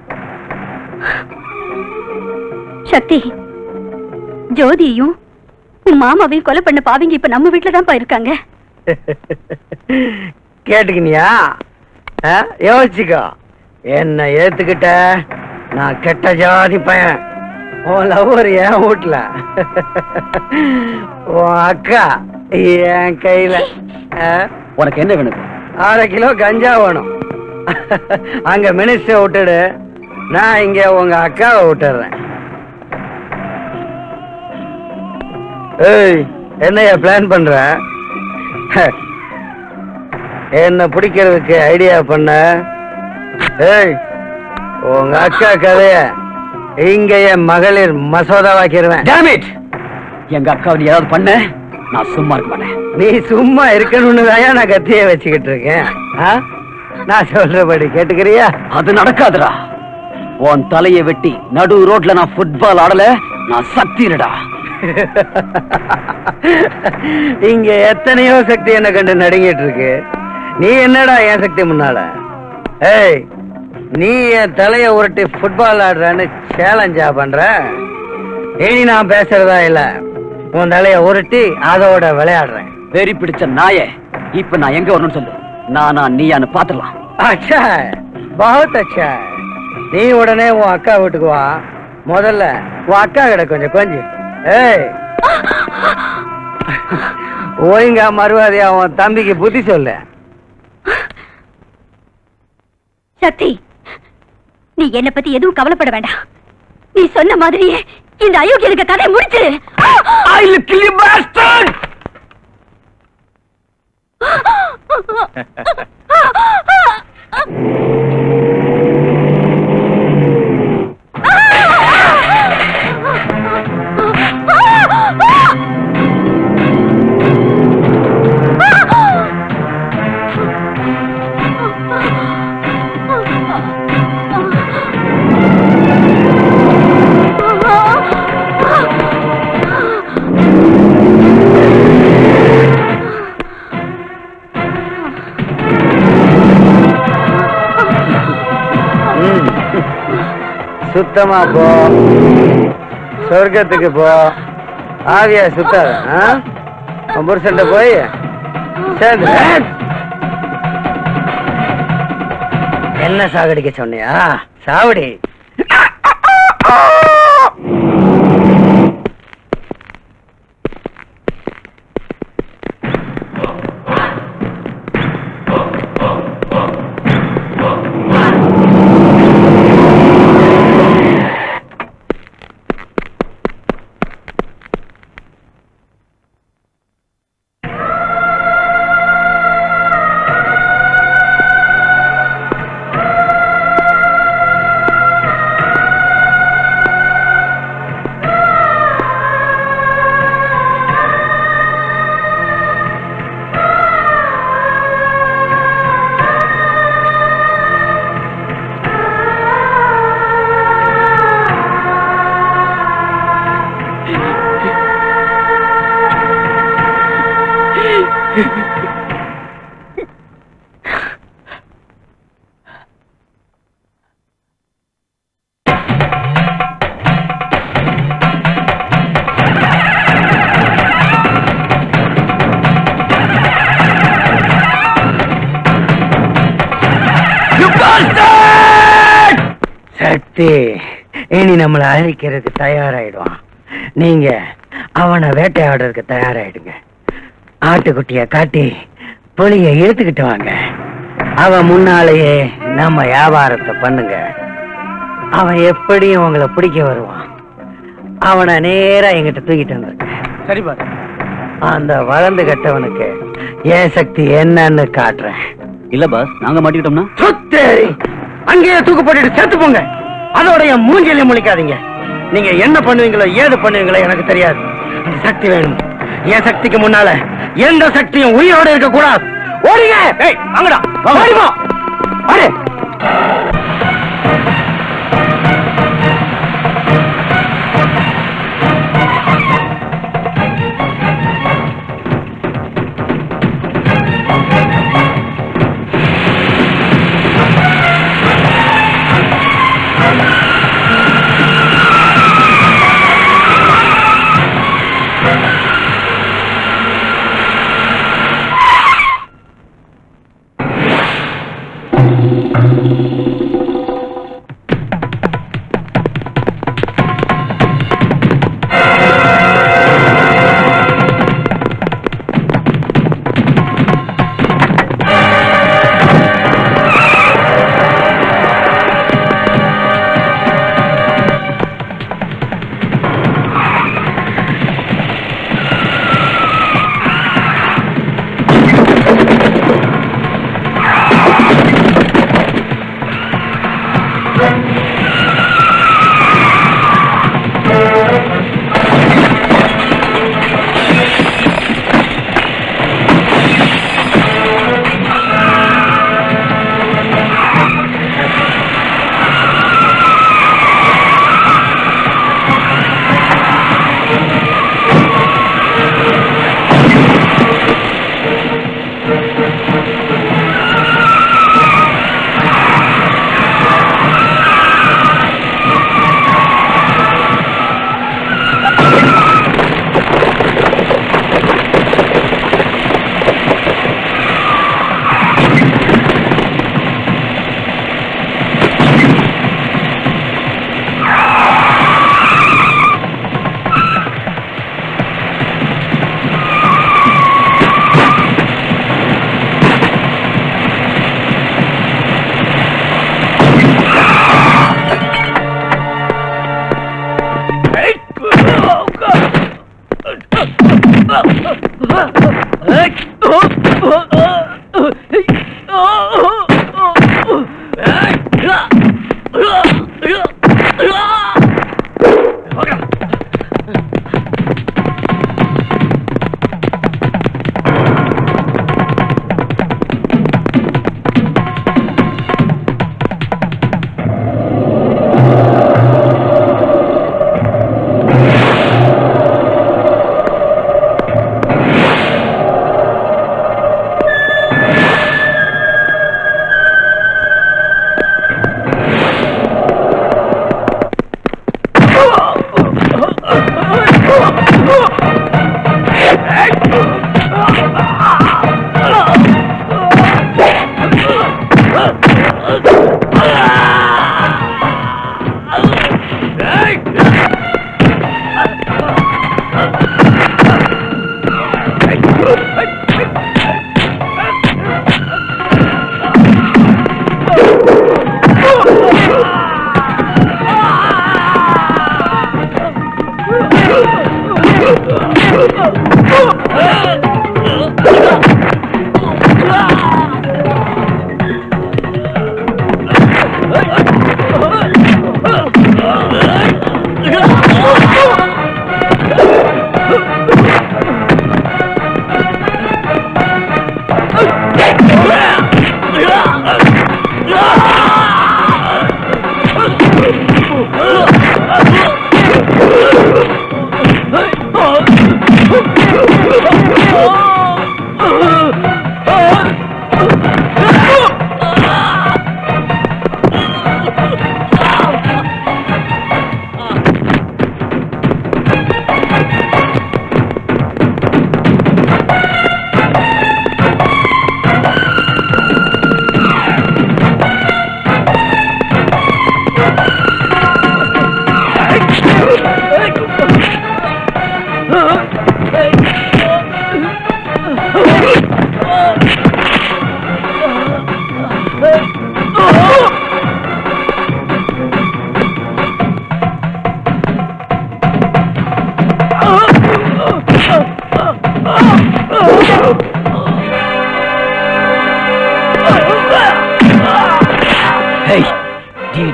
சக்தி ஜோதியையும் உன் மாமாவையும் கொலை பண்ண பாவிங்க இப்ப நம்ம வீட்டுல தான் இருக்காங்க கேட்டுக்கினியா ஆ? யோசிச்சுக்கோ என்ன ஏத்துக்கிட்ட நான் கெட்ட ஜாதி பையன் உன் லவ்வர் என் வீட்டுல உன் அக்கா என் கையில ஆ? உனக்கு என்ன வேணும் அரை கிலோ கஞ்சா வேணும் அங்க மினிஸ்டர் விட்டுடு நான் இங்க உங்க அக்காவை விட்டுறேன் ஏய் என்னையா பிளான் பண்ற என்ன பிடிக்கிறதுக்கு ஐடியா பண்ண ஏய் உங்க அக்கா கதைய இங்க என் மகளிர் மசோதாவாக்கிடுவேன் Damn it! எங்க அக்காவை நீ ஏதாவது பண்ண நான் சும்மா இருக்க மாட்டேன் நீ சும்மா இருக்கணும்னு தான் நான் கத்திய வச்சுக்கிட்டு இருக்கேன் ஆ? நான் சொல்றபடி கேட்டுக்கிறியா அது நடக்காதுடா உன் தலையை வெட்டி நடு ரோட்ல நான் ஃபுட்பால் ஆடல நான் சக்திடா இங்க எத்தனையோ சக்தி என்ன கண்டு நடுங்கிட்டு இருக்கு நீ என்னடா என் சக்தி முன்னால ஏய் நீ என் தலைய உருட்டி ஃபுட்பால் ஆடுறன்னு சேலஞ்சா பண்ற இனி நான் பேசுறதா இல்ல உன் தலைய உருட்டி அதோட விளையாடுறேன் வெறி பிடிச்ச நாயே இப்ப நான் எங்க வரணும்னு சொல்லு நானா நீயான்னு பாத்துடலாம் அச்சா பகுத் அச்சா நீ உடனே உன் அக்கா வீட்டுக்கு வா முதல்ல உன் அக்கா கிட்ட கொஞ்சம் கொஞ்சம் ஏய் ஒழுங்கா மறுவாதியா உன் தம்பிக்கு புத்தி சொல்லு சக்தி நீ என்ன பத்தி எதுவும் கவலைப்பட வேண்டாம் நீ சொன்ன மாதிரியே இந்த அயோக்கியனுக்கு கதை முடிச்சிரு ம். சுத்தமா போ சொர்க்கத்துக்கு போ ஆவியா சுத்தாத ஆ? உன் புருஷன்ட்ட போய் சேர்ந்து என்ன சாகடிக்க சொன்னியா சாவடி சக்தி இனி நம்மளை அழிக்கிறதுக்கு தயாராயிடுவான் நீங்க அவனை வேட்டையாடுறதுக்கு தயாராயிடுங்க ஆட்டுக்குட்டிய காட்டி புலிய இழுத்துக்கிட்டு வாங்க அவன் முன்னாலேயே நம்ம வியாபாரத்தை பண்ணுங்க அவன் எப்படியும் உங்களை பிடிக்க வருவான் அவனை நேரா எங்கிட்ட தூக்கிட்டு வந்துருங்க சரி பாஸ் அந்த வளர்ந்து கட்டவனுக்கு ஏன் சக்தி என்னன்னு காட்டுறேன் இல்ல பாஸ் நாங்க மாட்டிக்கிட்டோம்னா சுத்தேரி அங்கேயே தூக்கு போட்டுட்டு செத்து போங்க அதோட என் மூஞ்சில முழிக்காதீங்க நீங்க என்ன பண்ணுவீங்களோ ஏது பண்ணுவீங்களோ எனக்கு தெரியாது அந்த சக்தி வேணும் என் சக்திக்கு முன்னால எந்த சக்தியும் உயிரோட இருக்க கூடாது ஓடுங்க ஏய் வாங்கடா ஓடிமா ஓடு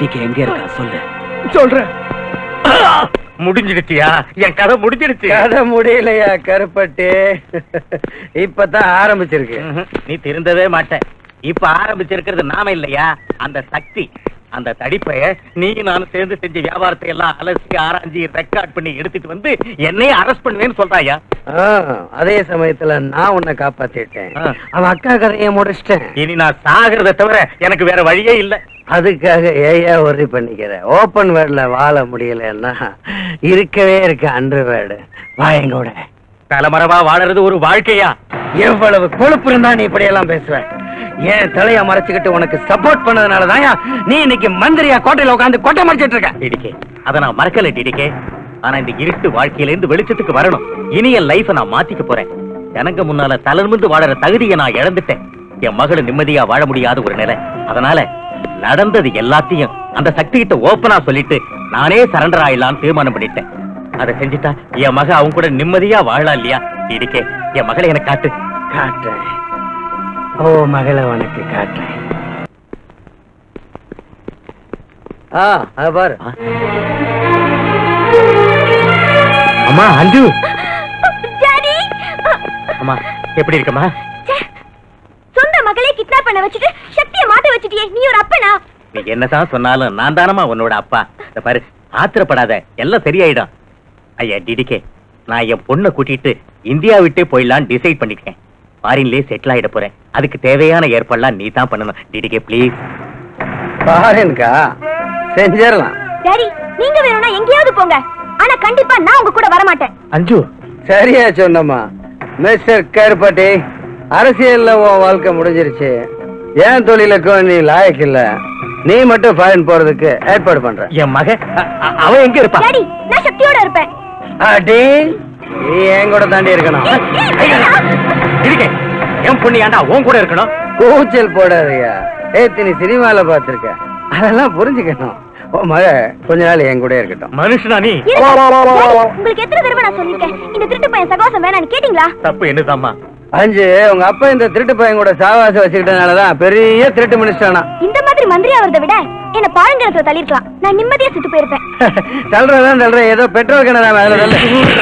டிடிக்கு எங்க இருக்கா சொல்லு சொல்றேன் முடிஞ்சிடுச்சியா என் கதை முடிஞ்சிடுச்சு கதை முடியலையா கருப்பட்டி இப்பதான் ஆரம்பிச்சிருக்கு ம்ஹும். நீ திருந்தவே மாட்ட இப்ப ஆரம்பிச்சிருக்கிறது நாம இல்லையா அந்த சக்தி அந்த தடிப்பைய நீ நானும் சேர்ந்து செஞ்ச வியாபாரத்தை எல்லாம் அலசி ஆராய்ஞ்சி ரெக்கார்ட் பண்ணி எடுத்துட்டு வந்து என்னையே அரெஸ்ட் பண்ணுவேன்னு சொல்றாயா ஆ, அதே சமயத்துல நான் உன்னை காப்பாத்திட்டேன் ஆ. அவன் அக்கா கதையை முடிச்சிட்டேன் இனி நான் சாகிறத தவிர எனக்கு வேற வழியே இல்ல அதுக்காக ஏயா ஒரி பண்ணிக்கிற ஓப்பன் வேர்ட்ல வாழ முடியலன்னா இருக்கவே இருக்க அண்டர் வேர்டு வா எங்கூட தலைமறைவா வாழறது ஒரு வாழ்க்கையா எவ்வளவு கொழுப்பு இருந்தா நீ இப்படி எல்லாம் பேசுவ ஏன் தலைய மறைச்சுக்கிட்டு உனக்கு சப்போர்ட் பண்ணதுனாலதான் நீ இன்னைக்கு மந்திரியா கோட்டையில உட்காந்து கொட்டை மறைச்சிட்டு இருக்க டிடிகே அத நான் மறக்கல டிடிகே ஆனா இந்த இருட்டு வாழ்க்கையில இருந்து வெளிச்சத்துக்கு வரணும் இனி என் லைஃப நான் மாத்திக்க போறேன் ஜனங்க முன்னால தளர்ந்து வாழற தகுதியை நான் இழந்துட்டேன் என் மகளை நிம்மதியா வாழ முடியாத ஒரு நிலை அதனால நடந்தது எல்லாத்தையும் அந்த சக்தி கிட்ட ஓப்பனா சொல்லிட்டு நானே சரண்டர் ஆயிடலாம்னு தீர்மானம் பண்ணிட்டேன் அதை செஞ்சுட்டா என் மக அவங்க கூட நிம்மதியா வாழலாம் இல்லையா டிடிகே என் மகளை எனக்கு காட்டு காட்டுறேன் ஓ மகளை உனக்கு காட்டுறேன் ஆ அத பாரு அம்மா அஞ்சு டாடி அம்மா எப்படி இருக்கம்மா சொந்த மகளே கிட்னாப் பண்ண வச்சுட்டு சக்தியை மாட்ட வச்சுட்டியே நீ ஒரு அப்பனா நீ என்னதான் சொன்னாலும் நான் தானமா உன்னோட அப்பா இந்த பாரு ஆத்திரப்படாத எல்லாம் சரியாயிடும் ஐயா டிடிகே நான் என் பொண்ணை கூட்டிட்டு இந்தியா விட்டே போயிடலான்னு டிசைட் பண்ணிட்டேன் ஃபாரின்லயே செட்டில் ஆயிட போறேன் அதுக்கு தேவையான ஏற்பாடுலாம் நீ தான் பண்ணணும் டிடிகே ப்ளீஸ் பாருங்கக்கா செஞ்சிடலாம் டாடி நீங்க வேணும்னா எங்கேயாவது போங்க ஆனா கண்டிப்பா நான் உங்க கூட வர மாட்டேன் அஞ்சு சரியா சொன்னம்மா மிஸ்டர் கருப்பட்டி அரசியல்ல உன் வாழ்க்கை முடிஞ்சிருச்சு ஏன் தொழிலுக்கும் நீ லாயக்கு இல்ல நீ மட்டும் ஃபாரின் போறதுக்கு ஏற்பாடு பண்ற என் மக அ- அ- அவ எங்க இருப்பா டாடி நான் சக்தியோட இருப்பேன் அடி நீ என் கூட தாண்டி இருக்கணும் டிடிகே என் பொண்ணு ஏன்டா உன் கூட இருக்கணும் கூச்சல் போடாதயா ஏத்து நீ சினிமால பாத்திருக்க அதெல்லாம் புரிஞ்சுக்கணும் உன் மக கொஞ்ச நாள் என் கூட இருக்கட்டும் மனுஷனா நீ இருங்க. டாடி, உங்களுக்கு எத்தனை தடவை நான் சொல்லிருக்கேன் இந்த திருட்டு பையன் சகவாசம் வேணான்னு கேட்டீங்களா தப்பு என்னதாம்மா அஞ்சு உங்க அப்பா இந்த திருட்டு பையன் கூட சாவாசம் வச்சுக்கிட்டனாலதான் பெரிய திருட்டு மினிஸ்டரானா இந்த மாதிரி மந்திரி ஆவறதை விட என்ன பாழங்கிணத்துல தள்ளிருக்கலாம் நான் நிம்மதியா செத்து போயிருப்பேன் சொல்றதான் சொல்றேன் ஏதோ பெட்ரோல் கிணறாம அதுல தள்ளு.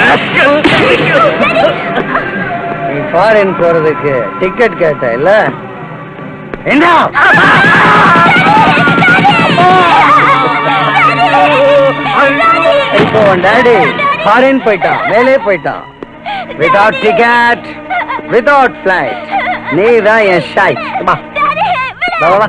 நீ ஃபாரின் போறதுக்கு டிக்கெட் கேட்ட இல்ல என்ன இப்போ உன் டாடி ஃபாரின் போயிட்டான் மேலே போயிட்டான் வித்வுட் டிக்கெட் வித்வுட் ஃபிளைட் நீ தான் என் ஷாய் வா வா, வா, வா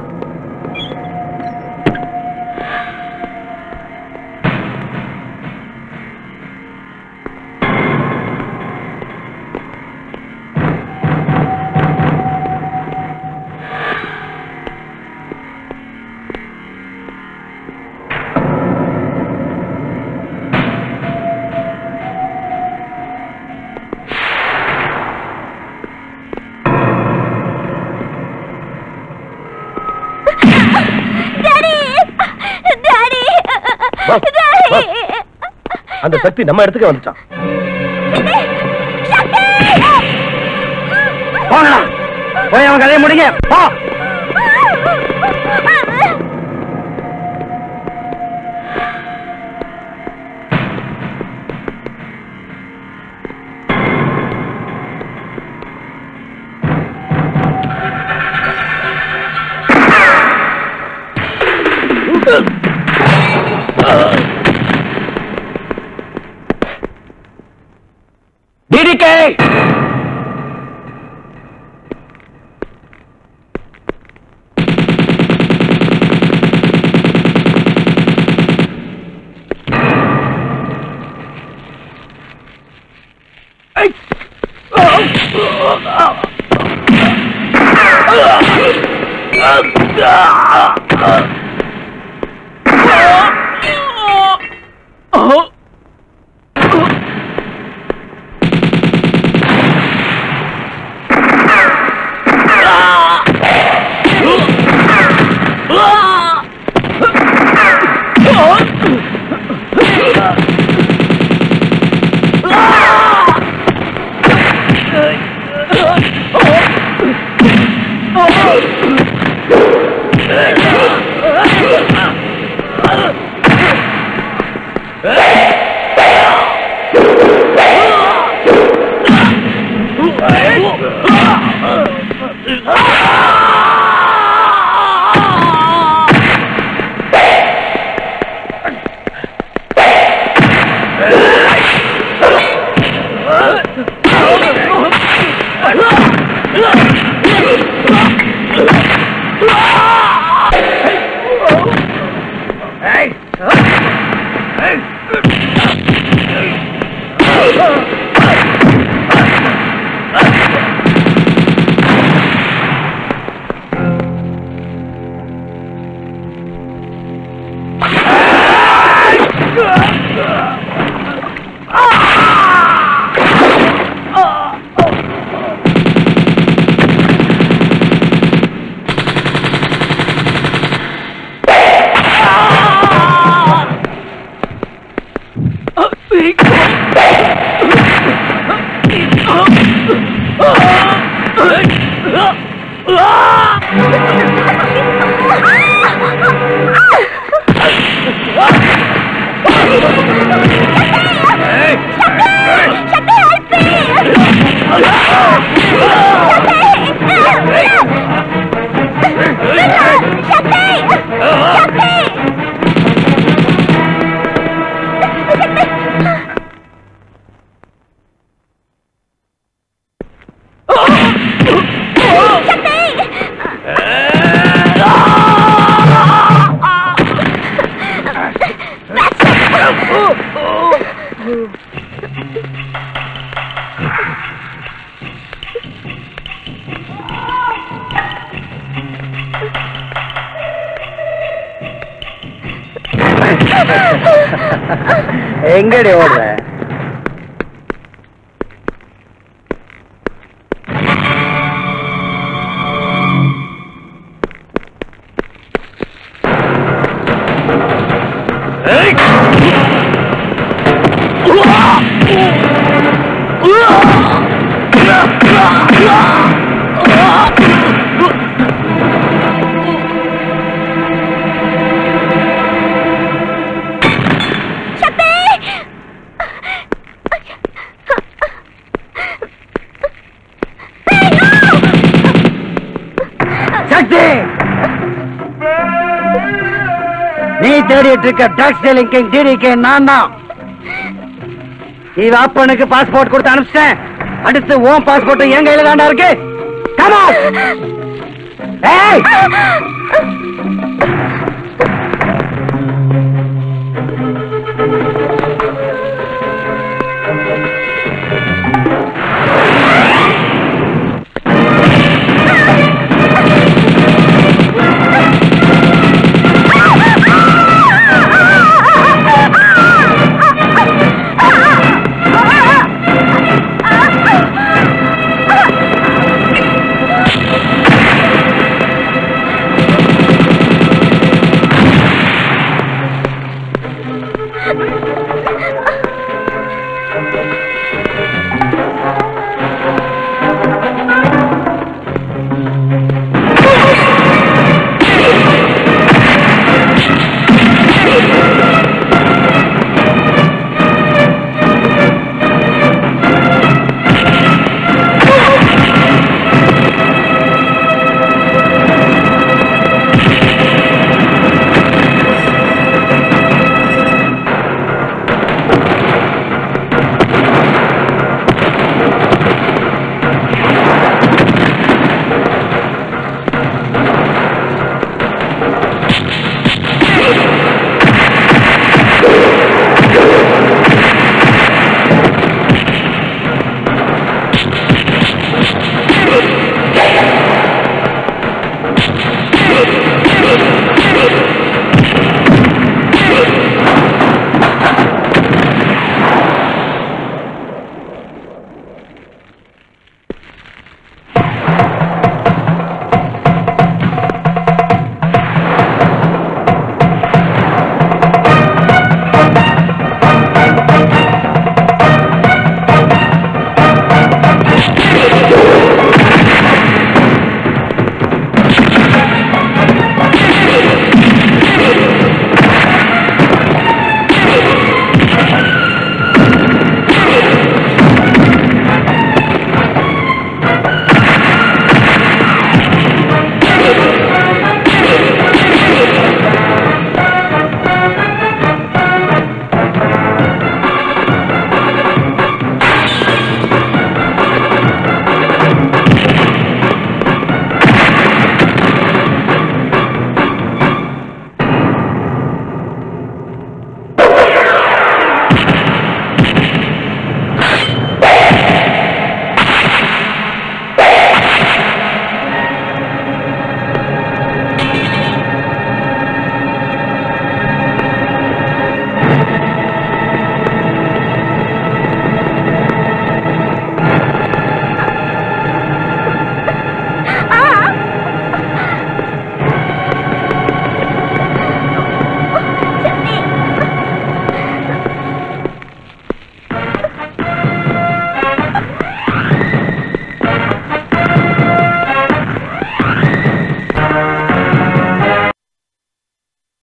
டாடி டாடி வா, டாடி வா. அந்த சக்தி நம்ம இடத்துக்கு வந்துட்டான் போங்கடா போய் அவன் கதையை முடிங்க போ டிடிகே எங்கடி ஓடுற சக்தி நீ தேடிட்டு இருக்க ட்ரக்ஸ் டீலிங் கிங் டிடிகே நான் தான் இவ அப்பனுக்கு பாஸ்போர்ட் கொடுத்து அனுப்பிச்சிட்டேன் அடுத்து உன் பாஸ்போர்ட் என் கையில தாண்டா இருக்கு Come on! ஏய்